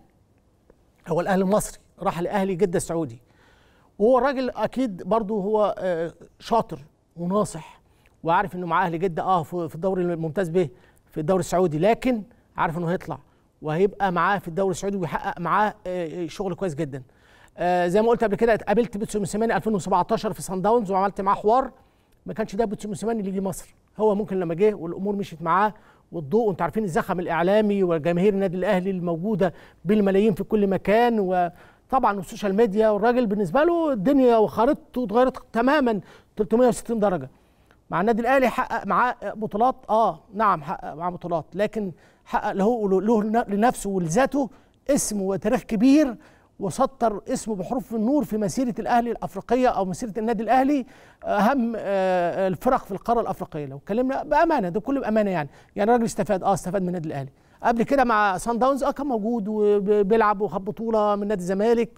[SPEAKER 1] هو الاهلي المصري راح الاهلي جده السعودي وهو الراجل اكيد برضه هو شاطر وناصح وعارف انه معاه اهلي جده اه في الدوري الممتاز به في الدوري السعودي لكن عارف انه هيطلع وهيبقى معاه في الدوري السعودي ويحقق معاه شغل كويس جدا آه زي ما قلت قبل كده اتقابلت بيتسو موسيماني 2017 في سان داونز وعملت معاه حوار ما كانش ده بيتسو موسيماني اللي يجي مصر هو ممكن لما جه والامور مشيت معاه والضوء وانتم عارفين الزخم الاعلامي وجماهير النادي الاهلي الموجوده بالملايين في كل مكان وطبعا السوشيال ميديا والراجل بالنسبه له الدنيا وخريطته اتغيرت تماما 360 درجه مع النادي الاهلي حقق معاه بطولات اه نعم حقق معاه بطولات لكن حقق له له لنفسه ولذاته اسم وتاريخ كبير وسطر اسمه بحروف النور في مسيره الاهلي الافريقيه او مسيره النادي الاهلي اهم الفرق في القاره الافريقيه لو اتكلمنا بامانه ده كله بامانه يعني يعني الراجل استفاد اه استفاد من النادي الاهلي قبل كده مع سان داونز اه كان موجود وبيلعب وخد بطوله من نادي الزمالك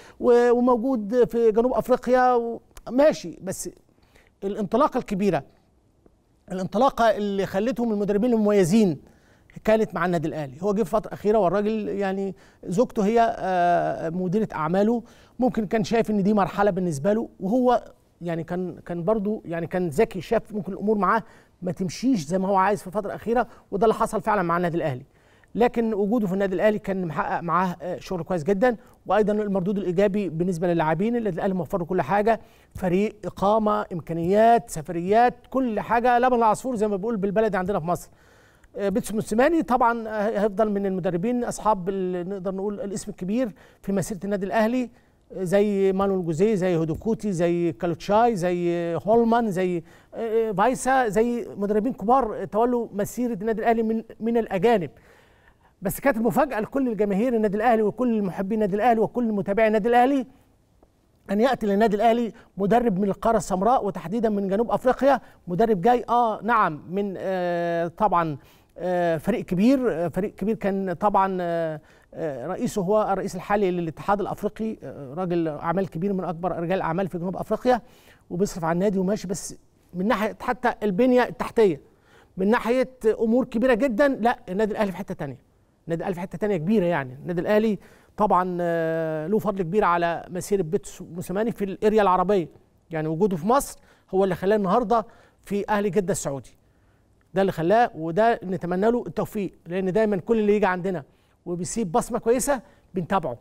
[SPEAKER 1] وموجود في جنوب افريقيا ماشي بس الانطلاقه الكبيره الانطلاقه اللي خلته من المدربين المميزين كانت مع النادي الاهلي هو جه في فتره اخيره والراجل يعني زوجته هي مديره اعماله ممكن كان شايف ان دي مرحله بالنسبه له وهو يعني كان كان برضه يعني كان ذكي شاف ممكن الامور معاه ما تمشيش زي ما هو عايز في الفتره الاخيره وده اللي حصل فعلا مع النادي الاهلي لكن وجوده في النادي الاهلي كان محقق معاه شغل كويس جدا وايضا المردود الايجابي بالنسبه للاعبين النادي الاهلي موفر له كل حاجه فريق اقامه امكانيات سفريات كل حاجه لبن العصفور زي ما بيقول بالبلد عندنا في مصر بيتسو موسيماني طبعا هيفضل من المدربين اصحاب نقدر نقول الاسم الكبير في مسيره النادي الاهلي زي مانويل جوزيه زي هودوكوتي زي كالوتشاي زي هولمان زي فايسا زي مدربين كبار تولوا مسيره النادي الاهلي من من الاجانب بس كانت المفاجاه لكل الجماهير النادي الاهلي وكل محبي النادي الاهلي وكل متابعي النادي الاهلي ان ياتي للنادي الاهلي مدرب من القاره السمراء وتحديدا من جنوب افريقيا مدرب جاي اه نعم من آه طبعا آه فريق كبير آه فريق كبير كان طبعا آه رئيسه هو الرئيس الحالي للاتحاد الافريقي راجل اعمال كبير من اكبر رجال الاعمال في جنوب افريقيا وبيصرف على النادي وماشي بس من ناحيه حتى البنيه التحتيه من ناحيه امور كبيره جدا لا النادي الاهلي في حته ثانيه النادي الاهلي في حته ثانيه كبيره يعني النادي الاهلي طبعا له فضل كبير على مسيره بيتسو موسيماني في الاريا العربيه يعني وجوده في مصر هو اللي خلاه النهارده في اهلي جده السعودي ده اللي خلاه وده نتمنى له التوفيق لان دايما كل اللي يجي عندنا وبيسيب بصمه كويسه بنتابعه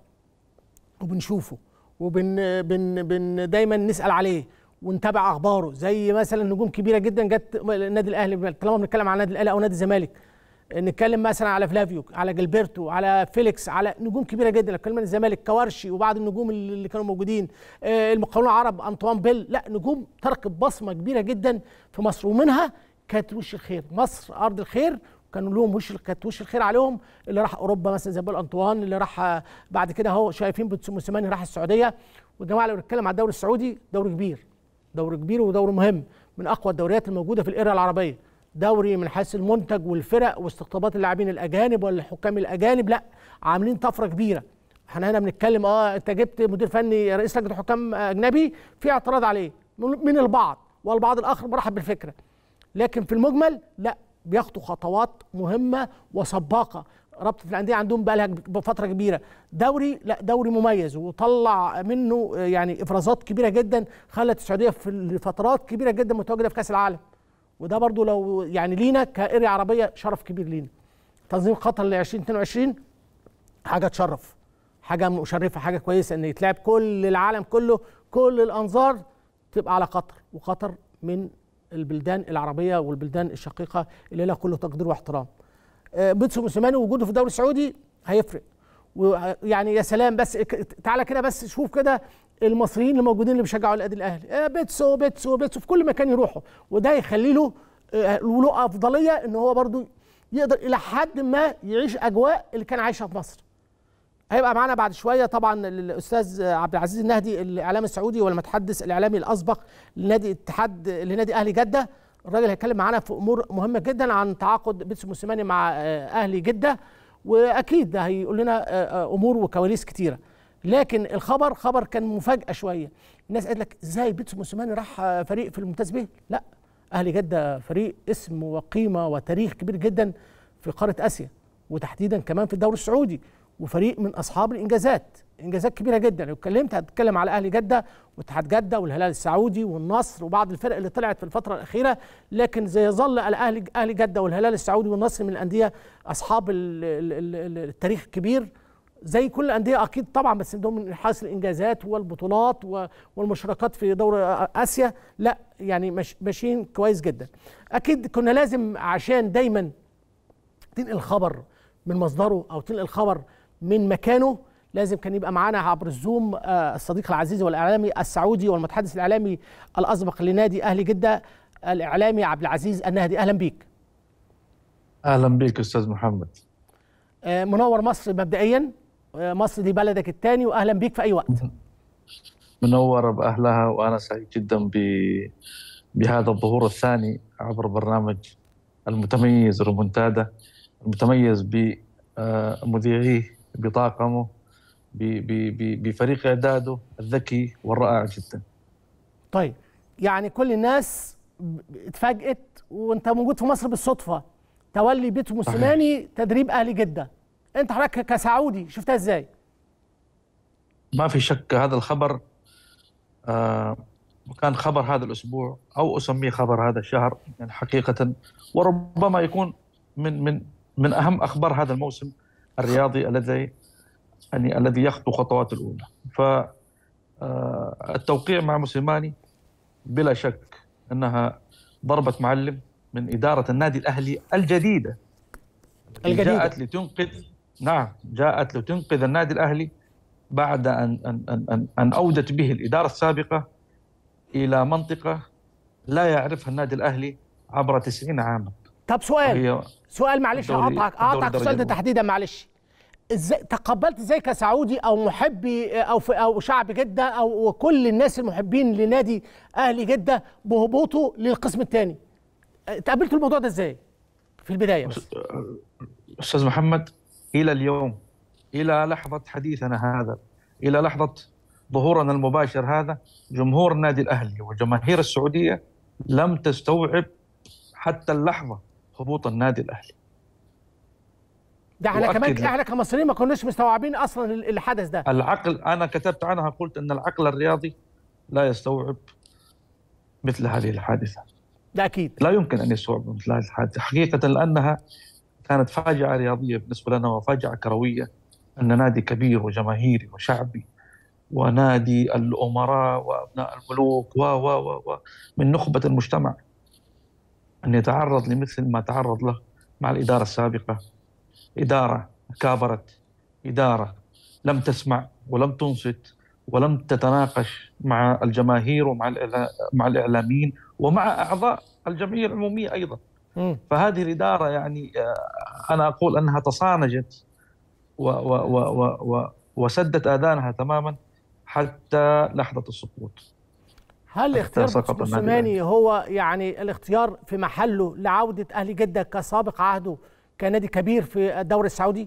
[SPEAKER 1] وبنشوفه وبن بن بن دايما نسال عليه ونتابع اخباره زي مثلا نجوم كبيره جدا جت النادي الاهلي طالما بنتكلم عن النادي الاهلي او نادي الزمالك نتكلم مثلا على فلافيو على جilberto على فيليكس على نجوم كبيره جدا لو اتكلمنا عن الزمالك كوارشي وبعض النجوم اللي كانوا موجودين آه المقاولون العرب انطوان بيل لا نجوم تركت بصمه كبيره جدا في مصر ومنها كانت وش الخير مصر ارض الخير كانوا لهم وش كانت وش الخير عليهم اللي راح اوروبا مثلا زي بيل انطوان اللي راح بعد كده اهو شايفين بيتسو موسيماني راح السعوديه والجماعه لو بنتكلم على الدوري السعودي دوري كبير دوري كبير ودوري مهم من اقوى الدوريات الموجوده في الاريا العربيه دوري من حيث المنتج والفرق واستقطابات اللاعبين الاجانب ولا الحكام الاجانب لا عاملين طفره كبيره احنا هنا بنتكلم اه انت جبت مدير فني رئيس لجنه حكام اجنبي في اعتراض عليه من البعض والبعض الاخر مرحب بالفكره لكن في المجمل لا بياخدوا خطوات مهمه وسباقه رابطه الانديه عندهم بقى لها فتره كبيره دوري لا دوري مميز وطلع منه يعني افرازات كبيره جدا خلت السعوديه في فترات كبيره جدا متواجده في كاس العالم وده برضو لو يعني لينا كاريا عربيه شرف كبير لينا تنظيم قطر ل 2022 حاجه تشرف حاجه مشرفه حاجه كويسه ان يتلعب كل العالم كله كل الانظار تبقى على قطر وقطر من البلدان العربيه والبلدان الشقيقه اللي لها كل تقدير واحترام آه، بيتسو موسيماني وجوده في الدوري السعودي هيفرق ويعني يا سلام بس ك- تعالى كده بس شوف كده المصريين اللي موجودين اللي بيشجعوا النادي الاهلي آه، بيتسو بيتسو بيتسو في كل مكان يروحوا وده يخلي له آه، له افضليه ان هو برضو يقدر الى حد ما يعيش اجواء اللي كان عايشها في مصر هيبقى معانا بعد شويه طبعا الاستاذ عبد العزيز النهدي الاعلام السعودي والمتحدث الاعلامي الاسبق لنادي اتحاد لنادي اهلي جده الراجل هيتكلم معانا في امور مهمه جدا عن تعاقد بيتسو موسيماني مع آه، اهلي جده واكيد ده هيقول لنا آه، آه، امور وكواليس كتيره لكن الخبر خبر كان مفاجاه شويه الناس قالت لك ازاي بيتسو موسيماني راح آه، فريق في الممتاز به لا اهلي جده فريق اسم وقيمه وتاريخ كبير جدا في قاره اسيا وتحديدا كمان في الدوري السعودي وفريق من اصحاب الانجازات انجازات كبيره جدا لو اتكلمت هتتكلم على اهلي جده واتحاد جده والهلال السعودي والنصر وبعض الفرق اللي طلعت في الفتره الاخيره لكن زي يظل الاهلي اهلي جده والهلال السعودي والنصر من الانديه اصحاب ال- ال- ال- التاريخ الكبير زي كل الانديه اكيد طبعا بس عندهم من حيث الانجازات والبطولات و- والمشاركات في دوري اسيا لا يعني مش- ماشيين كويس جدا اكيد كنا لازم عشان دايما تنقل الخبر من مصدره او تنقل الخبر من مكانه لازم كان يبقى معانا عبر الزوم آه، الصديق العزيز والاعلامي السعودي والمتحدث الاعلامي الاسبق لنادي اهلي جده الاعلامي عبد العزيز النهدي اهلا بيك
[SPEAKER 12] اهلا بك استاذ محمد
[SPEAKER 1] آه، منور مصر مبدئيا آه، مصر دي بلدك الثاني واهلا بيك في اي وقت
[SPEAKER 12] منورة بأهلها وأنا سعيد جدا ب... بهذا الظهور الثاني عبر برنامج المتميز رومونتادا المتميز بمذيعيه بطاقمه ب... ب... ب... بفريق إعداده الذكي والرائع جدا
[SPEAKER 1] طيب يعني كل الناس ب- اتفاجئت وانت موجود في مصر بالصدفه تولي بيتو موسيماني تدريب اهلي جده انت حضرتك كسعودي شفتها ازاي
[SPEAKER 12] ما في شك هذا الخبر آه وكان خبر هذا الأسبوع أو أسميه خبر هذا الشهر يعني حقيقة وربما يكون من من من أهم أخبار هذا الموسم الرياضي الذي يعني الذي يخطو خطوات الأولى ف آه، التوقيع مع موسيماني بلا شك أنها ضربة معلم من إدارة النادي الأهلي الجديدة التي
[SPEAKER 1] الجديدة.
[SPEAKER 12] جاءت لتنقذ نعم جاءت لتنقذ النادي الأهلي بعد أن أن أن أن, أن أودت به الإدارة السابقة إلى منطقة لا يعرفها النادي الأهلي عبر 90 عاما
[SPEAKER 1] طب سؤال
[SPEAKER 12] وهي
[SPEAKER 1] سؤال معلش
[SPEAKER 12] الدوري-
[SPEAKER 1] هقطعك
[SPEAKER 12] الدوري
[SPEAKER 1] هقطعك
[SPEAKER 12] الدرجة
[SPEAKER 1] السؤال ده
[SPEAKER 12] الأولى.
[SPEAKER 1] تحديدا معلش ازاي تقبلت ازاي كسعودي او محبي او في او شعب جده او كل الناس المحبين لنادي اهلي جده بهبوطه للقسم الثاني تقبلتوا الموضوع ده ازاي في البدايه بس
[SPEAKER 12] أستاذ محمد إلى اليوم إلى لحظة حديثنا هذا إلى لحظة ظهورنا المباشر هذا جمهور النادي الأهلي وجماهير السعودية لم تستوعب حتى اللحظة هبوط النادي الأهلي
[SPEAKER 1] ده احنا
[SPEAKER 12] وأكد
[SPEAKER 1] كمان
[SPEAKER 12] لك.
[SPEAKER 1] احنا كمصريين ما كناش مستوعبين اصلا الحدث ده
[SPEAKER 12] العقل أنا كتبت عنها قلت أن العقل الرياضي لا يستوعب مثل هذه الحادثة
[SPEAKER 1] ده اكيد
[SPEAKER 12] لا يمكن ان يستوعب مثل هذه الحادثه حقيقه لانها كانت فاجعه رياضيه بالنسبه لنا وفاجعه كرويه ان نادي كبير وجماهيري وشعبي ونادي الامراء وابناء الملوك و و و و من نخبه المجتمع ان يتعرض لمثل ما تعرض له مع الاداره السابقه اداره كابرت اداره لم تسمع ولم تنصت ولم تتناقش مع الجماهير ومع الإعلا- مع الاعلاميين ومع اعضاء الجمعيه العموميه ايضا
[SPEAKER 1] مم.
[SPEAKER 12] فهذه الاداره يعني آه، انا اقول انها تصانجت و و و و و وسدت اذانها تماما حتى لحظه السقوط
[SPEAKER 1] هل
[SPEAKER 12] حتى
[SPEAKER 1] اختيار
[SPEAKER 12] سقط
[SPEAKER 1] بيتسو
[SPEAKER 12] النادي
[SPEAKER 1] موسيماني هو يعني الاختيار في محله لعوده اهلي جده كسابق عهده كنادي كبير في الدوري السعودي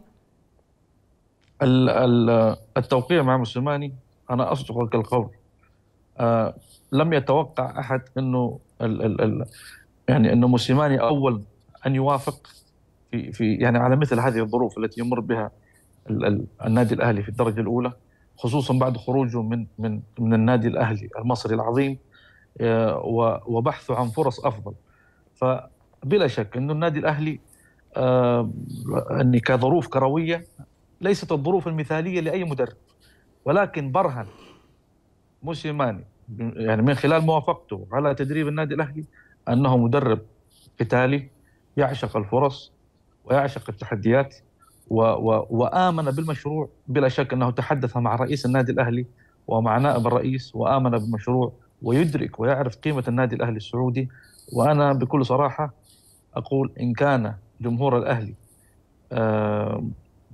[SPEAKER 12] ال- ال- التوقيع مع موسيماني انا اصدقك القول آه لم يتوقع احد انه ال ال ال يعني انه موسيماني اول ان يوافق في في يعني على مثل هذه الظروف التي يمر بها ال ال النادي الاهلي في الدرجه الاولى خصوصا بعد خروجه من من من النادي الاهلي المصري العظيم آه، و- وبحثه عن فرص افضل فبلا شك انه النادي الاهلي آه، اني كظروف كرويه ليست الظروف المثاليه لاي مدرب ولكن برهن موسيماني يعني من خلال موافقته على تدريب النادي الاهلي انه مدرب قتالي يعشق الفرص ويعشق التحديات و و وامن بالمشروع بلا شك انه تحدث مع رئيس النادي الاهلي ومع نائب الرئيس وامن بالمشروع ويدرك ويعرف قيمه النادي الاهلي السعودي وانا بكل صراحه اقول ان كان جمهور الاهلي آه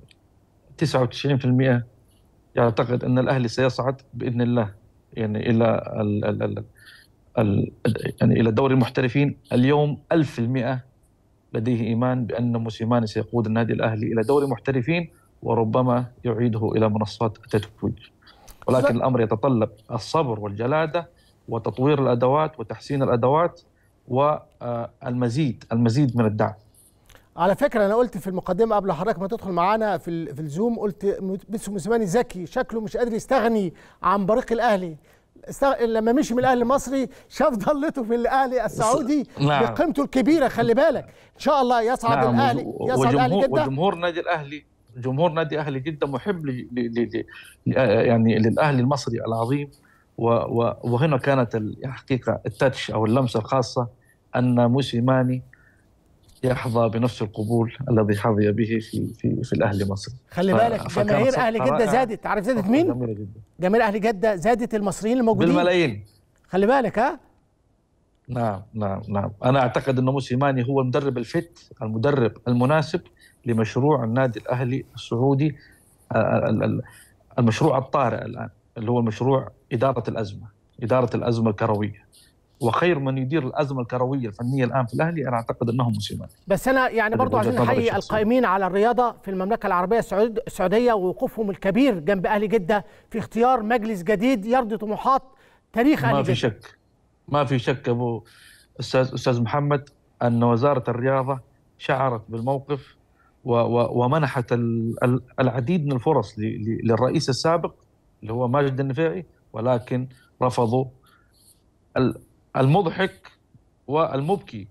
[SPEAKER 12] 99% يعتقد ان الاهلي سيصعد باذن الله يعني الى ال ال ال ال يعني الى دوري المحترفين اليوم 1000% لديه ايمان بان موسيماني سيقود النادي الاهلي الى دوري محترفين وربما يعيده الى منصات التتويج ولكن الامر يتطلب الصبر والجلاده وتطوير الادوات وتحسين الادوات والمزيد المزيد من الدعم
[SPEAKER 1] على فكره انا قلت في المقدمه قبل حضرتك ما تدخل معانا في ال- في الزوم قلت بيتسو موسيماني ذكي شكله مش قادر يستغني عن بريق الاهلي استغ... لما مشي من الاهلي المصري شاف ضلته في الاهلي السعودي
[SPEAKER 12] نعم.
[SPEAKER 1] بقيمته الكبيره خلي بالك ان شاء الله يصعد
[SPEAKER 12] نعم
[SPEAKER 1] الاهلي
[SPEAKER 12] وج-
[SPEAKER 1] يصعد الاهلي
[SPEAKER 12] وجمهور
[SPEAKER 1] جده
[SPEAKER 12] وجمهور نادي الاهلي جمهور نادي اهلي جدا محب ل... ل... ل... ل... يعني للاهلي المصري العظيم و... و... وهنا كانت الحقيقه التاتش او اللمسه الخاصه ان موسيماني يحظى بنفس القبول الذي حظي به في في في الاهلي المصري
[SPEAKER 1] خلي
[SPEAKER 12] ف-
[SPEAKER 1] بالك
[SPEAKER 12] فكانت
[SPEAKER 1] جماهير
[SPEAKER 12] صفقة
[SPEAKER 1] اهلي جده
[SPEAKER 12] رائعة.
[SPEAKER 1] زادت عارف زادت مين
[SPEAKER 12] جميله جدا
[SPEAKER 1] جماهير اهلي جده زادت المصريين الموجودين
[SPEAKER 12] بالملايين
[SPEAKER 1] خلي بالك ها
[SPEAKER 12] نعم نعم نعم انا اعتقد ان موسيماني هو المدرب الفت المدرب المناسب لمشروع النادي الاهلي السعودي ال- ال- ال- المشروع الطارئ الان اللي هو مشروع اداره الازمه اداره الازمه الكرويه وخير من يدير الازمه الكرويه الفنيه الان في الاهلي انا اعتقد انه موسيماني
[SPEAKER 1] بس انا يعني
[SPEAKER 12] هذه
[SPEAKER 1] برضو
[SPEAKER 12] وجهة
[SPEAKER 1] عايزين
[SPEAKER 12] نظري
[SPEAKER 1] نحيي
[SPEAKER 12] الشخصية.
[SPEAKER 1] القائمين على الرياضه في المملكه العربيه السعود- السعوديه ووقوفهم الكبير جنب اهلي جده في اختيار مجلس جديد يرضي طموحات تاريخ اهلي
[SPEAKER 12] ما
[SPEAKER 1] جده
[SPEAKER 12] في شك ما في شك ابو استاذ استاذ محمد ان وزاره الرياضه شعرت بالموقف و و ومنحت ال- ال- العديد من الفرص ل- ل- للرئيس السابق اللي هو ماجد النفيعي ولكن رفضوا ال- المضحك والمبكي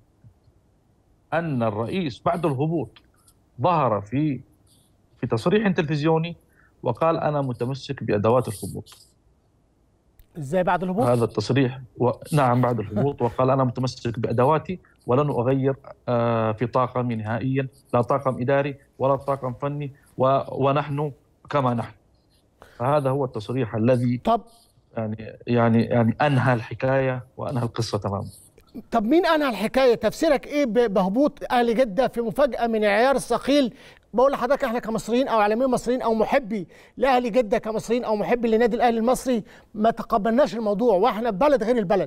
[SPEAKER 12] ان الرئيس بعد الهبوط ظهر في في تصريح تلفزيوني وقال انا متمسك بادوات الهبوط
[SPEAKER 1] ازاي بعد الهبوط
[SPEAKER 12] هذا التصريح و... نعم بعد الهبوط وقال انا متمسك بادواتي ولن اغير آه، في طاقمي نهائيا لا طاقم اداري ولا طاقم فني و... ونحن كما نحن فهذا هو التصريح الذي
[SPEAKER 1] طب
[SPEAKER 12] يعني يعني يعني انهى الحكايه وانهى القصه تماما
[SPEAKER 1] طب مين انهى الحكايه تفسيرك ايه ب- بهبوط اهلي جده في مفاجاه من العيار الثقيل بقول لحضرتك احنا كمصريين او اعلاميين مصريين او محبي لاهلي جده كمصريين او محبي لنادي الاهلي المصري ما تقبلناش الموضوع واحنا في بلد غير البلد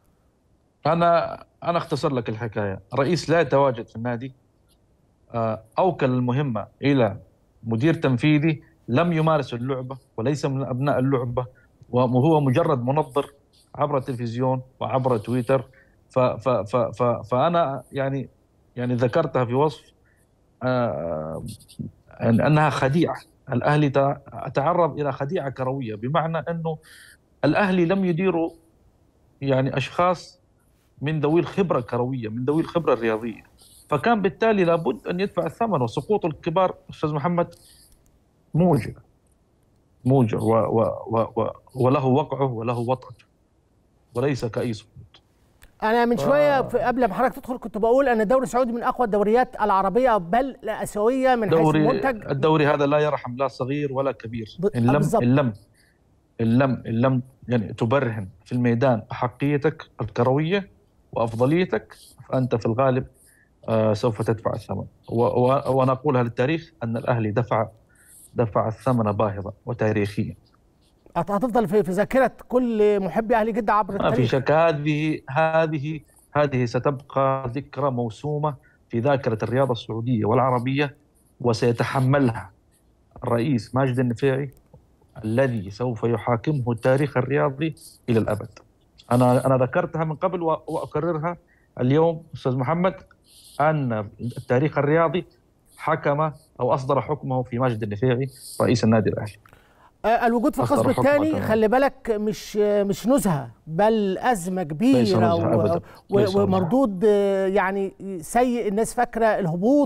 [SPEAKER 12] انا انا اختصر لك الحكايه رئيس لا يتواجد في النادي آه، اوكل المهمه الى مدير تنفيذي لم يمارس اللعبه وليس من ابناء اللعبه وهو مجرد منظر عبر التلفزيون وعبر تويتر ف ف ف ف فانا يعني يعني ذكرتها في وصف آه، يعني انها خديعه الاهلي تع- تعرض الى خديعه كرويه بمعنى انه الاهلي لم يديروا يعني اشخاص من ذوي الخبره الكرويه من ذوي الخبره الرياضيه فكان بالتالي لابد ان يدفع الثمن وسقوط الكبار استاذ محمد موجع موجع و و و و وله وقعه وله وطأته وليس كأي سقوط
[SPEAKER 1] انا من شويه في- قبل ما حضرتك تدخل كنت بقول ان الدوري السعودي من اقوى الدوريات العربيه بل الاسيويه من حيث
[SPEAKER 12] دوري
[SPEAKER 1] المنتج
[SPEAKER 12] الدوري هذا لا يرحم لا صغير ولا كبير
[SPEAKER 1] ب-
[SPEAKER 12] ان لم
[SPEAKER 1] بالضبط.
[SPEAKER 12] ان لم ان لم ان لم يعني تبرهن في الميدان احقيتك الكرويه وافضليتك فانت في الغالب آه، سوف تدفع الثمن و- و- وانا اقولها للتاريخ ان الاهلي دفع دفع الثمن باهظا وتاريخيا
[SPEAKER 1] هت- هتفضل في في ذاكره كل محبي اهلي جده عبر
[SPEAKER 12] ما في
[SPEAKER 1] التاريخ
[SPEAKER 12] شك هذه هذه هذه ستبقى ذكرى موسومه في ذاكره الرياضه السعوديه والعربيه وسيتحملها الرئيس ماجد النفيعي الذي سوف يحاكمه التاريخ الرياضي الى الابد. انا انا ذكرتها من قبل و- واكررها اليوم استاذ محمد ان التاريخ الرياضي حكم او اصدر حكمه في ماجد النفيعي رئيس النادي الاهلي.
[SPEAKER 1] آه، الوجود في
[SPEAKER 12] أصدر
[SPEAKER 1] القسم
[SPEAKER 12] حكمة
[SPEAKER 1] الثاني
[SPEAKER 12] تمام.
[SPEAKER 1] خلي بالك مش آه، مش نزهه بل ازمه
[SPEAKER 12] ليس
[SPEAKER 1] كبيره
[SPEAKER 12] نزهة
[SPEAKER 1] و-
[SPEAKER 12] أبداً.
[SPEAKER 1] و-
[SPEAKER 12] ليس نزهة.
[SPEAKER 1] ومردود آه، يعني سيء الناس فاكره الهبوط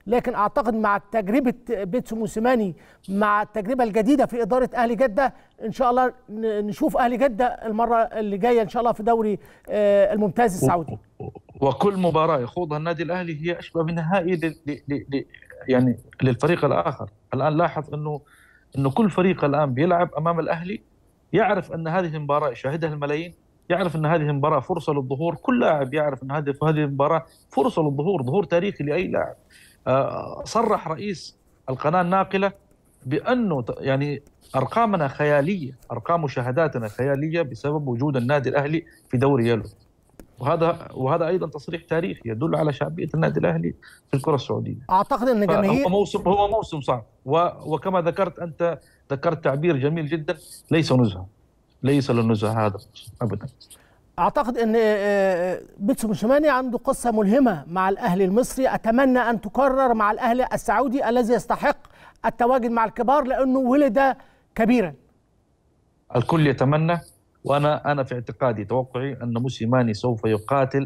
[SPEAKER 1] لكن اعتقد مع تجربه بيتسو موسيماني مع التجربه الجديده في اداره اهلي جده ان شاء الله ن- نشوف اهلي جده المره اللي جايه ان شاء الله في دوري آه، الممتاز السعودي
[SPEAKER 12] وكل مباراة يخوضها النادي الأهلي هي أشبه بنهائي ل... ل... ل... ل... يعني للفريق الآخر الآن لاحظ أنه أنه كل فريق الآن بيلعب أمام الأهلي يعرف أن هذه المباراة يشاهدها الملايين يعرف أن هذه المباراة فرصة للظهور كل لاعب يعرف أن هذه هذه المباراة فرصة للظهور ظهور تاريخي لأي لاعب آه، صرح رئيس القناة الناقلة بأنه ت- يعني أرقامنا خيالية أرقام مشاهداتنا خيالية بسبب وجود النادي الأهلي في دوري يلو وهذا وهذا ايضا تصريح تاريخي يدل على شعبيه النادي الاهلي في الكره السعوديه.
[SPEAKER 1] اعتقد ان جماهير
[SPEAKER 12] هو موسم هو موسم صعب و- وكما ذكرت انت ذكرت تعبير جميل جدا ليس نزهه ليس للنزهه هذا ابدا.
[SPEAKER 1] اعتقد ان آه، بيتسو موسيماني عنده قصه ملهمه مع الاهلي المصري اتمنى ان تكرر مع الاهلي السعودي الذي يستحق التواجد مع الكبار لانه ولد كبيرا
[SPEAKER 12] الكل يتمنى وانا انا في اعتقادي توقعي ان موسيماني سوف يقاتل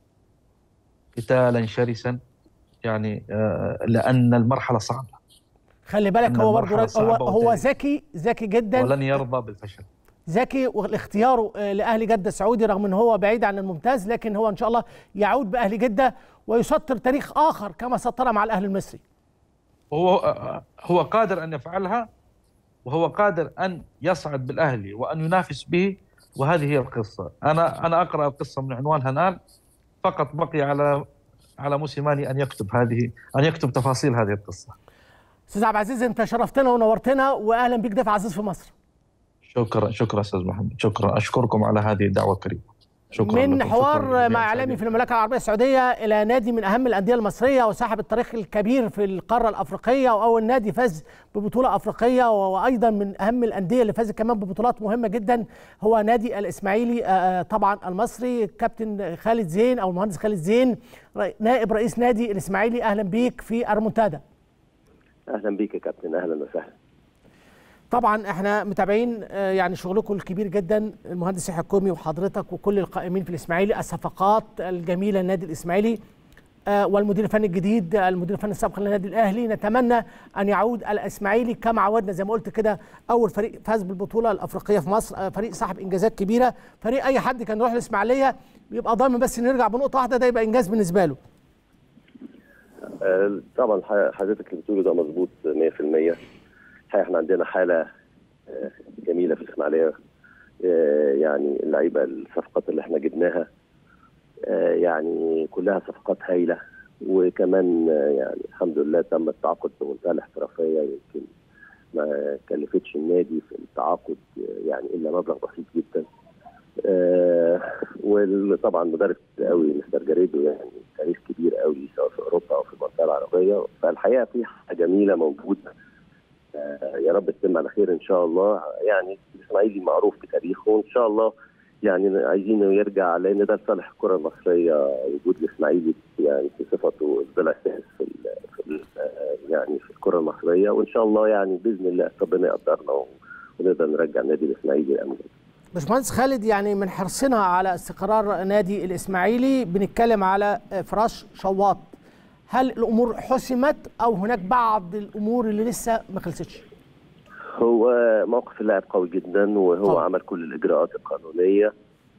[SPEAKER 12] قتالا شرسا يعني آه، لان المرحله صعبه
[SPEAKER 1] خلي بالك
[SPEAKER 12] إن
[SPEAKER 1] هو برضه
[SPEAKER 12] المرحلة
[SPEAKER 1] راجل- هو
[SPEAKER 12] صعبة
[SPEAKER 1] هو
[SPEAKER 12] وتاريخ.
[SPEAKER 1] ذكي ذكي جدا
[SPEAKER 12] ولن يرضى بالفشل.
[SPEAKER 1] ذكي واختياره آه، لاهلي جده السعودي رغم ان هو بعيد عن الممتاز لكن هو ان شاء الله يعود باهلي جده ويسطر تاريخ اخر كما سطر مع الاهلي المصري
[SPEAKER 12] هو هو قادر ان يفعلها وهو قادر ان يصعد بالاهلي وان ينافس به وهذه هي القصه انا انا اقرا القصه من عنوانها الان فقط بقي على على موسيماني ان يكتب هذه ان يكتب تفاصيل هذه القصه
[SPEAKER 1] استاذ عبد العزيز انت شرفتنا ونورتنا واهلا بيك ضيف عزيز في مصر
[SPEAKER 12] شكرا شكرا استاذ محمد شكرا اشكركم على هذه الدعوه الكريمه شكرا
[SPEAKER 1] من
[SPEAKER 12] لكم.
[SPEAKER 1] حوار
[SPEAKER 12] شكراً
[SPEAKER 1] مع اعلامي في المملكه العربيه السعوديه الى نادي من اهم الانديه المصريه وصاحب التاريخ الكبير في القاره الافريقيه واول نادي فاز ببطوله افريقيه وايضا من اهم الانديه اللي فازت كمان ببطولات مهمه جدا هو نادي الاسماعيلي آه، طبعا المصري كابتن خالد زين او المهندس خالد زين رئي- نائب رئيس نادي الاسماعيلي اهلا بيك في ارمونتادا
[SPEAKER 2] اهلا بيك يا كابتن اهلا وسهلا
[SPEAKER 1] طبعا احنا متابعين آه، يعني شغلكم الكبير جدا المهندس يحيى الكومي وحضرتك وكل القائمين في الاسماعيلي الصفقات الجميله للنادي الاسماعيلي آه، والمدير الفني الجديد آه، المدير الفني السابق للنادي الاهلي نتمنى ان يعود الاسماعيلي كما عودنا زي ما قلت كده اول فريق فاز بالبطوله الافريقيه في مصر آه، فريق صاحب انجازات كبيره فريق اي حد كان يروح الاسماعيليه بيبقى ضامن بس انه يرجع بنقطه واحده ده يبقى انجاز بالنسبه له
[SPEAKER 2] آه، طبعا ح- حضرتك اللي بتقوله ده مظبوط 100% الحقيقه احنا عندنا حاله آه، جميله في الاسماعيليه آه، يعني اللعيبه الصفقات اللي احنا جبناها آه، يعني كلها صفقات هايله وكمان آه، يعني الحمد لله تم التعاقد بمنتهى الاحترافيه يمكن ما كلفتش النادي في التعاقد آه، يعني الا مبلغ بسيط جدا آه، وطبعا مدرب قوي مستر جاريدو يعني تاريخ كبير قوي سواء في اوروبا او في المنطقه العربيه فالحقيقه في حاجه جميله موجوده آه، يا رب تتم على خير ان شاء الله يعني الاسماعيلي معروف بتاريخه وان شاء الله يعني عايزينه يرجع لان ده لصالح الكره المصريه وجود الاسماعيلي يعني في صفته الضلع الثالث في, ال في ال يعني في الكره المصريه وان شاء الله يعني باذن الله ربنا يقدرنا و- ونقدر نرجع النادي الاسماعيلي لامجاد
[SPEAKER 1] باشمهندس خالد يعني من حرصنا على استقرار نادي الاسماعيلي بنتكلم على فراش شواط هل الامور حسمت او هناك بعض الامور اللي لسه ما خلصتش
[SPEAKER 2] هو موقف اللاعب قوي جدا وهو طبعا. عمل كل الاجراءات القانونيه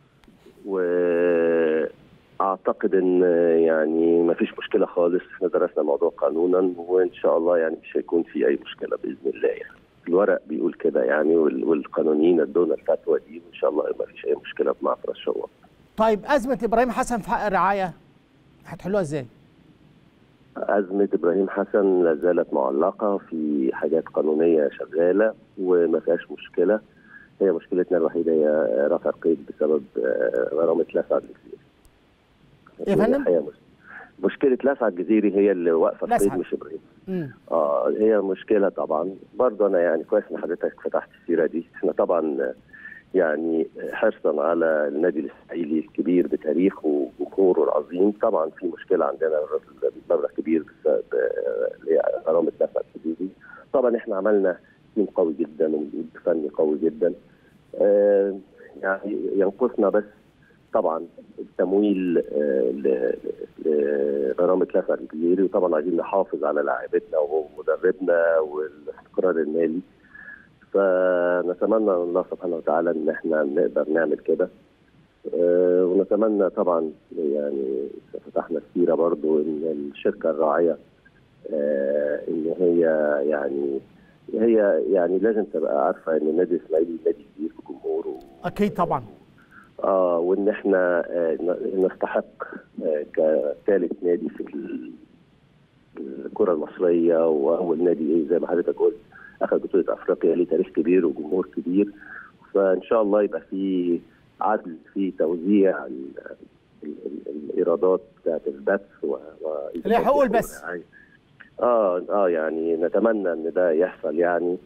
[SPEAKER 2] واعتقد ان يعني ما فيش مشكله خالص احنا درسنا الموضوع قانونا وان شاء الله يعني مش هيكون في اي مشكله باذن الله يعني الورق بيقول كده يعني وال- والقانونيين ادونا الفتوى دي وان شاء الله ما فيش اي مشكله مع فراس شواط
[SPEAKER 1] طيب ازمه ابراهيم حسن في حق الرعايه هتحلوها ازاي
[SPEAKER 2] أزمة إبراهيم حسن لا زالت معلقة في حاجات قانونية شغالة وما فيهاش مشكلة هي مشكلتنا الوحيدة هي رفع قيد بسبب آه، غرامة لسعد الجزيري
[SPEAKER 1] يا فندم؟
[SPEAKER 2] هي مش- مشكلة لسعد الجزيري هي اللي واقفة القيد
[SPEAKER 1] لسعد.
[SPEAKER 2] مش إبراهيم
[SPEAKER 1] مم.
[SPEAKER 2] اه هي مشكلة طبعا برضه أنا يعني كويس إن حضرتك فتحت السيرة دي احنا طبعا آه، يعني حرصا على النادي الاسماعيلي الكبير بتاريخه وجمهوره العظيم طبعا في مشكله عندنا الراجل مبلغ كبير بسبب آه، اللي هي غرامه دفع الحدودي طبعا احنا عملنا تيم قوي جدا ومدير فني قوي جدا آه، يعني ينقصنا بس طبعا التمويل آه، ل- ل-
[SPEAKER 13] رامي لفر الجزيري وطبعا عايزين نحافظ على لاعبتنا ومدربنا والاستقرار المالي فنتمنى من الله سبحانه وتعالى ان احنا نقدر نعمل كده آه، ونتمنى طبعا يعني فتحنا السيره برضو ان الشركه الراعيه آه، ان هي يعني هي يعني لازم تبقى عارفه ان النادي الاسماعيلي نادي كبير بجمهوره
[SPEAKER 1] اكيد طبعا
[SPEAKER 13] اه وان احنا آه ن- نستحق آه كثالث نادي في ال- الكره المصريه واول نادي ايه زي ما حضرتك قلت اخذ بطوله افريقيا ليه تاريخ كبير وجمهور كبير فان شاء الله يبقى في عدل في توزيع ال- ال- ال- الايرادات بتاعت البث و و-
[SPEAKER 1] اللي هي حقوق البث.
[SPEAKER 13] اه اه يعني نتمنى ان ده يحصل يعني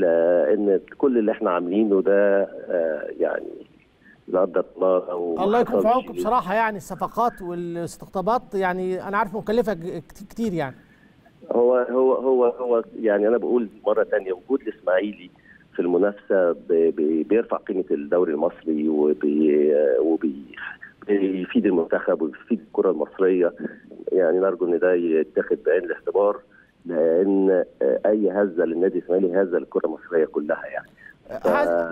[SPEAKER 13] لان كل اللي احنا عاملينه ده آه يعني لا قدر الله لو
[SPEAKER 1] الله يكون في
[SPEAKER 13] حصلش-
[SPEAKER 1] عونكم بصراحه يعني الصفقات والاستقطابات يعني انا عارف مكلفه ج- كت- كتير يعني
[SPEAKER 13] هو هو هو هو يعني انا بقول مره ثانيه وجود الاسماعيلي في المنافسه ب- ب- بيرفع قيمه الدوري المصري وبي وبي بيفيد المنتخب وبيفيد الكره المصريه يعني نرجو ان ده يتاخد بعين الاعتبار لان اي هزه للنادي الاسماعيلي هزه للكره المصريه كلها يعني ف-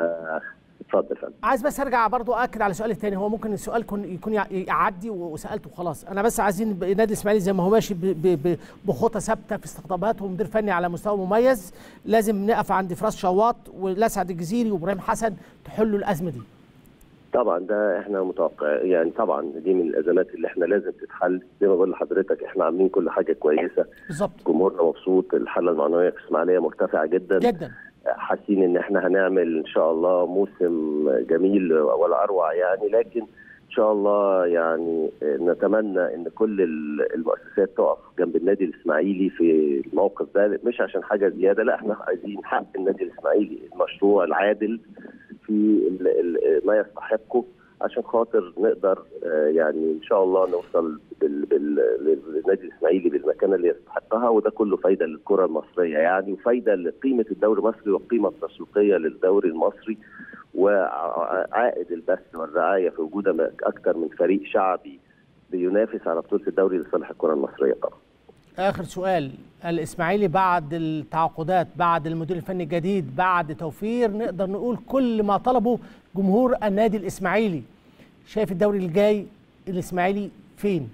[SPEAKER 13] اتفضل يا فندم
[SPEAKER 1] عايز بس ارجع برضو اكد على السؤال الثاني هو ممكن السؤال يكون يكون يع- يعدي وسالته خلاص انا بس عايزين ب- النادي الاسماعيلي زي ما هو ماشي ب- ب- ب- بخطى ثابته في استقطاباته ومدير فني على مستوى مميز لازم نقف عند فراس شواط ولسعد الجزيري وابراهيم حسن تحلوا الازمه دي
[SPEAKER 13] طبعا ده احنا متوقع يعني طبعا دي من الازمات اللي احنا لازم تتحل زي ما بقول لحضرتك احنا عاملين كل حاجه كويسه
[SPEAKER 1] بالظبط
[SPEAKER 13] جمهورنا مبسوط الحاله المعنويه في اسماعيليه مرتفعه جدا
[SPEAKER 1] جدا
[SPEAKER 13] حاسين ان احنا هنعمل ان شاء الله موسم جميل ولا اروع يعني لكن ان شاء الله يعني نتمنى ان كل ال- المؤسسات تقف جنب النادي الاسماعيلي في الموقف ده مش عشان حاجه زياده لا احنا عايزين حق النادي الاسماعيلي المشروع العادل في ال- ال- ما يستحقه عشان خاطر نقدر آه، يعني ان شاء الله نوصل بال- بال- للنادي الاسماعيلي بالمكانه اللي يستحقها وده كله فايده للكره المصريه يعني وفايده لقيمه الدوري المصري والقيمه التسويقيه للدوري المصري وعائد البث والرعايه في وجود اكثر من فريق شعبي بينافس على بطوله الدوري لصالح الكره المصريه طبعا.
[SPEAKER 1] اخر سؤال الاسماعيلي بعد التعاقدات بعد المدير الفني الجديد بعد توفير نقدر نقول كل ما طلبه جمهور النادي الاسماعيلي شايف الدوري الجاي الاسماعيلي فين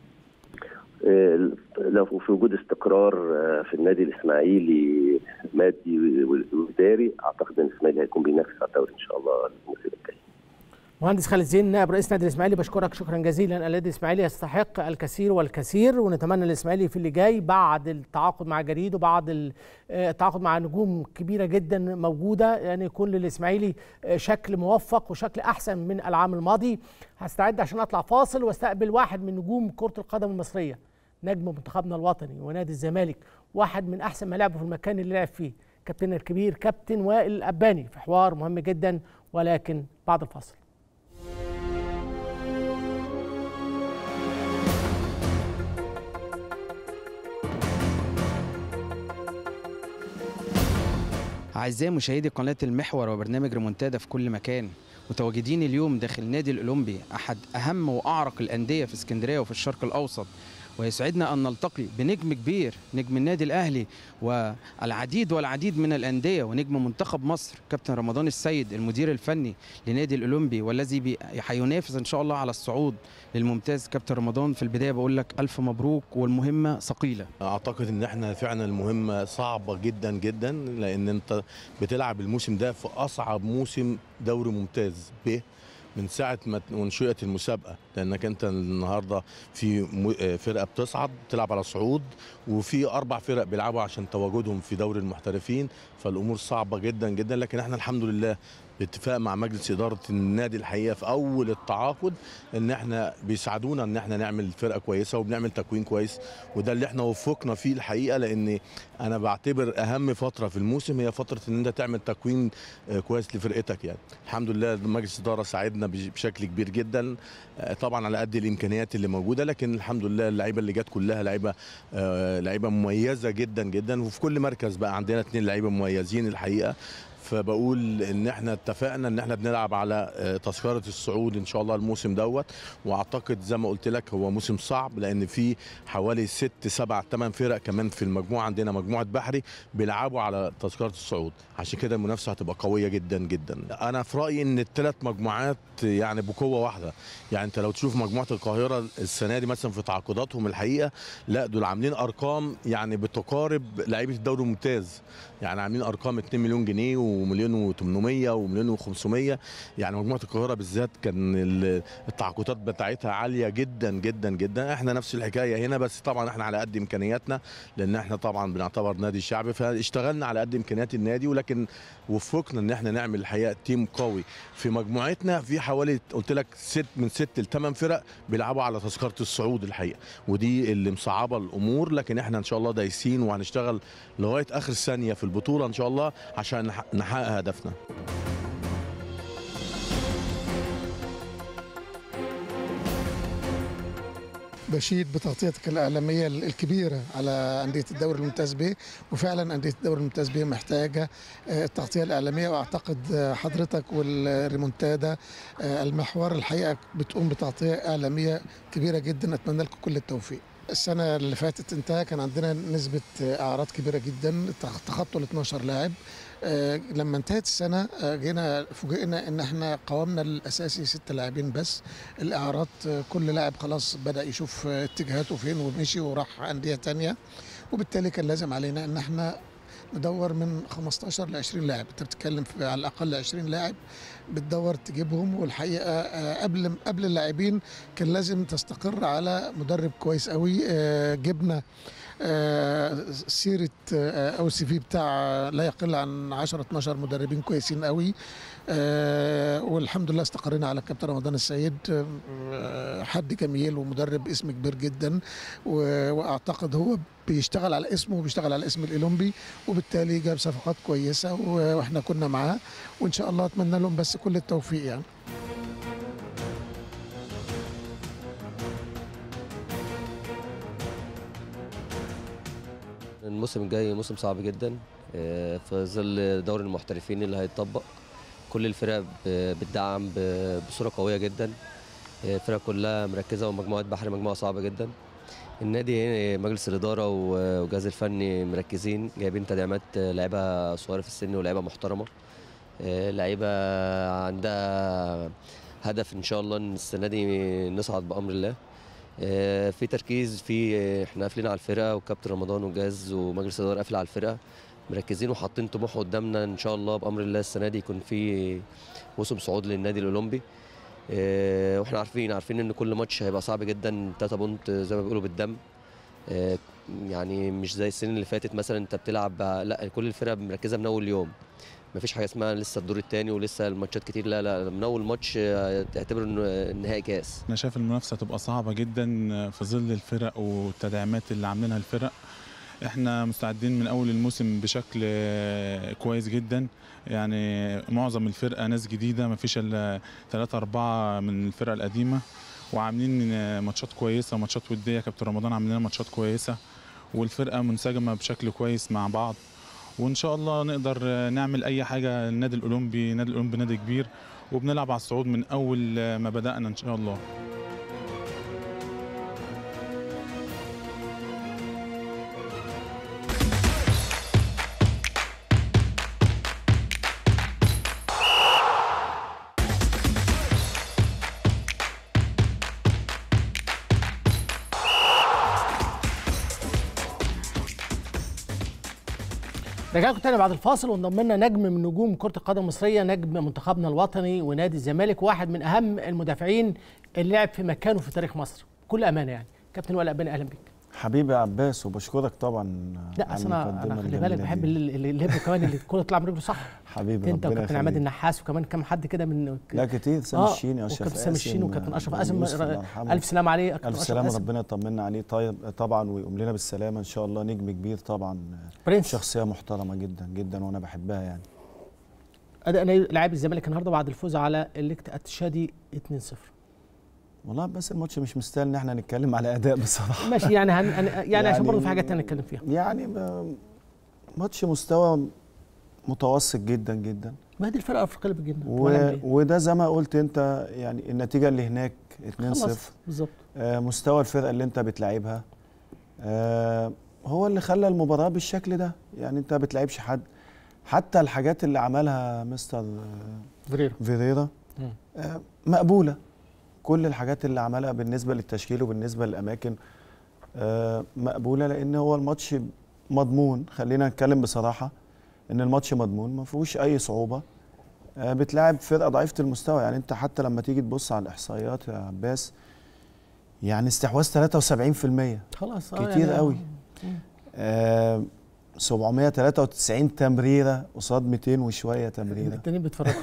[SPEAKER 13] آه، لو في وجود استقرار آه، في النادي الاسماعيلي مادي واداري اعتقد ان الاسماعيلي هيكون بينافس على الدوري ان شاء الله الموسم الجاي.
[SPEAKER 1] مهندس خالد زين نائب رئيس نادي الاسماعيلي بشكرك شكرا جزيلا النادي الاسماعيلي يستحق الكثير والكثير ونتمنى الاسماعيلي في اللي جاي بعد التعاقد مع جريد وبعد ال- آه، التعاقد مع نجوم كبيره جدا موجوده يعني يكون للاسماعيلي آه، شكل موفق وشكل احسن من العام الماضي هستعد عشان اطلع فاصل واستقبل واحد من نجوم كره القدم المصريه نجم منتخبنا الوطني ونادي الزمالك واحد من احسن ما لعبه في المكان اللي لعب فيه كابتننا الكبير كابتن وائل الاباني في حوار مهم جدا ولكن بعد الفاصل
[SPEAKER 14] أعزائي مشاهدي قناة المحور وبرنامج ريمونتادا في كل مكان متواجدين اليوم داخل نادي الأولمبي أحد أهم وأعرق الأندية في اسكندرية وفي الشرق الأوسط ويسعدنا أن نلتقي بنجم كبير نجم النادي الأهلي والعديد والعديد من الأندية ونجم منتخب مصر كابتن رمضان السيد المدير الفني لنادي الأولمبي والذي بي- هينافس إن شاء الله على الصعود للممتاز كابتن رمضان في البداية بقول لك ألف مبروك والمهمة ثقيلة
[SPEAKER 15] اعتقد ان احنا فعلا المهمه صعبه جدا جدا لان انت بتلعب الموسم ده في اصعب موسم دوري ممتاز ب من ساعه ما انشئت المسابقه لانك انت النهارده في م- آه، فرقه بتصعد بتلعب على صعود وفي اربع فرق بيلعبوا عشان تواجدهم في دوري المحترفين فالامور صعبه جدا جدا لكن احنا الحمد لله باتفاق مع مجلس اداره النادي الحقيقه في اول التعاقد ان احنا بيساعدونا ان احنا نعمل فرقه كويسه وبنعمل تكوين كويس وده اللي احنا وفقنا فيه الحقيقه لان انا بعتبر اهم فتره في الموسم هي فتره ان انت تعمل تكوين آه، كويس لفرقتك يعني الحمد لله مجلس الاداره ساعدنا بش- بشكل كبير جدا آه، طبعا على قد الامكانيات اللي موجوده لكن الحمد لله اللعيبه اللي جت كلها لعيبه آه، لعيبه مميزه جدا جدا وفي كل مركز بقى عندنا اثنين لعيبه مميزين الحقيقه فبقول ان احنا اتفقنا ان احنا بنلعب على آه، تذكره الصعود ان شاء الله الموسم دوت واعتقد زي ما قلت لك هو موسم صعب لان في حوالي ست سبع ثمان فرق كمان في المجموعه عندنا مجموعه بحري بيلعبوا على تذكره الصعود عشان كده المنافسه هتبقى قويه جدا جدا انا في رايي ان الثلاث مجموعات يعني بقوه واحده يعني انت لو تشوف مجموعه القاهره السنه دي مثلا في تعاقداتهم الحقيقه لا دول عاملين ارقام يعني بتقارب لعيبه الدوري الممتاز يعني عاملين ارقام 2 مليون جنيه ومليون و800 ومليون و500 يعني مجموعه القاهره بالذات كان ال- التعاقدات بتاعتها عاليه جدا جدا جدا احنا نفس الحكايه هنا بس طبعا احنا على قد امكانياتنا لان احنا طبعا بنعتبر نادي شعبي فاشتغلنا على قد امكانيات النادي ولكن وفقنا ان احنا نعمل الحقيقه تيم قوي في مجموعتنا في حوالي قلت لك ست من ست لثمان فرق بيلعبوا على تذكره الصعود الحقيقه ودي اللي مصعبه الامور لكن احنا ان شاء الله دايسين وهنشتغل لغايه اخر ثانيه في البطوله ان شاء الله عشان نح- نحقق هدفنا
[SPEAKER 16] بشيد بتغطيتك الإعلامية الكبيرة على أندية الدوري الممتاز به وفعلا أندية الدوري الممتاز به محتاجة آه، التغطية الإعلامية وأعتقد آه، حضرتك والريمونتادا آه، المحور الحقيقة بتقوم بتغطية إعلامية كبيرة جدا أتمنى لكم كل التوفيق السنة اللي فاتت انتهى كان عندنا نسبة آه، أعراض كبيرة جدا تخ- تخطوا ال 12 لاعب آه، لما انتهت السنة آه، جينا فوجئنا ان احنا قوامنا الاساسي ست لاعبين بس الاعارات آه، كل لاعب خلاص بدأ يشوف آه، اتجاهاته فين ومشي وراح أندية تانية وبالتالي كان لازم علينا ان احنا ندور من 15 ل 20 لاعب انت بتتكلم في على الاقل 20 لاعب بتدور تجيبهم والحقيقه آه، قبل قبل اللاعبين كان لازم تستقر على مدرب كويس قوي آه، جبنا آه، سيره آه، او السي في بتاع لا يقل عن 10 12 مدربين كويسين قوي آه، والحمد لله استقرينا على الكابتن رمضان السيد آه، حد جميل ومدرب اسم كبير جدا و- واعتقد هو بيشتغل على اسمه وبيشتغل على اسم الاولمبي وبالتالي جاب صفقات كويسه و- واحنا كنا معاه وان شاء الله اتمنى لهم بس كل التوفيق يعني
[SPEAKER 17] الموسم الجاي موسم صعب جدا آه، في ظل دوري المحترفين اللي هيتطبق كل الفرق ب- بتدعم ب- بصوره قويه جدا آه، الفرق كلها مركزه ومجموعه بحر مجموعه صعبه جدا النادي مجلس الاداره و- والجهاز الفني مركزين جايبين تدعيمات آه، لعيبه صغيره في السن ولاعيبه محترمه آه، لعيبه عندها هدف ان شاء الله ان السنه دي نصعد بامر الله آه، في تركيز في آه، احنا قافلين على الفرقه وكابتن رمضان والجهاز ومجلس الاداره قافل على الفرقه مركزين وحاطين طموح قدامنا ان شاء الله بامر الله السنه دي يكون في موسم صعود للنادي الاولمبي آه، واحنا عارفين عارفين ان كل ماتش هيبقى صعب جدا 3 بونت زي ما بيقولوا بالدم آه، يعني مش زي السنين اللي فاتت مثلا انت بتلعب لا كل الفرق مركزه من اول يوم مفيش حاجه اسمها لسه الدور الثاني ولسه الماتشات كتير لا لا من اول ماتش آه، تعتبره انه نهائي كاس
[SPEAKER 18] انا شايف المنافسه تبقى صعبه جدا في ظل الفرق والتدعيمات اللي عاملينها الفرق احنا مستعدين من اول الموسم بشكل آه، كويس جدا يعني معظم الفرقه ناس جديده ما فيش الا ثلاثة أربعة من الفرقه القديمه وعاملين آه، ماتشات كويسه ماتشات وديه كابتن رمضان عامل لنا ماتشات كويسه والفرقه منسجمه بشكل كويس مع بعض وان شاء الله نقدر آه، نعمل اي حاجه النادي الاولمبي النادي الاولمبي نادي كبير وبنلعب على الصعود من اول آه، ما بدانا ان شاء الله
[SPEAKER 1] رجع لكم تاني بعد الفاصل وانضم لنا نجم من نجوم كرة القدم المصرية نجم منتخبنا الوطني ونادي الزمالك واحد من أهم المدافعين اللي لعب في مكانه في تاريخ مصر بكل أمانة يعني كابتن وائل أباني أهلا بيك
[SPEAKER 19] حبيبي يا عباس وبشكرك طبعا
[SPEAKER 1] لا
[SPEAKER 19] على
[SPEAKER 1] اصل انا
[SPEAKER 19] المقدمة
[SPEAKER 1] انا خلي
[SPEAKER 19] الجميلة
[SPEAKER 1] بالك
[SPEAKER 19] دي.
[SPEAKER 1] بحب اللي اللي اللي كمان اللي الكوره تطلع من رجله صح
[SPEAKER 19] حبيبي
[SPEAKER 1] انت
[SPEAKER 19] ربنا
[SPEAKER 1] وكابتن عماد
[SPEAKER 19] يخليك.
[SPEAKER 1] النحاس وكمان كم حد كده من
[SPEAKER 19] لا كتير سامي الشيني اشرف
[SPEAKER 1] وكابتن سامي الشيني وكابتن اشرف قاسم
[SPEAKER 19] يوسف الله يرحمه.
[SPEAKER 1] الف سلام عليه كابتن
[SPEAKER 19] الف
[SPEAKER 1] أشرف
[SPEAKER 19] سلامه
[SPEAKER 1] قاسم.
[SPEAKER 19] ربنا يطمنا عليه طيب طبعا ويقوم لنا بالسلامه ان شاء الله نجم كبير طبعا
[SPEAKER 1] برنس.
[SPEAKER 19] شخصيه محترمه جدا جدا وانا بحبها يعني
[SPEAKER 1] اداء نادي- لاعب الزمالك النهارده بعد الفوز على الليكت التشادي 2-0
[SPEAKER 19] والله بس الماتش مش مستاهل ان احنا نتكلم على اداء بصراحه
[SPEAKER 1] ماشي يعني هن... هن- يعني, عشان برضه في حاجات تانية نتكلم فيها
[SPEAKER 19] يعني ب- ماتش مستوى متوسط جدا جدا
[SPEAKER 1] ما دي الفرقه الافريقيه اللي بتجيبنا
[SPEAKER 19] و...
[SPEAKER 1] ولا ليه؟
[SPEAKER 19] وده زي ما قلت انت يعني النتيجه اللي هناك 2-0
[SPEAKER 1] خلاص بالظبط
[SPEAKER 19] آه مستوى الفرقه اللي انت بتلعبها آه هو اللي خلى المباراه بالشكل ده يعني انت بتلعبش حد حتى الحاجات اللي عملها مستر آه،
[SPEAKER 1] فيريرا
[SPEAKER 19] فيريرا
[SPEAKER 1] مم.
[SPEAKER 19] آه مقبوله كل الحاجات اللي عملها بالنسبه للتشكيل وبالنسبه للاماكن آه مقبوله لان هو الماتش مضمون خلينا نتكلم بصراحه ان الماتش مضمون ما فيهوش اي صعوبه آه بتلاعب فرقه ضعيفه المستوى يعني انت حتى لما تيجي تبص على الاحصائيات يا عباس يعني استحواذ 73%
[SPEAKER 1] خلاص آه
[SPEAKER 19] كتير
[SPEAKER 1] يعني
[SPEAKER 19] قوي آه 793 تمريره قصاد 200 وشويه تمريره
[SPEAKER 1] التانيين بيتفرجوا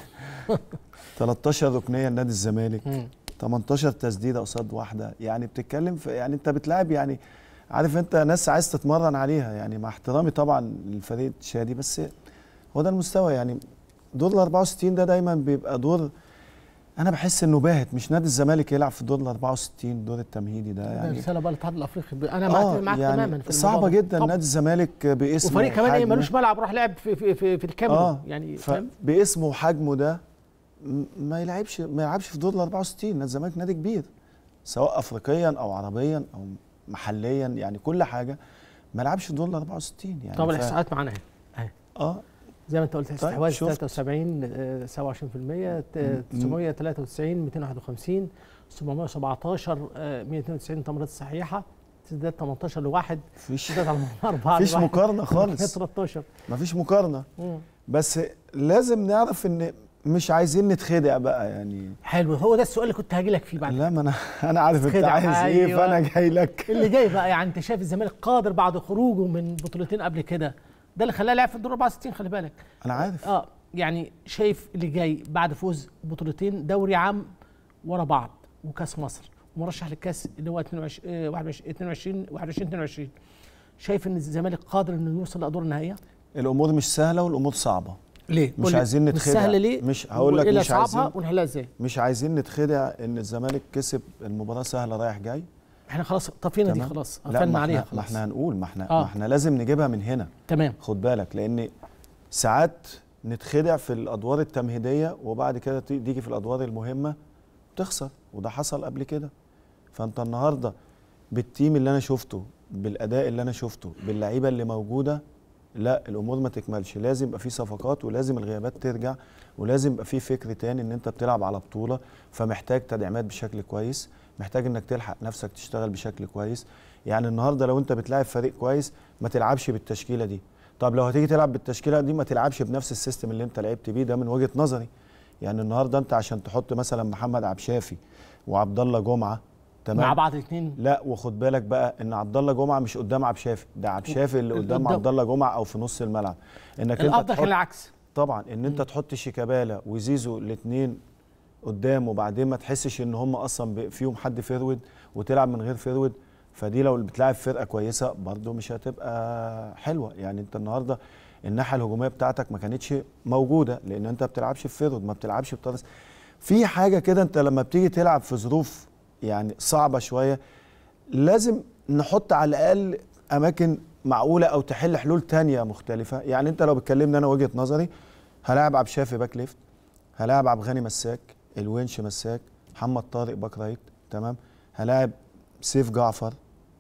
[SPEAKER 19] 13 ركنيه لنادي الزمالك
[SPEAKER 1] مم.
[SPEAKER 19] 18 تسديده قصاد واحده يعني بتتكلم في يعني انت بتلاعب يعني عارف انت ناس عايز تتمرن عليها يعني مع احترامي طبعا للفريق الشادي بس هو ده المستوى يعني دور ال 64 ده دايما بيبقى دور انا بحس انه باهت مش نادي الزمالك يلعب في دور ال 64 الدور التمهيدي ده
[SPEAKER 1] يعني
[SPEAKER 19] يعني
[SPEAKER 1] رساله بقى للاتحاد الافريقي انا معاك معاك تماما في
[SPEAKER 19] صعبه
[SPEAKER 1] الموضوع ده.
[SPEAKER 19] جدا
[SPEAKER 1] طبعاً.
[SPEAKER 19] نادي الزمالك باسمه
[SPEAKER 1] وفريق كمان ايه
[SPEAKER 19] وحجمه.
[SPEAKER 1] ملوش ملعب راح لعب في في في, في الكاميرون
[SPEAKER 19] اه
[SPEAKER 1] يعني فاهم
[SPEAKER 19] باسمه وحجمه ده م- ما يلعبش ما يلعبش في دور ال 64 نادي الزمالك نادي كبير سواء افريقيا او عربيا او محليا يعني كل حاجه ما يلعبش في دور ال 64 يعني
[SPEAKER 1] طب
[SPEAKER 19] ف-
[SPEAKER 1] الاحصاءات معانا اهي اهي
[SPEAKER 19] اه
[SPEAKER 1] زي ما انت قلت استحواذ
[SPEAKER 19] شفت.
[SPEAKER 1] 73 آه، 27% ت-
[SPEAKER 19] م-
[SPEAKER 1] 993 251 717 آه، 192 تمريرات صحيحه تسديدات 18 لواحد
[SPEAKER 19] مفيش
[SPEAKER 1] تسديدات على أربعة
[SPEAKER 19] مفيش
[SPEAKER 1] لواحد.
[SPEAKER 19] مقارنه خالص
[SPEAKER 1] 13
[SPEAKER 19] مفيش مقارنه
[SPEAKER 1] مم.
[SPEAKER 19] بس لازم نعرف ان مش عايزين نتخدع بقى يعني
[SPEAKER 1] حلو هو ده السؤال اللي كنت هاجي لك فيه بعد
[SPEAKER 19] لا ما انا انا عارف انت
[SPEAKER 1] خدع،
[SPEAKER 19] عايز ايه
[SPEAKER 1] أيوة.
[SPEAKER 19] فانا جاي لك
[SPEAKER 1] اللي جاي بقى يعني انت شايف الزمالك قادر بعد خروجه من بطولتين قبل كده ده اللي خلاه يلعب في الدور 64 خلي بالك
[SPEAKER 19] انا عارف
[SPEAKER 1] اه يعني شايف اللي جاي بعد فوز بطولتين دوري عام ورا بعض وكاس مصر ومرشح للكاس اللي هو 22 آه، 21 22 21 22 شايف ان الزمالك قادر انه يوصل لادوار النهائيه؟
[SPEAKER 19] الامور مش سهله والامور صعبه
[SPEAKER 1] ليه؟
[SPEAKER 19] مش
[SPEAKER 1] قول لي،
[SPEAKER 19] عايزين
[SPEAKER 1] مش
[SPEAKER 19] نتخدع
[SPEAKER 1] سهلة ليه؟
[SPEAKER 19] مش هقول لك
[SPEAKER 1] وإيه اللي
[SPEAKER 19] مش
[SPEAKER 1] صعبها
[SPEAKER 19] عايزين
[SPEAKER 1] ونحلها ازاي؟
[SPEAKER 19] مش عايزين نتخدع ان الزمالك كسب المباراه سهله رايح جاي
[SPEAKER 1] احنا خلاص طفينا دي
[SPEAKER 19] تمام؟
[SPEAKER 1] خلاص
[SPEAKER 19] لا
[SPEAKER 1] قفلنا
[SPEAKER 19] ما
[SPEAKER 1] عليها
[SPEAKER 19] احنا ما
[SPEAKER 1] خلاص
[SPEAKER 19] احنا هنقول ما احنا
[SPEAKER 1] آه.
[SPEAKER 19] ما احنا لازم نجيبها من هنا
[SPEAKER 1] تمام
[SPEAKER 19] خد بالك لان ساعات نتخدع في الادوار التمهيديه وبعد كده ت- تيجي في الادوار المهمه تخسر وده حصل قبل كده فانت النهارده بالتيم اللي انا شفته بالاداء اللي انا شفته باللعيبه اللي موجوده لا الامور ما تكملش لازم يبقى في صفقات ولازم الغيابات ترجع ولازم يبقى في فكر تاني ان انت بتلعب على بطوله فمحتاج تدعيمات بشكل كويس محتاج انك تلحق نفسك تشتغل بشكل كويس يعني النهارده لو انت بتلاعب فريق كويس ما تلعبش بالتشكيله دي طب لو هتيجي تلعب بالتشكيله دي ما تلعبش بنفس السيستم اللي انت لعبت بيه ده من وجهه نظري يعني النهارده انت عشان تحط مثلا محمد عبد الشافي وعبد الله جمعه تمام
[SPEAKER 1] مع بعض الاثنين
[SPEAKER 19] لا وخد بالك بقى ان عبد الله جمعه مش قدام عبد الشافي ده عبد الشافي اللي
[SPEAKER 1] اللي
[SPEAKER 19] قدام
[SPEAKER 1] قدام.
[SPEAKER 19] عبد الله جمعه او في نص الملعب انك انت
[SPEAKER 1] الافضل كان
[SPEAKER 19] تحط
[SPEAKER 1] العكس
[SPEAKER 19] طبعا ان انت تحط شيكابالا وزيزو الاثنين قدام وبعدين ما تحسش ان هم اصلا ب- فيهم حد فيرود وتلعب من غير فيرود فدي لو بتلعب فرقه كويسه برده مش هتبقى حلوه يعني انت النهارده الناحيه الهجوميه بتاعتك ما كانتش موجوده لان انت ما بتلعبش في فيرود ما بتلعبش بطرس في حاجه كده انت لما بتيجي تلعب في ظروف يعني صعبه شويه لازم نحط على الاقل اماكن معقوله او تحل حلول تانية مختلفه يعني انت لو بتكلمني انا وجهه نظري هلاعب عبد الشافي باك ليفت هلاعب عبد الغني مساك الونش مساك محمد طارق باك رايت تمام هلاعب سيف جعفر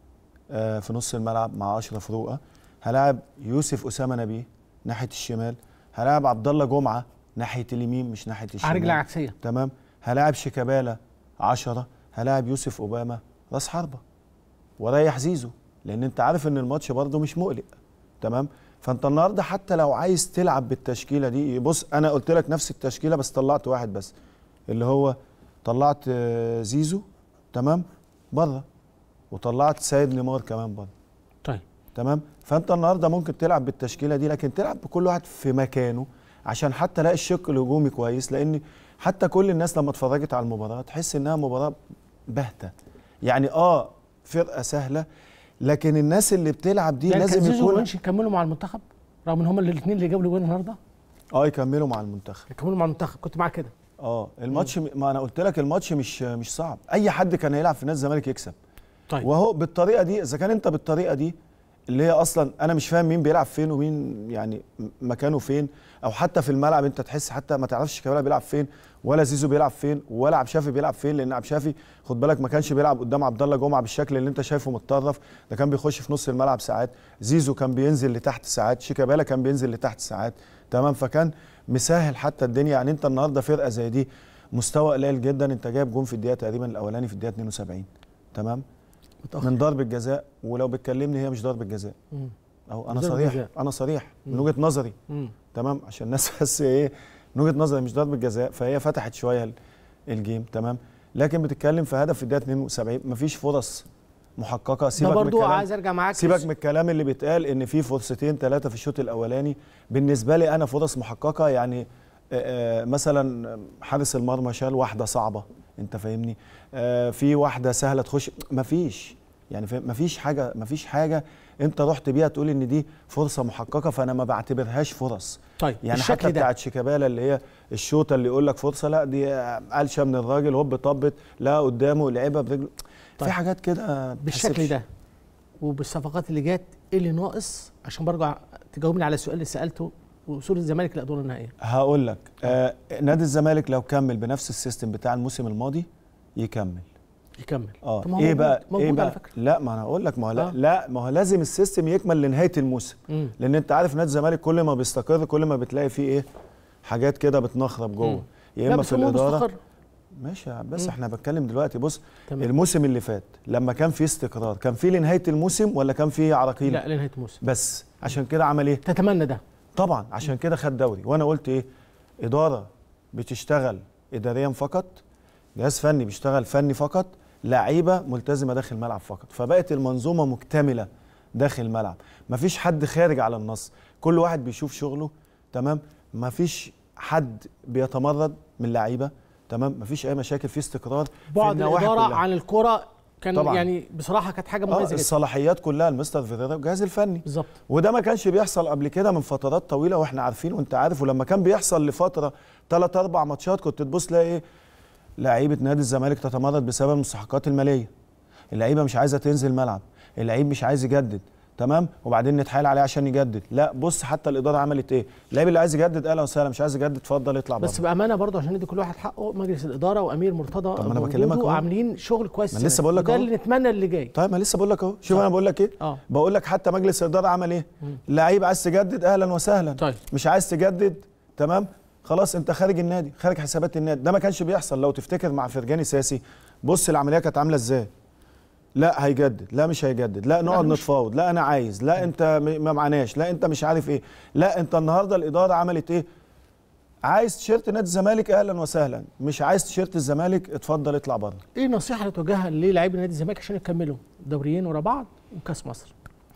[SPEAKER 19] آه في نص الملعب مع اشرف رؤى هلاعب يوسف اسامه نبيه ناحيه الشمال هلاعب عبد الله جمعه ناحيه اليمين مش ناحيه الشمال
[SPEAKER 1] على رجل عكسيه
[SPEAKER 19] تمام هلاعب شيكابالا 10 هلاعب يوسف اوباما راس حربه وريح زيزو لان انت عارف ان الماتش برضه مش مقلق تمام فانت النهارده حتى لو عايز تلعب بالتشكيله دي بص انا قلت لك نفس التشكيله بس طلعت واحد بس اللي هو طلعت آه، زيزو تمام بره وطلعت سيد نيمار كمان بره
[SPEAKER 1] طيب
[SPEAKER 19] تمام فانت النهارده ممكن تلعب بالتشكيله دي لكن تلعب بكل واحد في مكانه عشان حتى الاقي الشق الهجومي كويس لان حتى كل الناس لما اتفرجت على المباراه تحس انها مباراه باهته يعني اه فرقه سهله لكن الناس اللي بتلعب دي
[SPEAKER 1] يعني كان
[SPEAKER 19] لازم
[SPEAKER 1] زيزو
[SPEAKER 19] يكون
[SPEAKER 1] وونش يكملوا مع المنتخب رغم ان هم الاثنين اللي جابوا الجوان النهارده
[SPEAKER 19] اه يكملوا مع المنتخب
[SPEAKER 1] يكملوا مع المنتخب كنت معاك كده
[SPEAKER 19] اه الماتش ما انا قلت لك الماتش مش مش صعب اي حد كان هيلعب في نادي الزمالك يكسب
[SPEAKER 1] طيب
[SPEAKER 19] وهو بالطريقه دي اذا كان انت بالطريقه دي اللي هي اصلا انا مش فاهم مين بيلعب فين ومين يعني م- مكانه فين او حتى في الملعب انت تحس حتى ما تعرفش شيكابالا بيلعب فين ولا زيزو بيلعب فين ولا عبد الشافي بيلعب فين لان عبد الشافي خد بالك ما كانش بيلعب قدام عبد الله جمعه بالشكل اللي انت شايفه متطرف ده كان بيخش في نص الملعب ساعات زيزو كان بينزل لتحت ساعات شيكابالا كان بينزل لتحت ساعات تمام فكان مسهل حتى الدنيا يعني انت النهارده فرقه زي دي مستوى قليل جدا انت جايب جون في الدقيقه تقريبا الاولاني في الدقيقه 72 تمام
[SPEAKER 1] متأخر.
[SPEAKER 19] من ضربه جزاء ولو بتكلمني هي مش ضربه جزاء
[SPEAKER 1] مم.
[SPEAKER 19] اهو انا
[SPEAKER 1] مش ضربة
[SPEAKER 19] صريح
[SPEAKER 1] جزاء.
[SPEAKER 19] انا صريح من
[SPEAKER 1] مم.
[SPEAKER 19] وجهه نظري
[SPEAKER 1] مم.
[SPEAKER 19] تمام عشان الناس بس ايه من وجهه نظري مش ضربه جزاء فهي فتحت شويه ال- الجيم تمام لكن بتتكلم في هدف في الدقيقه 72 مفيش فرص محققه سيبك
[SPEAKER 1] برضو
[SPEAKER 19] من الكلام
[SPEAKER 1] عايز أرجع معاك
[SPEAKER 19] سيبك
[SPEAKER 1] لس-
[SPEAKER 19] من الكلام اللي بيتقال ان في فرصتين ثلاثه في الشوط الاولاني بالنسبه لي انا فرص محققه يعني آه، آه، مثلا حارس المرمى شال واحده صعبه انت فاهمني آه، في واحده سهله تخش مفيش يعني فاهم مفيش حاجه مفيش حاجه انت رحت بيها تقول ان دي فرصه محققه فانا ما بعتبرهاش فرص
[SPEAKER 1] طيب
[SPEAKER 19] يعني
[SPEAKER 1] بالشكل
[SPEAKER 19] حتى
[SPEAKER 1] ده.
[SPEAKER 19] بتاعت شيكابالا اللي هي الشوطه اللي يقول لك فرصه لا دي قلشه من الراجل هوب طبت لا قدامه لعبها برجله
[SPEAKER 1] طيب.
[SPEAKER 19] في حاجات كده
[SPEAKER 1] بالشكل
[SPEAKER 19] بتحسبش.
[SPEAKER 1] ده وبالصفقات اللي جت ايه اللي ناقص عشان برجع تجاوبني على السؤال اللي سالته وصول الزمالك للادوار النهائيه
[SPEAKER 19] هقول لك آه نادي الزمالك لو كمل بنفس السيستم بتاع الموسم الماضي يكمل
[SPEAKER 1] يكمل
[SPEAKER 19] اه
[SPEAKER 1] طب ما هو
[SPEAKER 19] ايه
[SPEAKER 1] موجود-
[SPEAKER 19] بقى
[SPEAKER 1] موجود
[SPEAKER 19] ايه
[SPEAKER 1] على
[SPEAKER 19] بقى
[SPEAKER 1] فكرة.
[SPEAKER 19] لا ما انا هقول لك ما هو لا,
[SPEAKER 1] آه.
[SPEAKER 19] لا ما هو لازم السيستم يكمل لنهايه الموسم
[SPEAKER 1] مم.
[SPEAKER 19] لان انت عارف نادي الزمالك كل ما بيستقر كل ما بتلاقي فيه ايه حاجات كده بتنخرب
[SPEAKER 1] مم.
[SPEAKER 19] جوه يا
[SPEAKER 1] لا
[SPEAKER 19] اما
[SPEAKER 1] بس
[SPEAKER 19] في
[SPEAKER 1] هو
[SPEAKER 19] الاداره
[SPEAKER 1] مستقر.
[SPEAKER 19] ماشي يا بس
[SPEAKER 1] مم.
[SPEAKER 19] احنا بتكلم دلوقتي بص
[SPEAKER 1] تمام.
[SPEAKER 19] الموسم اللي فات لما كان في استقرار كان في لنهايه الموسم ولا كان في عراقيل
[SPEAKER 1] لا لنهايه الموسم
[SPEAKER 19] بس عشان كده عمل ايه
[SPEAKER 1] تتمنى ده
[SPEAKER 19] طبعا عشان كده خد دوري وانا قلت ايه اداره بتشتغل اداريا فقط جهاز فني بيشتغل فني فقط لعيبه ملتزمه داخل الملعب فقط فبقت المنظومه مكتمله داخل الملعب مفيش حد خارج على النص كل واحد بيشوف شغله تمام مفيش حد بيتمرد من اللعيبه تمام مفيش اي مشاكل في استقرار في
[SPEAKER 1] بعد
[SPEAKER 19] النواحي
[SPEAKER 1] الاداره
[SPEAKER 19] كلها.
[SPEAKER 1] عن الكره كان
[SPEAKER 19] طبعاً.
[SPEAKER 1] يعني بصراحه كانت حاجه
[SPEAKER 19] اه
[SPEAKER 1] مميزه جدا
[SPEAKER 19] الصلاحيات كلها المستر فيريرا والجهاز الفني
[SPEAKER 1] بالظبط
[SPEAKER 19] وده ما كانش بيحصل قبل كده من فترات طويله واحنا عارفين وانت عارف ولما كان بيحصل لفتره ثلاث اربع ماتشات كنت تبص تلاقي ايه لعيبه نادي الزمالك تتمرد بسبب المستحقات الماليه اللعيبه مش عايزه تنزل الملعب اللعيب مش عايز يجدد تمام وبعدين نتحايل عليه عشان يجدد لا بص حتى الاداره عملت ايه اللعيب اللي عايز يجدد اهلا وسهلا مش عايز يجدد اتفضل اطلع بره
[SPEAKER 1] بس بامانه برضه عشان ندي كل واحد حقه مجلس الاداره وامير مرتضى
[SPEAKER 19] طب ما أنا
[SPEAKER 1] بوجوده
[SPEAKER 19] بكلمك أهو.
[SPEAKER 1] عاملين شغل كويس
[SPEAKER 19] ما أنا لسه
[SPEAKER 1] السنة
[SPEAKER 19] بقول
[SPEAKER 1] دي.
[SPEAKER 19] لك
[SPEAKER 1] ده
[SPEAKER 19] أهو.
[SPEAKER 1] اللي نتمنى اللي جاي
[SPEAKER 19] طيب ما لسه بقول لك اهو شوف انا بقول لك ايه
[SPEAKER 1] اه
[SPEAKER 19] بقول لك حتى مجلس الاداره عمل ايه لعيب عايز تجدد اهلا وسهلا
[SPEAKER 1] طيب.
[SPEAKER 19] مش عايز تجدد تمام خلاص انت خارج النادي خارج حسابات النادي ده ما كانش بيحصل لو تفتكر مع فرجاني ساسي بص العمليه كانت عامله ازاي لا هيجدد لا مش هيجدد لا نقعد
[SPEAKER 1] مش-
[SPEAKER 19] نتفاوض لا انا عايز لا انت م- ما معناش لا انت مش عارف ايه لا انت النهارده الاداره عملت ايه عايز تيشيرت نادي الزمالك اهلا وسهلا مش عايز تيشيرت الزمالك اتفضل اطلع بره
[SPEAKER 1] ايه النصيحه اللي توجهها للاعبي نادي الزمالك عشان يكملوا دوريين ورا بعض وكاس مصر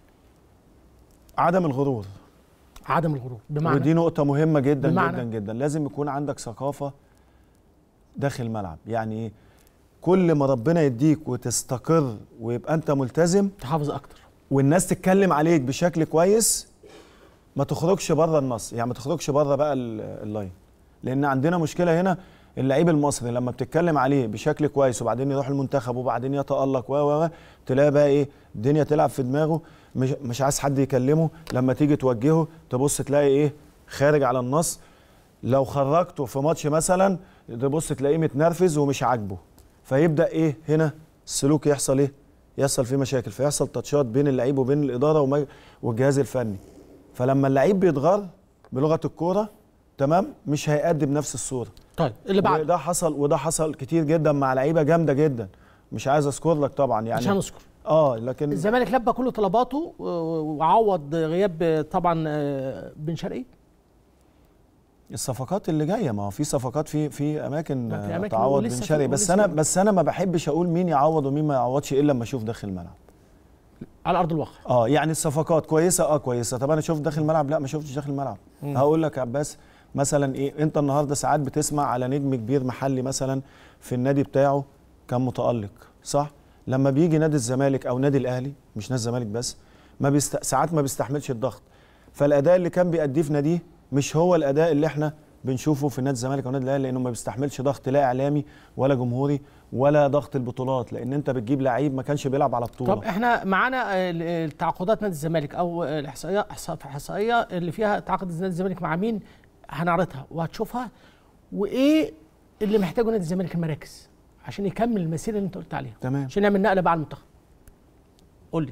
[SPEAKER 19] عدم الغرور
[SPEAKER 1] عدم الغرور بمعنى
[SPEAKER 19] ودي نقطة مهمة جدا
[SPEAKER 1] بمعنى؟
[SPEAKER 19] جدا جدا لازم يكون عندك ثقافة داخل الملعب يعني ايه كل ما ربنا يديك وتستقر ويبقى انت ملتزم
[SPEAKER 1] تحافظ اكتر
[SPEAKER 19] والناس تتكلم عليك بشكل كويس ما تخرجش بره النص يعني ما تخرجش بره بقى ال- اللاين لان عندنا مشكله هنا اللعيب المصري لما بتتكلم عليه بشكل كويس وبعدين يروح المنتخب وبعدين يتالق و و و تلاقي بقى ايه الدنيا تلعب في دماغه مش مش عايز حد يكلمه لما تيجي توجهه تبص تلاقي ايه خارج على النص لو خرجته في ماتش مثلا تبص تلاقيه متنرفز ومش عاجبه فيبدا ايه هنا السلوك يحصل ايه يحصل فيه مشاكل فيحصل تاتشات بين اللعيب وبين الاداره وما- والجهاز الفني فلما اللعيب بيتغر بلغه الكوره تمام مش هيأدي بنفس الصوره
[SPEAKER 1] طيب اللي بعد
[SPEAKER 19] وده حصل وده حصل كتير جدا مع لعيبه جامده جدا مش عايز اذكر لك طبعا يعني
[SPEAKER 1] مش هنذكر
[SPEAKER 19] اه لكن
[SPEAKER 1] الزمالك لبى كل طلباته و- وعوض غياب طبعا آه، بن شرقي
[SPEAKER 19] الصفقات اللي جايه ما هو في صفقات في في اماكن,
[SPEAKER 1] ما في
[SPEAKER 19] آه،
[SPEAKER 1] أماكن
[SPEAKER 19] تعوض
[SPEAKER 1] ولسه
[SPEAKER 19] بن
[SPEAKER 1] في-
[SPEAKER 19] شرقي بس
[SPEAKER 1] ولسه
[SPEAKER 19] انا
[SPEAKER 1] في-
[SPEAKER 19] بس انا ما بحبش اقول مين يعوض ومين ما يعوضش الا لما اشوف داخل الملعب
[SPEAKER 1] على ارض الواقع
[SPEAKER 19] اه يعني الصفقات كويسه اه كويسه طب انا شفت داخل الملعب لا ما شفتش داخل الملعب
[SPEAKER 1] مم.
[SPEAKER 19] هقول لك يا عباس مثلا ايه انت النهارده ساعات بتسمع على نجم كبير محلي مثلا في النادي بتاعه كان متالق صح لما بيجي نادي الزمالك او نادي الاهلي مش نادي الزمالك بس ما بيست... ساعات ما بيستحملش الضغط فالاداء اللي كان بيأديه في ناديه مش هو الاداء اللي احنا بنشوفه في نادي الزمالك والنادي الاهلي لانه ما بيستحملش ضغط لا اعلامي ولا جمهوري ولا ضغط البطولات لان انت بتجيب لعيب ما كانش بيلعب على بطوله
[SPEAKER 1] طب احنا معانا آه، ال- التعاقدات نادي الزمالك او آه، الاحصائيه إحصاء- الاحصائيه اللي فيها تعاقد نادي الزمالك مع مين هنعرضها وهتشوفها وايه اللي محتاجه نادي الزمالك المراكز عشان يكمل المسيره اللي انت قلت عليها
[SPEAKER 19] تمام
[SPEAKER 1] عشان نعمل نقله بقى على المنتخب قول لي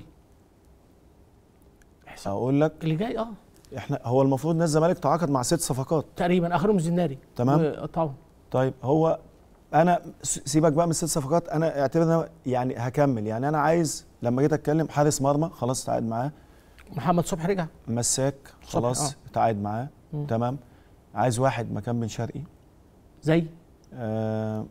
[SPEAKER 19] اقول لك
[SPEAKER 1] اللي جاي اه
[SPEAKER 19] احنا هو المفروض نادي الزمالك تعاقد مع ست صفقات
[SPEAKER 1] تقريبا اخرهم الزناري
[SPEAKER 19] تمام.
[SPEAKER 1] طبعا
[SPEAKER 19] طيب هو انا س- سيبك بقى من الست صفقات انا اعتبر يعني هكمل يعني انا عايز لما جيت اتكلم حارس مرمى خلاص تعاقد معاه
[SPEAKER 1] محمد صبحي رجع
[SPEAKER 19] مساك خلاص
[SPEAKER 1] آه.
[SPEAKER 19] تعاقد معاه
[SPEAKER 1] مم.
[SPEAKER 19] تمام عايز واحد مكان بن شرقي
[SPEAKER 1] زي
[SPEAKER 19] آه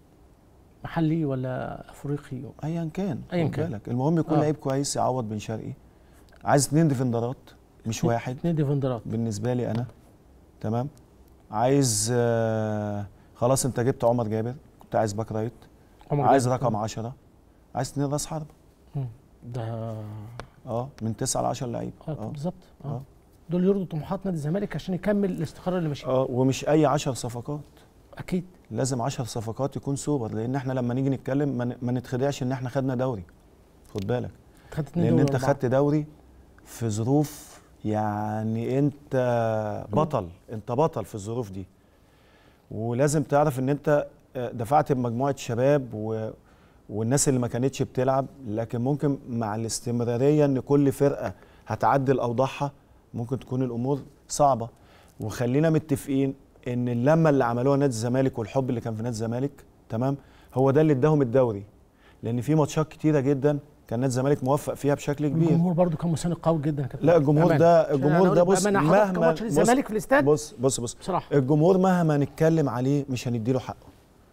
[SPEAKER 1] محلي ولا افريقي
[SPEAKER 19] ايا كان
[SPEAKER 1] أيا
[SPEAKER 19] خد
[SPEAKER 1] كان.
[SPEAKER 19] بالك المهم يكون
[SPEAKER 1] آه.
[SPEAKER 19] لعيب كويس يعوض بن شرقي عايز اتنين ديفندرات مش واحد
[SPEAKER 1] اتنين ديفندرات
[SPEAKER 19] بالنسبه لي انا تمام عايز آه خلاص انت جبت عمر جابر كنت عايز باك رايت
[SPEAKER 1] عمر
[SPEAKER 19] عايز
[SPEAKER 1] جابر.
[SPEAKER 19] رقم 10 عايز اتنين راس حربه
[SPEAKER 1] مم. ده
[SPEAKER 19] اه من 9 ل 10 لعيب
[SPEAKER 1] اه بالظبط اه دول يرضوا طموحات نادي الزمالك عشان يكمل الاستقرار اللي ماشي
[SPEAKER 19] اه ومش اي 10 صفقات
[SPEAKER 1] اكيد
[SPEAKER 19] لازم 10 صفقات يكون سوبر لان احنا لما نيجي نتكلم ما ن- ما نتخدعش ان احنا خدنا دوري خد بالك
[SPEAKER 1] خدت اتنين
[SPEAKER 19] لان
[SPEAKER 1] دوري
[SPEAKER 19] انت
[SPEAKER 1] ورا بعض.
[SPEAKER 19] خدت دوري في ظروف يعني انت بطل انت بطل في الظروف دي ولازم تعرف ان انت آه، دفعت بمجموعه شباب و والناس اللي ما كانتش بتلعب لكن ممكن مع الاستمراريه ان كل فرقه هتعدل اوضاعها ممكن تكون الامور صعبه وخلينا متفقين ان اللمه اللي عملوها نادي الزمالك والحب اللي كان في نادي الزمالك تمام هو ده اللي اداهم الدوري لان في ماتشات كتيره جدا كان نادي الزمالك موفق فيها بشكل كبير
[SPEAKER 1] الجمهور برضو كان مساند قوي جدا يا كابتن.
[SPEAKER 19] لا الجمهور
[SPEAKER 1] بأمانة.
[SPEAKER 19] ده
[SPEAKER 1] عشان
[SPEAKER 19] الجمهور
[SPEAKER 1] أنا
[SPEAKER 19] ده
[SPEAKER 1] أقول
[SPEAKER 19] بص
[SPEAKER 1] بأمانة حضرتك
[SPEAKER 19] مهما
[SPEAKER 1] ماتش
[SPEAKER 19] بص-
[SPEAKER 1] الزمالك في الاستاد
[SPEAKER 19] بص بص بص
[SPEAKER 1] بصراحه
[SPEAKER 19] الجمهور مهما نتكلم عليه مش هنديله حقه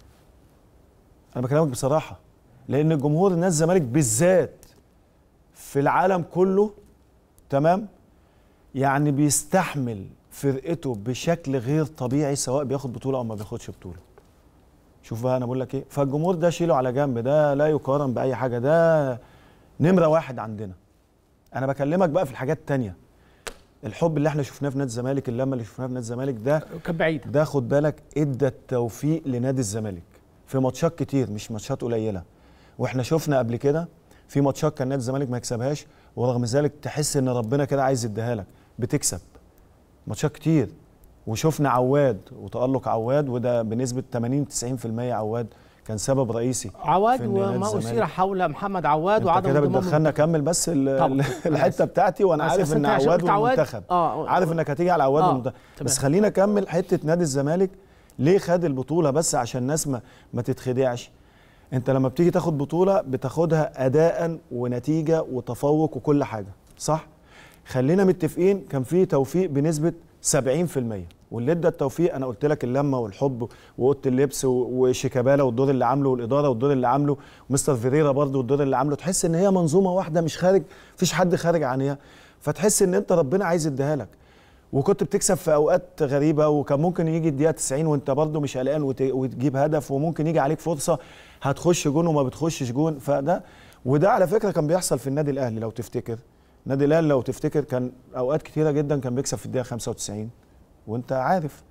[SPEAKER 19] انا بكلمك بصراحه لان الجمهور نادي الزمالك بالذات في العالم كله تمام يعني بيستحمل فرقته بشكل غير طبيعي سواء بياخد بطوله او ما بياخدش بطوله شوف بقى انا بقول لك ايه فالجمهور ده شيله على جنب ده لا يقارن باي حاجه ده نمره واحد عندنا انا بكلمك بقى في الحاجات التانية الحب اللي احنا شفناه في نادي الزمالك اللمه اللي شفناها في نادي الزمالك ده
[SPEAKER 1] كان بعيد
[SPEAKER 19] ده خد بالك ادى التوفيق لنادي الزمالك في ماتشات كتير مش ماتشات قليله واحنا شفنا قبل كده في ماتشات كان نادي الزمالك ما يكسبهاش ورغم ذلك تحس ان ربنا كده عايز يديها لك بتكسب ماتشات كتير وشفنا عواد وتألق عواد وده بنسبه 80 90% عواد كان سبب رئيسي
[SPEAKER 1] عواد
[SPEAKER 19] في إن نادي
[SPEAKER 1] وما
[SPEAKER 19] الزمالك-
[SPEAKER 1] اثير حول محمد عواد
[SPEAKER 19] انت
[SPEAKER 1] وعدم
[SPEAKER 19] كده
[SPEAKER 1] انضمامه
[SPEAKER 19] بتدخلنا اكمل بس ال-
[SPEAKER 1] طبعاً.
[SPEAKER 19] ال- الحته بتاعتي وانا
[SPEAKER 1] بس-
[SPEAKER 19] عارف
[SPEAKER 1] بس
[SPEAKER 19] ان
[SPEAKER 1] أنت عشان
[SPEAKER 19] عواد
[SPEAKER 1] قلت عواد-
[SPEAKER 19] والمنتخب
[SPEAKER 1] آه،
[SPEAKER 19] عارف انك هتيجي على عواد
[SPEAKER 1] آه،
[SPEAKER 19] والمنتخب
[SPEAKER 1] تمام.
[SPEAKER 19] بس خلينا اكمل حته نادي الزمالك ليه خد البطوله بس عشان الناس ما ما تتخدعش انت لما بتيجي تاخد بطوله بتاخدها اداء ونتيجه وتفوق وكل حاجه صح خلينا متفقين كان في توفيق بنسبه 70% واللي ادى التوفيق انا قلت لك اللمه والحب واوضه اللبس و- وشيكابالا والدور اللي عامله والاداره والدور اللي عامله ومستر فيريرا برضه والدور اللي عامله تحس ان هي منظومه واحده مش خارج مفيش حد خارج عنها فتحس ان انت ربنا عايز يديها لك وكنت بتكسب في اوقات غريبه وكان ممكن يجي الدقيقه 90 وانت برضه مش قلقان وت- وتجيب هدف وممكن يجي عليك فرصه هتخش جون وما بتخشش جون فده وده على فكره كان بيحصل في النادي الاهلي لو تفتكر النادي الاهلي لو تفتكر كان اوقات كتيره جدا كان بيكسب في الدقيقه 95 وانت عارف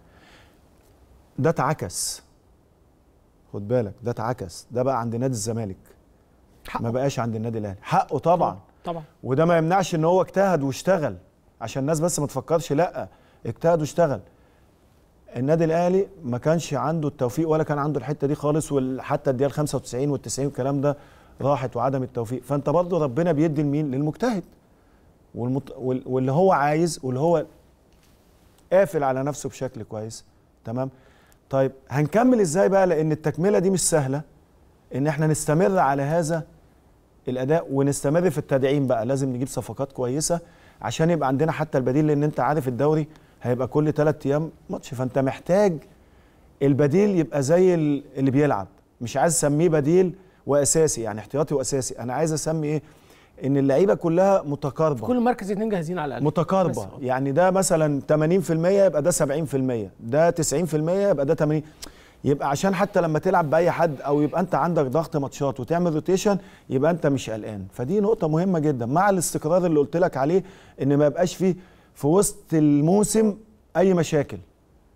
[SPEAKER 19] ده اتعكس خد بالك ده اتعكس ده بقى عند نادي الزمالك ما بقاش عند النادي الاهلي حقه طبعا
[SPEAKER 1] طبعا
[SPEAKER 19] وده ما يمنعش ان هو اجتهد واشتغل عشان الناس بس ما تفكرش لا اجتهد واشتغل النادي الاهلي ما كانش عنده التوفيق ولا كان عنده الحته دي خالص وحتى الدقيقه 95 وال90 والكلام ده راحت وعدم التوفيق فانت برضه ربنا بيدي لمين للمجتهد والمت... وال- واللي هو عايز واللي هو قافل على نفسه بشكل كويس تمام طيب هنكمل ازاي بقى لان التكمله دي مش سهله ان احنا نستمر على هذا الاداء ونستمر في التدعيم بقى لازم نجيب صفقات كويسه عشان يبقى عندنا حتى البديل لان انت عارف الدوري هيبقى كل ثلاث ايام ماتش فانت محتاج البديل يبقى زي ال- اللي بيلعب مش عايز اسميه بديل واساسي يعني احتياطي واساسي انا عايز اسمي ايه ان اللعيبه كلها متقاربه
[SPEAKER 1] كل مركز اتنين جاهزين على الاقل
[SPEAKER 19] متقاربه
[SPEAKER 1] بس.
[SPEAKER 19] يعني ده مثلا 80% يبقى ده 70% ده 90% يبقى ده 80 يبقى عشان حتى لما تلعب باي حد او يبقى انت عندك ضغط ماتشات وتعمل روتيشن يبقى انت مش قلقان فدي نقطه مهمه جدا مع الاستقرار اللي قلت لك عليه ان ما يبقاش فيه في وسط الموسم اي مشاكل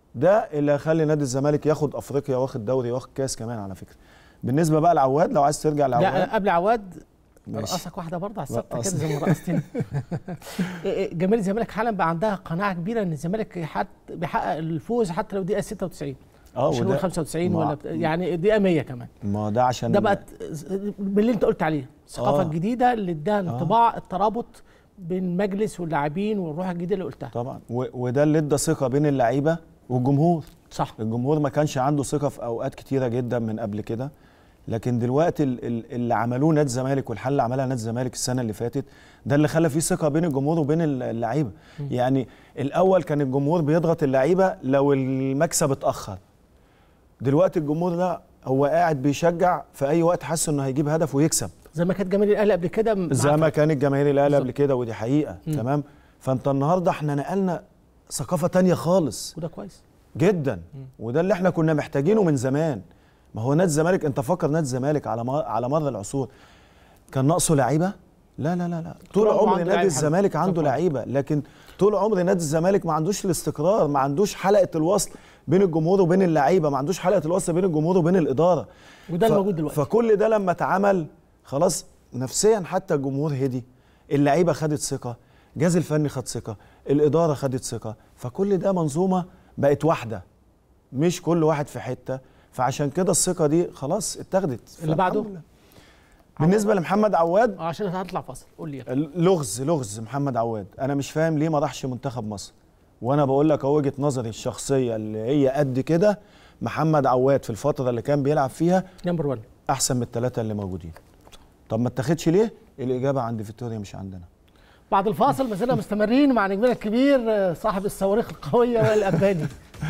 [SPEAKER 19] ده اللي هيخلي نادي الزمالك ياخد افريقيا واخد دوري واخد كاس كمان على فكره بالنسبه بقى لعواد لو عايز ترجع
[SPEAKER 1] لا
[SPEAKER 19] لعواد
[SPEAKER 1] قبل عواد
[SPEAKER 19] ماشي.
[SPEAKER 1] رقصك واحده برضه على الثابته كده
[SPEAKER 19] رقصني.
[SPEAKER 1] زي ما رقصتني جماهير الزمالك حالا بقى عندها قناعه كبيره ان الزمالك حت بيحقق الفوز حتى لو دقيقه 96
[SPEAKER 19] اه
[SPEAKER 1] مش
[SPEAKER 19] وده-
[SPEAKER 1] نقول 95
[SPEAKER 19] ما-
[SPEAKER 1] ولا بت- يعني دقيقه 100 كمان
[SPEAKER 19] ما ده عشان
[SPEAKER 1] ده بقت باللي انت قلت عليه الثقافه
[SPEAKER 19] آه.
[SPEAKER 1] الجديده اللي اداها الانطباع الترابط بين المجلس واللاعبين والروح الجديده اللي قلتها
[SPEAKER 19] طبعا و- وده اللي ادى ثقه بين اللعيبه والجمهور
[SPEAKER 1] صح
[SPEAKER 19] الجمهور ما كانش عنده ثقه في اوقات كتيره جدا من قبل كده لكن دلوقتي ال- ال- اللي عملوه نادي الزمالك والحل اللي عملها نادي الزمالك السنه اللي فاتت ده اللي خلى فيه ثقه بين الجمهور وبين ال- اللعيبه يعني الاول كان الجمهور بيضغط اللعيبه لو المكسب اتاخر دلوقتي الجمهور ده هو قاعد بيشجع في اي وقت حاسس انه هيجيب هدف ويكسب
[SPEAKER 1] زي ما كانت جماهير الاهلي قبل كده مع
[SPEAKER 19] زي ما كان الجماهير الاهلي قبل
[SPEAKER 1] بالظبط.
[SPEAKER 19] كده ودي حقيقه
[SPEAKER 1] مم.
[SPEAKER 19] تمام فانت النهارده احنا نقلنا ثقافه تانية خالص
[SPEAKER 1] وده كويس
[SPEAKER 19] جدا وده اللي احنا كنا محتاجينه من زمان ما هو نادي الزمالك انت فكر نادي الزمالك على مر على مر العصور كان ناقصه لعيبه لا لا لا لا طول
[SPEAKER 1] عمره
[SPEAKER 19] عمر
[SPEAKER 1] عنده
[SPEAKER 19] نادي
[SPEAKER 1] لعيبة
[SPEAKER 19] الزمالك
[SPEAKER 1] حلوة.
[SPEAKER 19] عنده
[SPEAKER 1] طبعاً.
[SPEAKER 19] لعيبه لكن طول عمر نادي الزمالك ما عندوش الاستقرار ما عندوش حلقه الوصل بين الجمهور وبين اللعيبه ما عندوش حلقه الوصل بين الجمهور وبين الاداره
[SPEAKER 1] وده اللي موجود دلوقتي.
[SPEAKER 19] فكل ده لما اتعمل خلاص نفسيا حتى الجمهور هدي اللعيبه خدت ثقه الجهاز الفني خد ثقه الاداره خدت ثقه فكل ده منظومه بقت واحده مش كل واحد في حته فعشان كده الثقه دي خلاص اتاخدت
[SPEAKER 1] اللي بعده؟
[SPEAKER 19] فالحمد لله. بالنسبه لمحمد عواد
[SPEAKER 1] آه، عشان هطلع فاصل قول لي
[SPEAKER 19] لغز لغز محمد عواد انا مش فاهم ليه ما راحش منتخب مصر وانا بقول لك اهو وجهه نظري الشخصيه اللي هي قد كده محمد عواد في الفتره اللي كان بيلعب فيها
[SPEAKER 1] نمبر 1
[SPEAKER 19] احسن من الثلاثه اللي موجودين طب ما اتاخدش ليه الاجابه عند فيكتوريا مش عندنا
[SPEAKER 1] بعد الفاصل ما زلنا مستمرين مع نجمنا الكبير آه، صاحب الصواريخ القويه وائل الاباني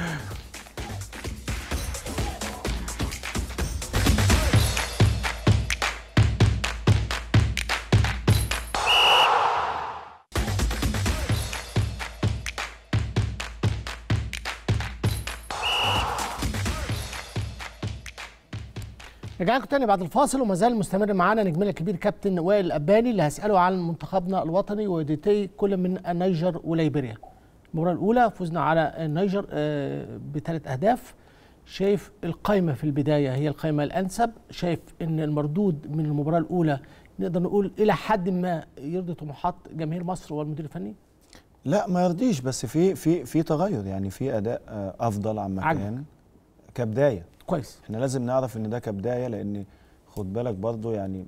[SPEAKER 1] رجعنا لكم تاني بعد الفاصل وما زال مستمر معانا نجمنا الكبير كابتن وائل الاباني اللي هساله عن منتخبنا الوطني وديتي كل من النيجر وليبيريا. المباراه الاولى فزنا على النيجر آه، بثلاث اهداف شايف القائمه في البدايه هي القائمه الانسب شايف ان المردود من المباراه الاولى نقدر نقول الى حد ما يرضي طموحات جماهير مصر والمدير الفني
[SPEAKER 19] لا ما يرضيش بس في في في تغير يعني في اداء آه، افضل عن
[SPEAKER 1] عجب.
[SPEAKER 19] مكان كبدايه
[SPEAKER 1] كويس
[SPEAKER 19] احنا لازم نعرف ان ده كبدايه لان خد بالك برضو يعني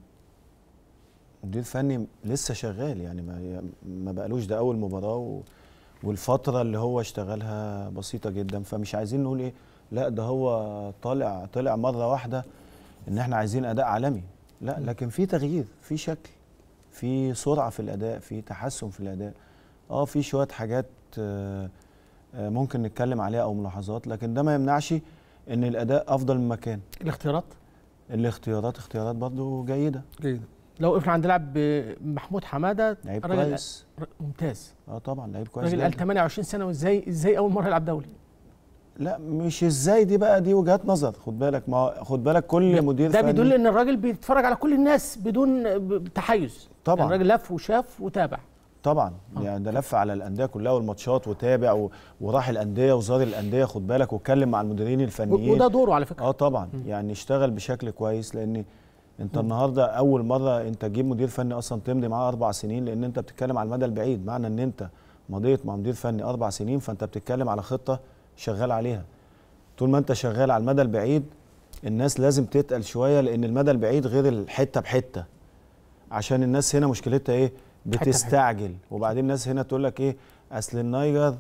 [SPEAKER 19] مدير فني لسه شغال يعني ما ما بقالوش ده اول مباراه و والفتره اللي هو اشتغلها بسيطه جدا فمش عايزين نقول ايه لا ده هو طالع طلع مره واحده ان احنا عايزين اداء عالمي لا لكن في تغيير في شكل في سرعه في الاداء في تحسن في الاداء اه في شويه حاجات آه، آه، ممكن نتكلم عليها او ملاحظات لكن ده ما يمنعش ان الاداء افضل من مكان
[SPEAKER 1] الاختيارات
[SPEAKER 19] الاختيارات اختيارات برضو جيده
[SPEAKER 1] جيده لو وقفنا عند لاعب محمود حماده
[SPEAKER 19] لعيب
[SPEAKER 1] راجل-
[SPEAKER 19] كويس.
[SPEAKER 1] ممتاز
[SPEAKER 19] اه طبعا لعيب كويس
[SPEAKER 1] راجل قال
[SPEAKER 19] جدا.
[SPEAKER 1] 28 سنه وازاي ازاي اول مره يلعب دولي
[SPEAKER 19] لا مش ازاي دي بقى دي وجهات نظر خد بالك ما خد بالك كل مدير
[SPEAKER 1] ده
[SPEAKER 19] فني
[SPEAKER 1] بيدل ان الراجل بيتفرج على كل الناس بدون ب- تحيز
[SPEAKER 19] طبعاً.
[SPEAKER 1] يعني الراجل لف وشاف وتابع
[SPEAKER 19] طبعا يعني ده لف على الانديه كلها والماتشات وتابع و... وراح الانديه وزار الانديه خد بالك واتكلم مع المديرين الفنيين
[SPEAKER 1] وده دوره على فكره
[SPEAKER 19] اه طبعا يعني اشتغل بشكل كويس لان انت النهارده اول مره انت تجيب مدير فني اصلا تمضي معاه اربع سنين لان انت بتتكلم على المدى البعيد معنى ان انت مضيت مع مدير فني اربع سنين فانت بتتكلم على خطه شغال عليها طول ما انت شغال على المدى البعيد الناس لازم تتقل شويه لان المدى البعيد غير الحته بحته عشان الناس هنا مشكلتها ايه
[SPEAKER 1] بحتة.
[SPEAKER 19] بتستعجل وبعدين الناس هنا تقول لك ايه اصل النيجر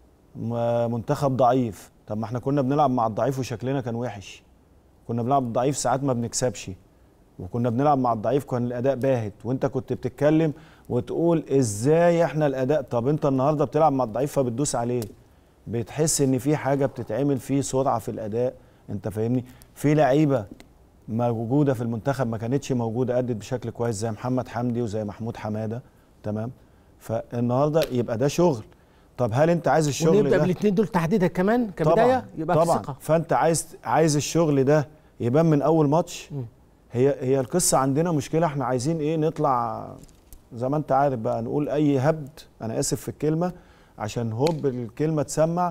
[SPEAKER 19] م- منتخب ضعيف طب ما احنا كنا بنلعب مع الضعيف وشكلنا كان وحش كنا بنلعب الضعيف ساعات ما بنكسبش وكنا بنلعب مع الضعيف كان الاداء باهت وانت كنت بتتكلم وتقول ازاي احنا الاداء طب انت النهارده بتلعب مع الضعيف فبتدوس عليه بتحس ان في حاجه بتتعمل في سرعه في الاداء انت فاهمني في لعيبه موجوده في المنتخب ما كانتش موجوده ادت بشكل كويس زي محمد حمدي وزي محمود حماده تمام فالنهارده يبقى ده شغل طب هل انت عايز الشغل
[SPEAKER 1] ونبدا
[SPEAKER 19] ده
[SPEAKER 1] بالاثنين دول تحديدا كمان كبدايه
[SPEAKER 19] طبعا
[SPEAKER 1] يبقى في
[SPEAKER 19] طبعا
[SPEAKER 1] ثقه
[SPEAKER 19] فانت عايز عايز الشغل ده يبان من اول ماتش هي هي القصه عندنا مشكله احنا عايزين ايه نطلع زي ما انت عارف بقى نقول اي هبد انا اسف في الكلمه عشان هوب الكلمه تسمع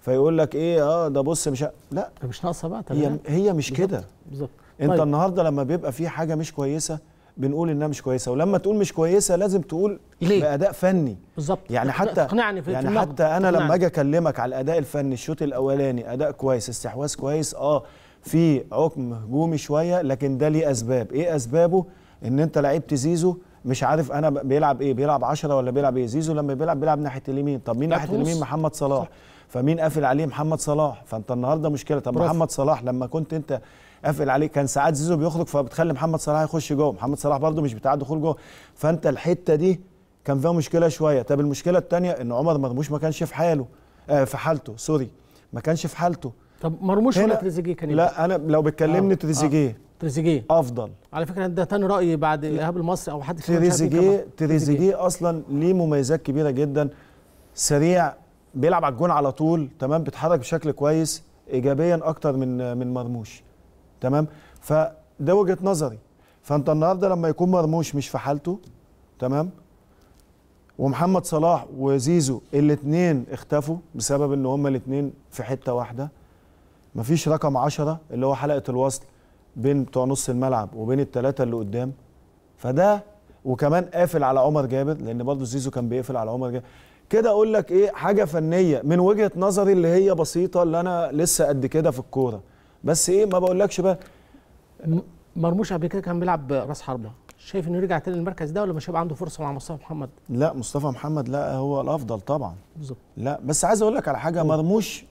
[SPEAKER 19] فيقول لك ايه اه ده بص مش ه- لا
[SPEAKER 1] مش ناقصه بقى
[SPEAKER 19] هي
[SPEAKER 1] تمام.
[SPEAKER 19] هي مش
[SPEAKER 1] بالظبط،
[SPEAKER 19] كده
[SPEAKER 1] بالظبط
[SPEAKER 19] انت
[SPEAKER 1] طيب.
[SPEAKER 19] النهارده لما بيبقى في حاجه مش كويسه بنقول انها مش كويسه ولما تقول مش كويسه لازم تقول
[SPEAKER 1] ليه؟
[SPEAKER 19] باداء فني
[SPEAKER 1] بالظبط
[SPEAKER 19] يعني حتى
[SPEAKER 1] اقنعني في
[SPEAKER 19] يعني
[SPEAKER 1] في النقد.
[SPEAKER 19] حتى انا
[SPEAKER 1] اقنعني.
[SPEAKER 19] لما اجي اكلمك على الاداء الفني الشوط الاولاني اداء كويس استحواذ كويس اه في عقم هجومي شويه لكن ده ليه اسباب ايه اسبابه ان انت لعبت زيزو مش عارف انا ب- بيلعب ايه بيلعب 10 ولا بيلعب ايه زيزو لما بيلعب بيلعب ناحيه اليمين طب مين
[SPEAKER 1] لا،
[SPEAKER 19] ناحيه
[SPEAKER 1] تونس.
[SPEAKER 19] اليمين محمد صلاح فمين قافل عليه محمد صلاح فانت النهارده مشكله طب
[SPEAKER 1] برافو.
[SPEAKER 19] محمد صلاح لما كنت انت قافل عليه كان ساعات زيزو بيخرج فبتخلي محمد صلاح يخش جوه محمد صلاح برده مش بتاع دخول جوه فانت الحته دي كان فيها مشكله شويه طب المشكله الثانيه ان عمر مرموش ما كانش في حاله آه في حالته سوري ما كانش في حالته
[SPEAKER 1] طب مرموش ولا
[SPEAKER 19] هنا-
[SPEAKER 1] تريزيجيه كان يبقى؟
[SPEAKER 19] لا انا لو بتكلمني
[SPEAKER 1] آه،
[SPEAKER 19] تريزيجيه
[SPEAKER 1] آه. تريزيجيه
[SPEAKER 19] افضل
[SPEAKER 1] على فكره ده تاني راي بعد ايهاب المصري او حد كمان شاف بيه
[SPEAKER 19] تريزيجيه
[SPEAKER 1] كمان.
[SPEAKER 19] تريزيجيه اصلا ليه مميزات كبيره جدا سريع بيلعب على الجون على طول تمام بيتحرك بشكل كويس ايجابيا اكتر من من مرموش تمام فده وجهه نظري فانت النهارده لما يكون مرموش مش في حالته تمام ومحمد صلاح وزيزو الاثنين اختفوا بسبب ان هما الاثنين في حته واحده مفيش رقم عشرة اللي هو حلقه الوصل بين بتوع نص الملعب وبين الثلاثه اللي قدام فده وكمان قافل على عمر جابر لان برضه زيزو كان بيقفل على عمر جابر كده اقول لك ايه حاجه فنيه من وجهه نظري اللي هي بسيطه اللي انا لسه قد كده في الكوره بس ايه ما بقولكش بقى
[SPEAKER 1] م- مرموش قبل كده كان بيلعب راس حربه شايف انه يرجع تاني للمركز ده ولا مش هيبقى عنده فرصه مع مصطفى محمد
[SPEAKER 19] لا مصطفى محمد لا هو الافضل طبعا
[SPEAKER 1] بالظبط
[SPEAKER 19] لا بس عايز اقول لك على حاجه مرموش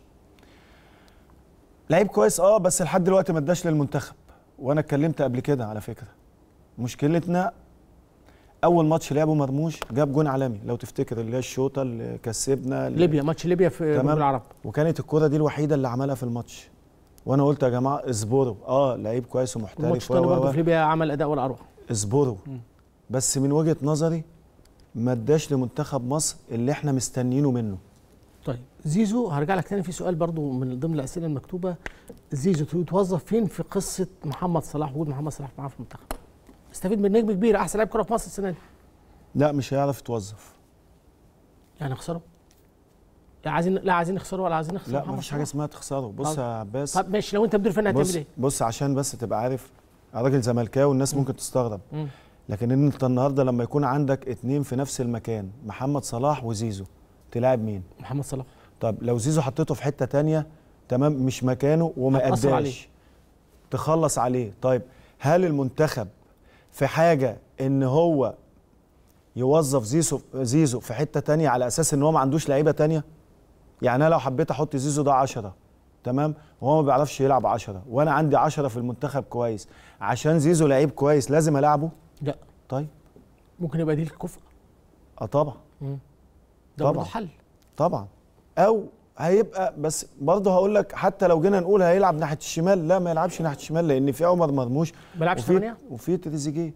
[SPEAKER 19] لعيب كويس اه بس لحد دلوقتي ما اداش للمنتخب وانا اتكلمت قبل كده على فكره مشكلتنا اول ماتش لعبه مرموش جاب جون عالمي لو تفتكر اللي هي الشوطه اللي كسبنا اللي
[SPEAKER 1] ليبيا ماتش ليبيا في برج العرب
[SPEAKER 19] وكانت الكره دي الوحيده اللي عملها في الماتش وانا قلت يا جماعه اصبروا اه لعيب كويس
[SPEAKER 1] الماتش
[SPEAKER 19] ومحترف
[SPEAKER 1] الثاني
[SPEAKER 19] و- و-
[SPEAKER 1] برضه
[SPEAKER 19] و-
[SPEAKER 1] في ليبيا عمل اداء ولا اروع
[SPEAKER 19] اصبروا بس من وجهه نظري ما اداش لمنتخب مصر اللي احنا مستنيينه منه
[SPEAKER 1] طيب زيزو هرجع لك تاني في سؤال برضو من ضمن الاسئله المكتوبه زيزو يتوظف فين في قصه محمد صلاح وجود محمد صلاح معاه في المنتخب استفيد من نجم كبير احسن لاعب كره في مصر السنه دي
[SPEAKER 19] لا مش هيعرف يتوظف
[SPEAKER 1] يعني نخسره لا عايزين لا عايزين نخسره ولا عايزين نخسره
[SPEAKER 19] لا
[SPEAKER 1] محمد
[SPEAKER 19] مفيش حاجه
[SPEAKER 1] صلاح؟
[SPEAKER 19] اسمها تخسره بص
[SPEAKER 1] طب-
[SPEAKER 19] يا عباس
[SPEAKER 1] طب ماشي لو انت مدير فني هتعمل
[SPEAKER 19] بص
[SPEAKER 1] ايه؟
[SPEAKER 19] بص عشان بس تبقى عارف أنا راجل زملكاوي والناس ممكن تستغرب
[SPEAKER 1] مم.
[SPEAKER 19] لكن انت النهارده لما يكون عندك اتنين في نفس المكان محمد صلاح وزيزو تلاعب مين
[SPEAKER 1] محمد صلاح
[SPEAKER 19] طب لو زيزو حطيته في حته تانية تمام مش مكانه وما
[SPEAKER 1] هتأثر عليه.
[SPEAKER 19] اداش تخلص عليه طيب هل المنتخب في حاجه ان هو يوظف زيزو زيزو في حته تانية على اساس ان هو ما عندوش لعيبه تانية يعني انا لو حبيت احط زيزو ده 10 تمام وهو ما بيعرفش يلعب 10 وانا عندي 10 في المنتخب كويس عشان زيزو لعيب كويس لازم العبه
[SPEAKER 1] لا
[SPEAKER 19] طيب
[SPEAKER 1] ممكن يبقى دي الكفء
[SPEAKER 19] اه طبعا
[SPEAKER 1] مم. ده
[SPEAKER 19] طبعا
[SPEAKER 1] برضه حل
[SPEAKER 19] طبعا او هيبقى بس برضه هقول لك حتى لو جينا نقول هيلعب ناحيه الشمال لا ما يلعبش ناحيه الشمال لان في عمر مرموش
[SPEAKER 1] ما بيلعبش
[SPEAKER 19] وفي-
[SPEAKER 1] ثمانية؟
[SPEAKER 19] وفي تريزيجيه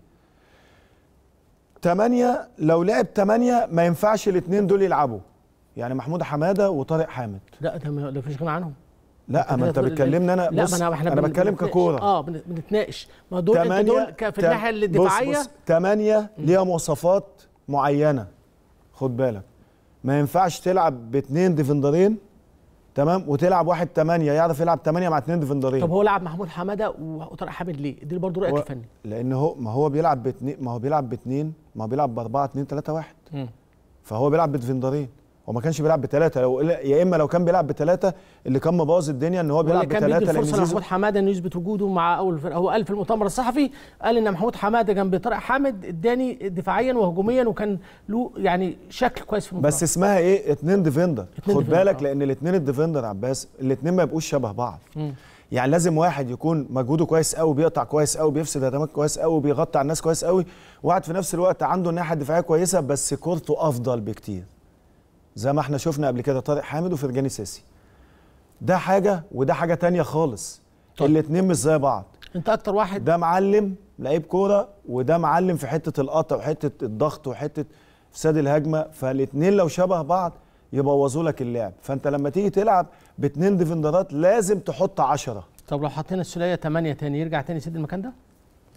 [SPEAKER 19] ثمانية لو لعب ثمانية ما ينفعش الاثنين دول يلعبوا يعني محمود حماده وطارق حامد
[SPEAKER 1] لا ده ما ده مفيش غنى عنهم
[SPEAKER 19] لا ما انت
[SPEAKER 1] كده-
[SPEAKER 19] بتكلمني انا
[SPEAKER 1] لا
[SPEAKER 19] بص
[SPEAKER 1] ما انا احنا
[SPEAKER 19] انا
[SPEAKER 1] بن-
[SPEAKER 19] بتكلم
[SPEAKER 1] بنتناقش.
[SPEAKER 19] ككوره
[SPEAKER 1] اه بن- بنتناقش ما دول انت دول ك- في الناحيه الدفاعيه
[SPEAKER 19] بص بص ثمانية ليها مواصفات معينة خد بالك ما ينفعش تلعب باثنين ديفندرين تمام وتلعب واحد ثمانية يعرف يلعب ثمانية مع اثنين ديفندرين
[SPEAKER 1] طب هو لعب محمود حماده وطارق حامد ليه؟ دي برضه رايك
[SPEAKER 19] هو-
[SPEAKER 1] الفني
[SPEAKER 19] لان هو ما هو بيلعب باثنين ما هو بيلعب باثنين ما هو بيلعب باربعة اثنين ثلاثة واحد
[SPEAKER 1] مم.
[SPEAKER 19] فهو بيلعب بديفندرين هو ما كانش بيلعب بثلاثة لو يا اما لو كان بيلعب بثلاثة اللي كان مبوظ الدنيا ان هو
[SPEAKER 1] واللي
[SPEAKER 19] بيلعب
[SPEAKER 1] كان بيدي
[SPEAKER 19] بثلاثة لان
[SPEAKER 1] الفرصه
[SPEAKER 19] زيزو
[SPEAKER 1] لمحمود حماده انه يثبت وجوده مع اول فرقه هو قال في المؤتمر الصحفي قال ان محمود حماده جنب طارق حامد اداني دفاعيا وهجوميا وكان له يعني شكل كويس في المباراه
[SPEAKER 19] بس اسمها ايه اتنين ديفندر
[SPEAKER 1] اتنين
[SPEAKER 19] خد
[SPEAKER 1] ديفندر،
[SPEAKER 19] بالك
[SPEAKER 1] آه.
[SPEAKER 19] لان الاتنين الديفندر عباس الاتنين ما يبقوش شبه بعض
[SPEAKER 1] مم.
[SPEAKER 19] يعني لازم واحد يكون مجهوده كويس قوي بيقطع كويس قوي بيفسد هجمات كويس قوي بيغطي على الناس كويس قوي وواحد في نفس الوقت عنده الناحيه الدفاعيه كويسه بس كورته افضل بكتير زي ما احنا شفنا قبل كده طارق حامد وفرجاني ساسي ده حاجه وده حاجه تانية خالص طيب. الاتنين مش زي بعض
[SPEAKER 1] انت اكتر واحد
[SPEAKER 19] ده معلم لعيب كوره وده معلم في حته القطع وحته الضغط وحته افساد الهجمه فالاتنين لو شبه بعض يبوظوا لك اللعب فانت لما تيجي تلعب باتنين ديفندرات لازم تحط عشرة
[SPEAKER 1] طب لو حطينا السوليه 8 تاني يرجع تاني يسد المكان ده؟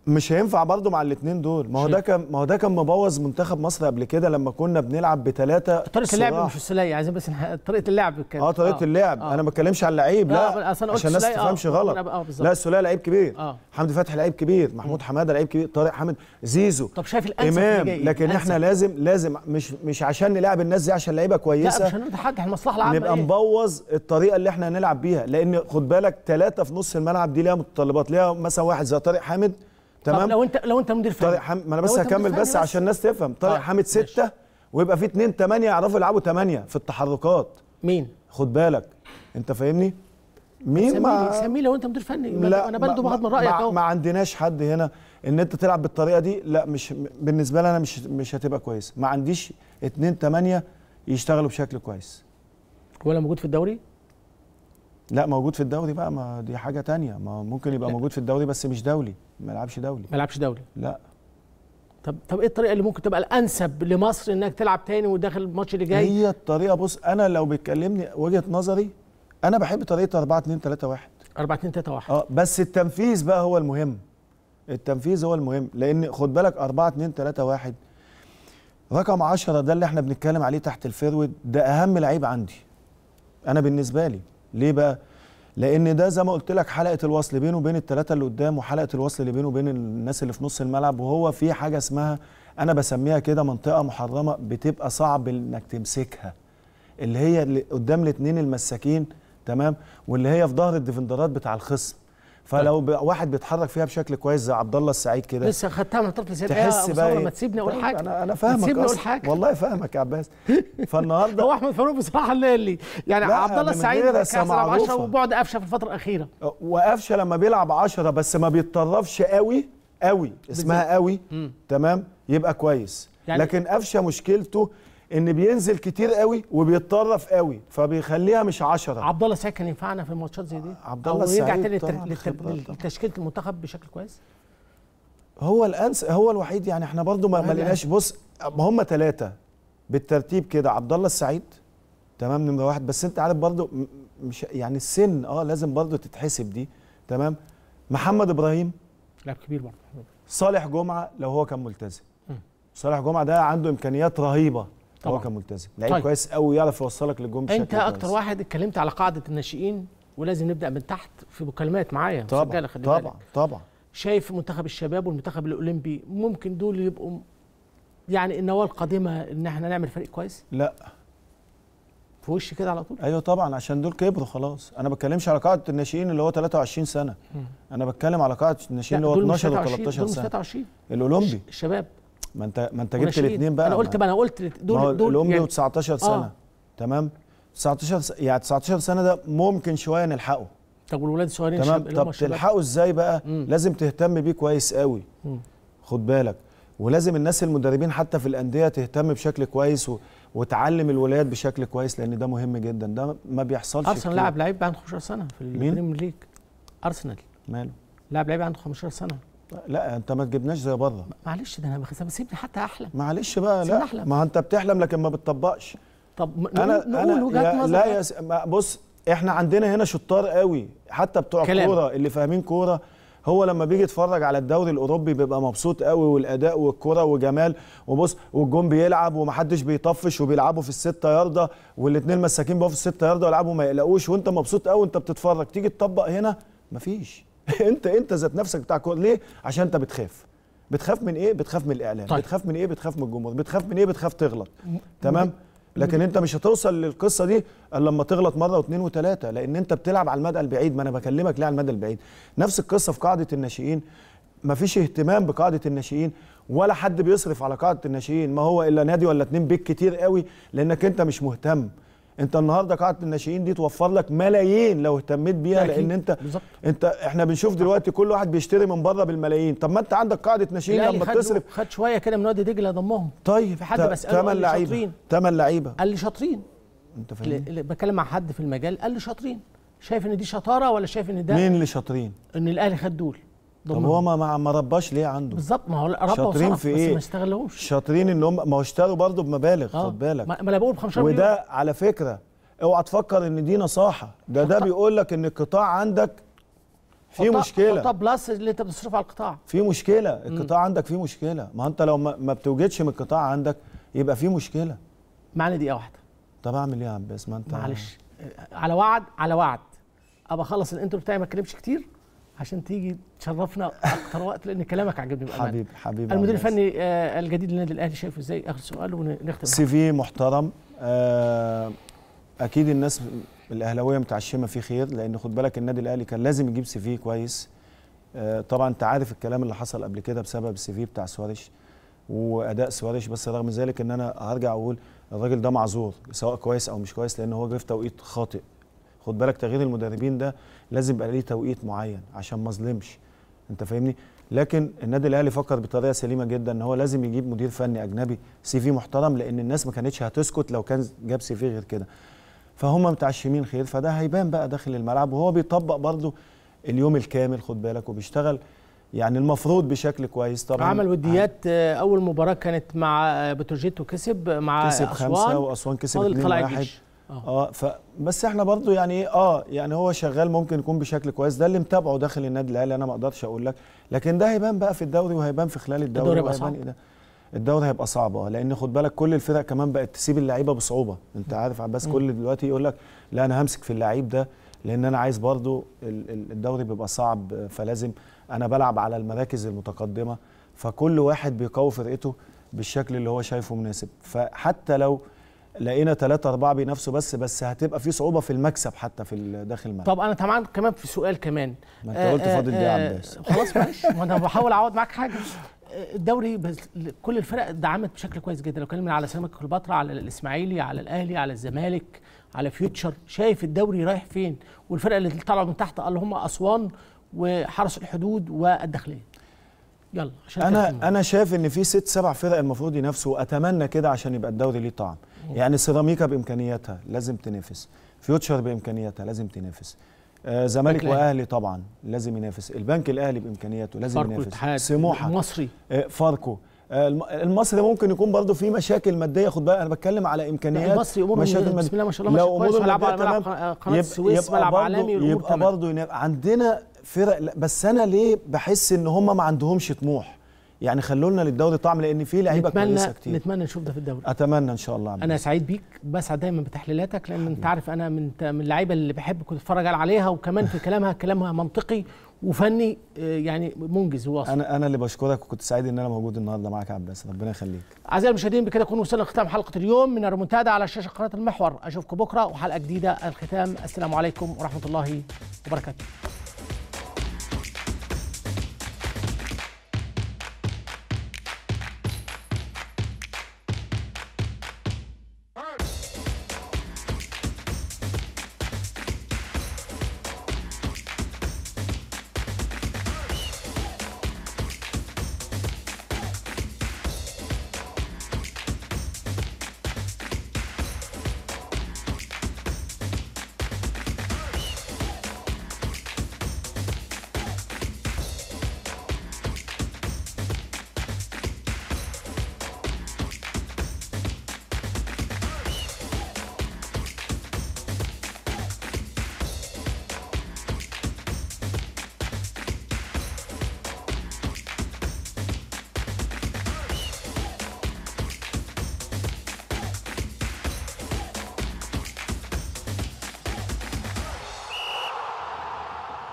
[SPEAKER 19] مش هينفع برضه مع الاثنين دول ما هو ده كان ما هو ده كان مبوظ منتخب مصر قبل كده لما كنا بنلعب بثلاثه
[SPEAKER 1] طريقه اللعب مش السلايه عايزين بس نح- طريقه اللعب كانت
[SPEAKER 19] اه طريقه اللعب انا ما بتكلمش على اللعيب
[SPEAKER 1] لا،
[SPEAKER 19] لا,
[SPEAKER 1] أصل أنا قلت
[SPEAKER 19] عشان الناس
[SPEAKER 1] سولية، آه،
[SPEAKER 19] تفهمش
[SPEAKER 1] ممكن
[SPEAKER 19] غلط
[SPEAKER 1] أبقى- آه، بالظبط.
[SPEAKER 19] لا السوليه لعيب كبير
[SPEAKER 1] آه.
[SPEAKER 19] حمدي فتحي لعيب كبير محمود حماده لعيب كبير طارق حامد زيزو
[SPEAKER 1] طب شايف الانسب اللي
[SPEAKER 19] امام
[SPEAKER 1] جاي إيه؟
[SPEAKER 19] لكن
[SPEAKER 1] الأنسب.
[SPEAKER 19] احنا لازم لازم مش مش عشان نلعب الناس دي عشان لعيبه
[SPEAKER 1] لا
[SPEAKER 19] كويسه
[SPEAKER 1] مش هنتحدى المصلحه العامه
[SPEAKER 19] نبقى
[SPEAKER 1] إيه؟
[SPEAKER 19] نبوظ الطريقه اللي احنا هنلعب بيها لان خد بالك ثلاثه في نص الملعب دي ليها متطلبات ليها مثلا واحد زي طارق حامد
[SPEAKER 1] طب
[SPEAKER 19] تمام
[SPEAKER 1] لو انت لو انت مدير فني
[SPEAKER 19] طارق حامد ما انا
[SPEAKER 1] لو
[SPEAKER 19] بس
[SPEAKER 1] أنت مدير
[SPEAKER 19] هكمل
[SPEAKER 1] فني
[SPEAKER 19] بس عشان الناس تفهم طارق
[SPEAKER 1] آه،
[SPEAKER 19] حامد سته ويبقى في اتنين تمانية يعرفوا يلعبوا تمانية في التحركات
[SPEAKER 1] مين؟
[SPEAKER 19] خد بالك انت فاهمني؟ مين
[SPEAKER 1] سميه
[SPEAKER 19] ما
[SPEAKER 1] سميه لو انت مدير فني لا انا برضه باخد من رايك
[SPEAKER 19] ما,
[SPEAKER 1] اهو
[SPEAKER 19] ما عندناش حد هنا ان انت تلعب بالطريقه دي لا مش بالنسبه لي انا مش مش هتبقى كويسه ما عنديش اتنين تمانية يشتغلوا بشكل كويس
[SPEAKER 1] ولا موجود في الدوري؟
[SPEAKER 19] لا موجود في الدوري بقى ما دي حاجه تانية ما ممكن يبقى
[SPEAKER 1] لا.
[SPEAKER 19] موجود في الدوري بس مش دولي ما يلعبش دولي
[SPEAKER 1] ما يلعبش دوري
[SPEAKER 19] لا
[SPEAKER 1] طب طب ايه الطريقه اللي ممكن تبقى الانسب لمصر انك تلعب تاني وداخل الماتش اللي جاي
[SPEAKER 19] هي الطريقه بص انا لو بتكلمني وجهه نظري انا بحب طريقه 4 2 3 1
[SPEAKER 1] 4 2 3 1
[SPEAKER 19] اه بس التنفيذ بقى هو المهم التنفيذ هو المهم لان خد بالك 4 2 3 1 رقم 10 ده اللي احنا بنتكلم عليه تحت الفيرود ده اهم لعيب عندي انا بالنسبه لي ليه بقى لان ده زي ما قلت لك حلقه الوصل بينه وبين الثلاثه اللي قدام وحلقه الوصل اللي بينه وبين الناس اللي في نص الملعب وهو في حاجه اسمها انا بسميها كده منطقه محرمه بتبقى صعب انك تمسكها اللي هي اللي قدام الاثنين المساكين تمام واللي هي في ظهر الديفندرات بتاع الخصم فلو ب- واحد بيتحرك فيها بشكل كويس زي عبد الله السعيد كده
[SPEAKER 1] لسه خدتها من طرف لسان
[SPEAKER 19] تحس بقى
[SPEAKER 1] ما
[SPEAKER 19] إيه؟
[SPEAKER 1] تسيبني اقول
[SPEAKER 19] طيب
[SPEAKER 1] حاجه
[SPEAKER 19] انا انا
[SPEAKER 1] ما
[SPEAKER 19] فاهمك
[SPEAKER 1] تسيبني اقول
[SPEAKER 19] أصلاً.
[SPEAKER 1] حاجه
[SPEAKER 19] والله فاهمك يا عباس فالنهارده
[SPEAKER 1] هو احمد فاروق بصراحه اللي لي يعني
[SPEAKER 19] لا،
[SPEAKER 1] عبد الله
[SPEAKER 19] من
[SPEAKER 1] السعيد
[SPEAKER 19] غير
[SPEAKER 1] كان
[SPEAKER 19] أسماء
[SPEAKER 1] يلعب 10
[SPEAKER 19] معروفة.
[SPEAKER 1] وبعد قفشه في الفتره الاخيره
[SPEAKER 19] وقفشه لما بيلعب 10 بس ما بيتطرفش قوي قوي اسمها
[SPEAKER 1] بالظبط.
[SPEAKER 19] قوي
[SPEAKER 1] مم.
[SPEAKER 19] تمام يبقى كويس
[SPEAKER 1] يعني-
[SPEAKER 19] يعني لكن قفشه مشكلته ان بينزل كتير قوي وبيتطرف قوي فبيخليها مش 10
[SPEAKER 1] عبد الله السعيد كان ينفعنا في الماتشات زي دي
[SPEAKER 19] عبد
[SPEAKER 1] أو
[SPEAKER 19] الله
[SPEAKER 1] يرجع
[SPEAKER 19] السعيد
[SPEAKER 1] تاني
[SPEAKER 19] طبعاً
[SPEAKER 1] للتر-
[SPEAKER 19] خبرة
[SPEAKER 1] للتر- لتشكيله المنتخب بشكل كويس
[SPEAKER 19] هو الانس هو الوحيد يعني احنا برضو ما ما
[SPEAKER 1] وهل-
[SPEAKER 19] لقيناش بص ما هم ثلاثه بالترتيب كده عبد الله السعيد تمام نمره واحد بس انت عارف برضو م- مش يعني السن اه لازم برضو تتحسب دي تمام محمد ابراهيم
[SPEAKER 1] لاعب كبير برضه
[SPEAKER 19] صالح جمعه لو هو كان ملتزم
[SPEAKER 1] مم.
[SPEAKER 19] صالح جمعه ده عنده امكانيات رهيبه هو
[SPEAKER 1] طبعاً.
[SPEAKER 19] كان ملتزم لعيب
[SPEAKER 1] طيب.
[SPEAKER 19] كويس قوي يعرف يوصلك للجون بشكل
[SPEAKER 1] انت اكتر
[SPEAKER 19] كويس.
[SPEAKER 1] واحد اتكلمت على قاعده الناشئين ولازم نبدا من تحت في مكالمات معايا
[SPEAKER 19] طبعا
[SPEAKER 1] مسجلة، خلي
[SPEAKER 19] طبعا
[SPEAKER 1] بالك.
[SPEAKER 19] طبعا
[SPEAKER 1] شايف منتخب الشباب والمنتخب الاولمبي ممكن دول يبقوا يعني النواه القادمه ان احنا نعمل فريق كويس
[SPEAKER 19] لا
[SPEAKER 1] في وش كده على طول
[SPEAKER 19] ايوه طبعا عشان دول كبروا خلاص انا ما بتكلمش على قاعده الناشئين اللي هو 23 سنه
[SPEAKER 1] مم.
[SPEAKER 19] انا بتكلم على قاعده الناشئين
[SPEAKER 1] لا،
[SPEAKER 19] اللي هو
[SPEAKER 1] دول مش
[SPEAKER 19] 12 و
[SPEAKER 1] 23
[SPEAKER 19] 13
[SPEAKER 1] دول مش
[SPEAKER 19] سنه
[SPEAKER 1] 23
[SPEAKER 19] الاولمبي
[SPEAKER 1] الشباب
[SPEAKER 19] ما انت ما انت جبت
[SPEAKER 1] وناشئين.
[SPEAKER 19] الاثنين بقى
[SPEAKER 1] انا قلت ما انا قلت
[SPEAKER 19] ما هو
[SPEAKER 1] دول دول
[SPEAKER 19] الاولمبي
[SPEAKER 1] يعني-
[SPEAKER 19] و19 سنه
[SPEAKER 1] آه.
[SPEAKER 19] تمام 19 س... يعني 19 سنه ده ممكن شويه نلحقه
[SPEAKER 1] طب والولاد الصغيرين
[SPEAKER 19] تمام
[SPEAKER 1] الشباب اللي هم
[SPEAKER 19] طب
[SPEAKER 1] الشباب.
[SPEAKER 19] تلحقه ازاي بقى
[SPEAKER 1] مم.
[SPEAKER 19] لازم تهتم بيه كويس قوي
[SPEAKER 1] مم.
[SPEAKER 19] خد بالك ولازم الناس المدربين حتى في الانديه تهتم بشكل كويس و... وتعلم الولاد بشكل كويس لان ده مهم جدا ده ما بيحصلش
[SPEAKER 1] ارسنال
[SPEAKER 19] كتير.
[SPEAKER 1] لاعب لعيب عنده 15 سنه في
[SPEAKER 19] مين؟
[SPEAKER 1] البريمير ليج ارسنال
[SPEAKER 19] ماله
[SPEAKER 1] لاعب لعيب عنده 15 سنه
[SPEAKER 19] لا انت ما تجيبناش زي بره
[SPEAKER 1] معلش ده انا بخ- سيبني حتى احلم
[SPEAKER 19] معلش بقى
[SPEAKER 1] سيبني
[SPEAKER 19] لا
[SPEAKER 1] أحلم.
[SPEAKER 19] ما انت بتحلم لكن ما بتطبقش
[SPEAKER 1] طب م-
[SPEAKER 19] انا
[SPEAKER 1] نقول نقول
[SPEAKER 19] انا
[SPEAKER 1] وجهات
[SPEAKER 19] يا
[SPEAKER 1] نظر
[SPEAKER 19] لا يا س... ما- بص احنا عندنا هنا شطار قوي حتى بتوع
[SPEAKER 1] كلام.
[SPEAKER 19] الكوره اللي فاهمين كوره هو لما بيجي يتفرج على الدوري الاوروبي بيبقى مبسوط قوي والاداء والكوره وجمال وبص والجون بيلعب ومحدش بيطفش وبيلعبوا في الستة ياردة والاثنين مساكين بقوا في الستة ياردة ويلعبوا ما يقلقوش وانت مبسوط قوي وانت بتتفرج تيجي تطبق هنا مفيش انت انت ذات نفسك بتاع كوره ليه عشان انت بتخاف بتخاف من ايه بتخاف من الاعلام
[SPEAKER 1] طيب.
[SPEAKER 19] بتخاف من ايه بتخاف من الجمهور بتخاف من ايه بتخاف تغلط تمام لكن انت مش هتوصل للقصه دي الا لما تغلط مره واثنين وثلاثه لان انت بتلعب على المدى البعيد ما انا بكلمك ليه على المدى البعيد نفس القصه في قاعده الناشئين مفيش اهتمام بقاعده الناشئين ولا حد بيصرف على قاعده الناشئين ما هو الا نادي ولا اتنين بيك كتير قوي لانك انت مش مهتم انت النهارده قاعده الناشئين دي توفر لك ملايين لو اهتميت بيها
[SPEAKER 1] أكيد.
[SPEAKER 19] لان انت
[SPEAKER 1] بالظبط.
[SPEAKER 19] انت احنا بنشوف دلوقتي كل واحد بيشتري من بره بالملايين طب ما انت عندك قاعده ناشئين
[SPEAKER 1] الأهلي
[SPEAKER 19] لما
[SPEAKER 1] خد-
[SPEAKER 19] تصرف
[SPEAKER 1] خد شويه كده من وادي دجله ضمهم
[SPEAKER 19] طيب
[SPEAKER 1] في حد
[SPEAKER 19] تا-
[SPEAKER 1] بساله قال
[SPEAKER 19] تمن
[SPEAKER 1] لي
[SPEAKER 19] لعيبه
[SPEAKER 1] شاطرين
[SPEAKER 19] تمن لعيبه
[SPEAKER 1] قال لي شاطرين
[SPEAKER 19] انت
[SPEAKER 1] اللي
[SPEAKER 19] فاهم
[SPEAKER 1] اللي بتكلم مع حد في المجال قال لي شاطرين شايف ان دي شطاره ولا شايف ان ده
[SPEAKER 19] مين اللي شاطرين
[SPEAKER 1] ان الاهلي خد دول
[SPEAKER 19] طب
[SPEAKER 1] ضمهم.
[SPEAKER 19] هو ما ما ما رباش ليه عنده
[SPEAKER 1] بالظبط ما هو ربى
[SPEAKER 19] شاطرين
[SPEAKER 1] وصرف
[SPEAKER 19] في
[SPEAKER 1] بس
[SPEAKER 19] ايه
[SPEAKER 1] ما استغلهوش
[SPEAKER 19] شاطرين ان هم ما هو اشتروا برضه بمبالغ
[SPEAKER 1] آه.
[SPEAKER 19] خد بالك
[SPEAKER 1] ما ما انا بقول ب 15 مليون
[SPEAKER 19] وده على فكره اوعى تفكر ان دي نصاحه ده ده بيقول لك ان القطاع عندك في
[SPEAKER 1] حطها-
[SPEAKER 19] مشكله
[SPEAKER 1] حطها بلس اللي انت بتصرفه على القطاع
[SPEAKER 19] في مشكله القطاع عندك فيه مشكله ما انت لو ما, ما بتوجدش من القطاع عندك يبقى في مشكله
[SPEAKER 1] معانا دقيقه واحده
[SPEAKER 19] طب اعمل ايه يا عباس ما انت
[SPEAKER 1] معلش على وعد على وعد ابقى اخلص الانترو بتاعي ما اتكلمش كتير عشان تيجي تشرفنا اكتر وقت لان كلامك عجبني بامانه
[SPEAKER 19] حبيبي حبيبي
[SPEAKER 1] المدير
[SPEAKER 19] عباس.
[SPEAKER 1] الفني آه، الجديد للنادي الاهلي شايفه ازاي اخر سؤال ونختم
[SPEAKER 19] سي في محترم آه، اكيد الناس الاهلاويه متعشمه فيه خير لان خد بالك النادي الاهلي كان لازم يجيب سي في كويس آه، طبعا انت عارف الكلام اللي حصل قبل كده بسبب السي في بتاع سواريش واداء سواريش بس رغم ذلك ان انا هرجع اقول الراجل ده معذور سواء كويس او مش كويس لان هو جه في توقيت خاطئ خد بالك تغيير المدربين ده لازم يبقى ليه توقيت معين عشان ما اظلمش انت فاهمني لكن النادي الاهلي فكر بطريقه سليمه جدا ان هو لازم يجيب مدير فني اجنبي سي في محترم لان الناس ما كانتش هتسكت لو كان جاب سي في غير كده فهم متعشمين خير فده هيبان بقى داخل الملعب وهو بيطبق برضه اليوم الكامل خد بالك وبيشتغل يعني المفروض بشكل كويس طبعا
[SPEAKER 1] عمل وديات آه، اول مباراه كانت مع آه، بتروجيت وكسب مع
[SPEAKER 19] كسب
[SPEAKER 1] اسوان
[SPEAKER 19] خمسة واسوان كسب
[SPEAKER 1] فاضل
[SPEAKER 19] 2
[SPEAKER 1] طلع
[SPEAKER 19] واحد
[SPEAKER 1] الجيش.
[SPEAKER 19] اه ف بس احنا برضو يعني ايه اه يعني هو شغال ممكن يكون بشكل كويس ده اللي متابعه داخل النادي الاهلي انا ما اقدرش اقول لك لكن ده هيبان بقى في الدوري وهيبان في خلال الدوري,
[SPEAKER 1] الدوري هيبقى
[SPEAKER 19] وهيبان
[SPEAKER 1] صعب.
[SPEAKER 19] إيه ده الدوري هيبقى صعب اه لان خد بالك كل الفرق كمان بقت تسيب اللعيبه بصعوبه انت عارف عباس
[SPEAKER 1] مم.
[SPEAKER 19] كل دلوقتي يقول لك لا انا همسك في اللعيب ده لان انا عايز برضو ال- ال- الدوري بيبقى صعب آه، فلازم انا بلعب على المراكز المتقدمه فكل واحد بيقوي فرقته بالشكل اللي هو شايفه مناسب فحتى لو لقينا ثلاثة أربعة بينافسوا بس بس هتبقى في صعوبة في المكسب حتى في ال- داخل الملعب
[SPEAKER 1] طب انا طبعا كمان في سؤال كمان
[SPEAKER 19] ما أنت قلت فاضل دقيقة يا عباس.
[SPEAKER 1] خلاص معلش ما انا بحاول اعوض معاك حاجه آه، الدوري بس كل الفرق دعمت بشكل كويس جدا لو اتكلمنا على سيراميكا كليوباترا على الاسماعيلي على الاهلي على الزمالك على فيوتشر شايف الدوري رايح فين والفرق اللي طلعوا من تحت اللي هم اسوان وحرس الحدود والداخليه يلا عشان
[SPEAKER 19] انا
[SPEAKER 1] تختم.
[SPEAKER 19] انا شايف ان في ست سبع فرق المفروض ينافسوا واتمنى كده عشان يبقى الدوري ليه طعم يعني سيراميكا بامكانياتها لازم تنافس فيوتشر بامكانياتها لازم تنافس آه زمالك
[SPEAKER 1] الأهلي.
[SPEAKER 19] واهلي طبعا لازم ينافس البنك الاهلي بامكانياته لازم
[SPEAKER 1] فاركو
[SPEAKER 19] ينافس
[SPEAKER 1] الاتحاد،
[SPEAKER 19] سموحه
[SPEAKER 1] المصري.
[SPEAKER 19] آه فاركو آه الم- المصري ممكن يكون برضه في مشاكل ماديه خد بالك انا بتكلم على امكانيات
[SPEAKER 1] المصري أموره
[SPEAKER 19] مشاكل
[SPEAKER 1] بسم الله ما شاء الله
[SPEAKER 19] لو
[SPEAKER 1] ماشية كويس،
[SPEAKER 19] أموره
[SPEAKER 1] ويلعبوا على
[SPEAKER 19] المادية
[SPEAKER 1] ملعب
[SPEAKER 19] تمام،
[SPEAKER 1] قناة- قناة
[SPEAKER 19] يبقى-
[SPEAKER 1] السويس،
[SPEAKER 19] يبقى
[SPEAKER 1] ملعب
[SPEAKER 19] برضه-
[SPEAKER 1] عالمي والأمور
[SPEAKER 19] يبقى
[SPEAKER 1] تمام.
[SPEAKER 19] برضه ينافس. عندنا فرق لا، بس انا ليه بحس ان هم ما عندهمش طموح يعني خلوا لنا للدوري طعم لان في لعيبه كويسه
[SPEAKER 1] نتمنى
[SPEAKER 19] كتير
[SPEAKER 1] نتمنى نشوف ده في الدوري
[SPEAKER 19] اتمنى ان شاء الله عبد
[SPEAKER 1] انا سعيد بيك بسعد دايما بتحليلاتك لان انت عارف انا من من اللعيبه اللي بحب كنت اتفرج عليها وكمان في كلامها كلامها منطقي وفني آه، يعني منجز وواصل
[SPEAKER 19] انا انا اللي بشكرك وكنت سعيد ان انا موجود النهارده معاك يا عباس ربنا يخليك
[SPEAKER 1] اعزائي المشاهدين بكده نكون وصلنا لختام حلقه اليوم من الريمونتادا على شاشه قناه المحور اشوفكم بكره وحلقه جديده الختام السلام عليكم ورحمه الله وبركاته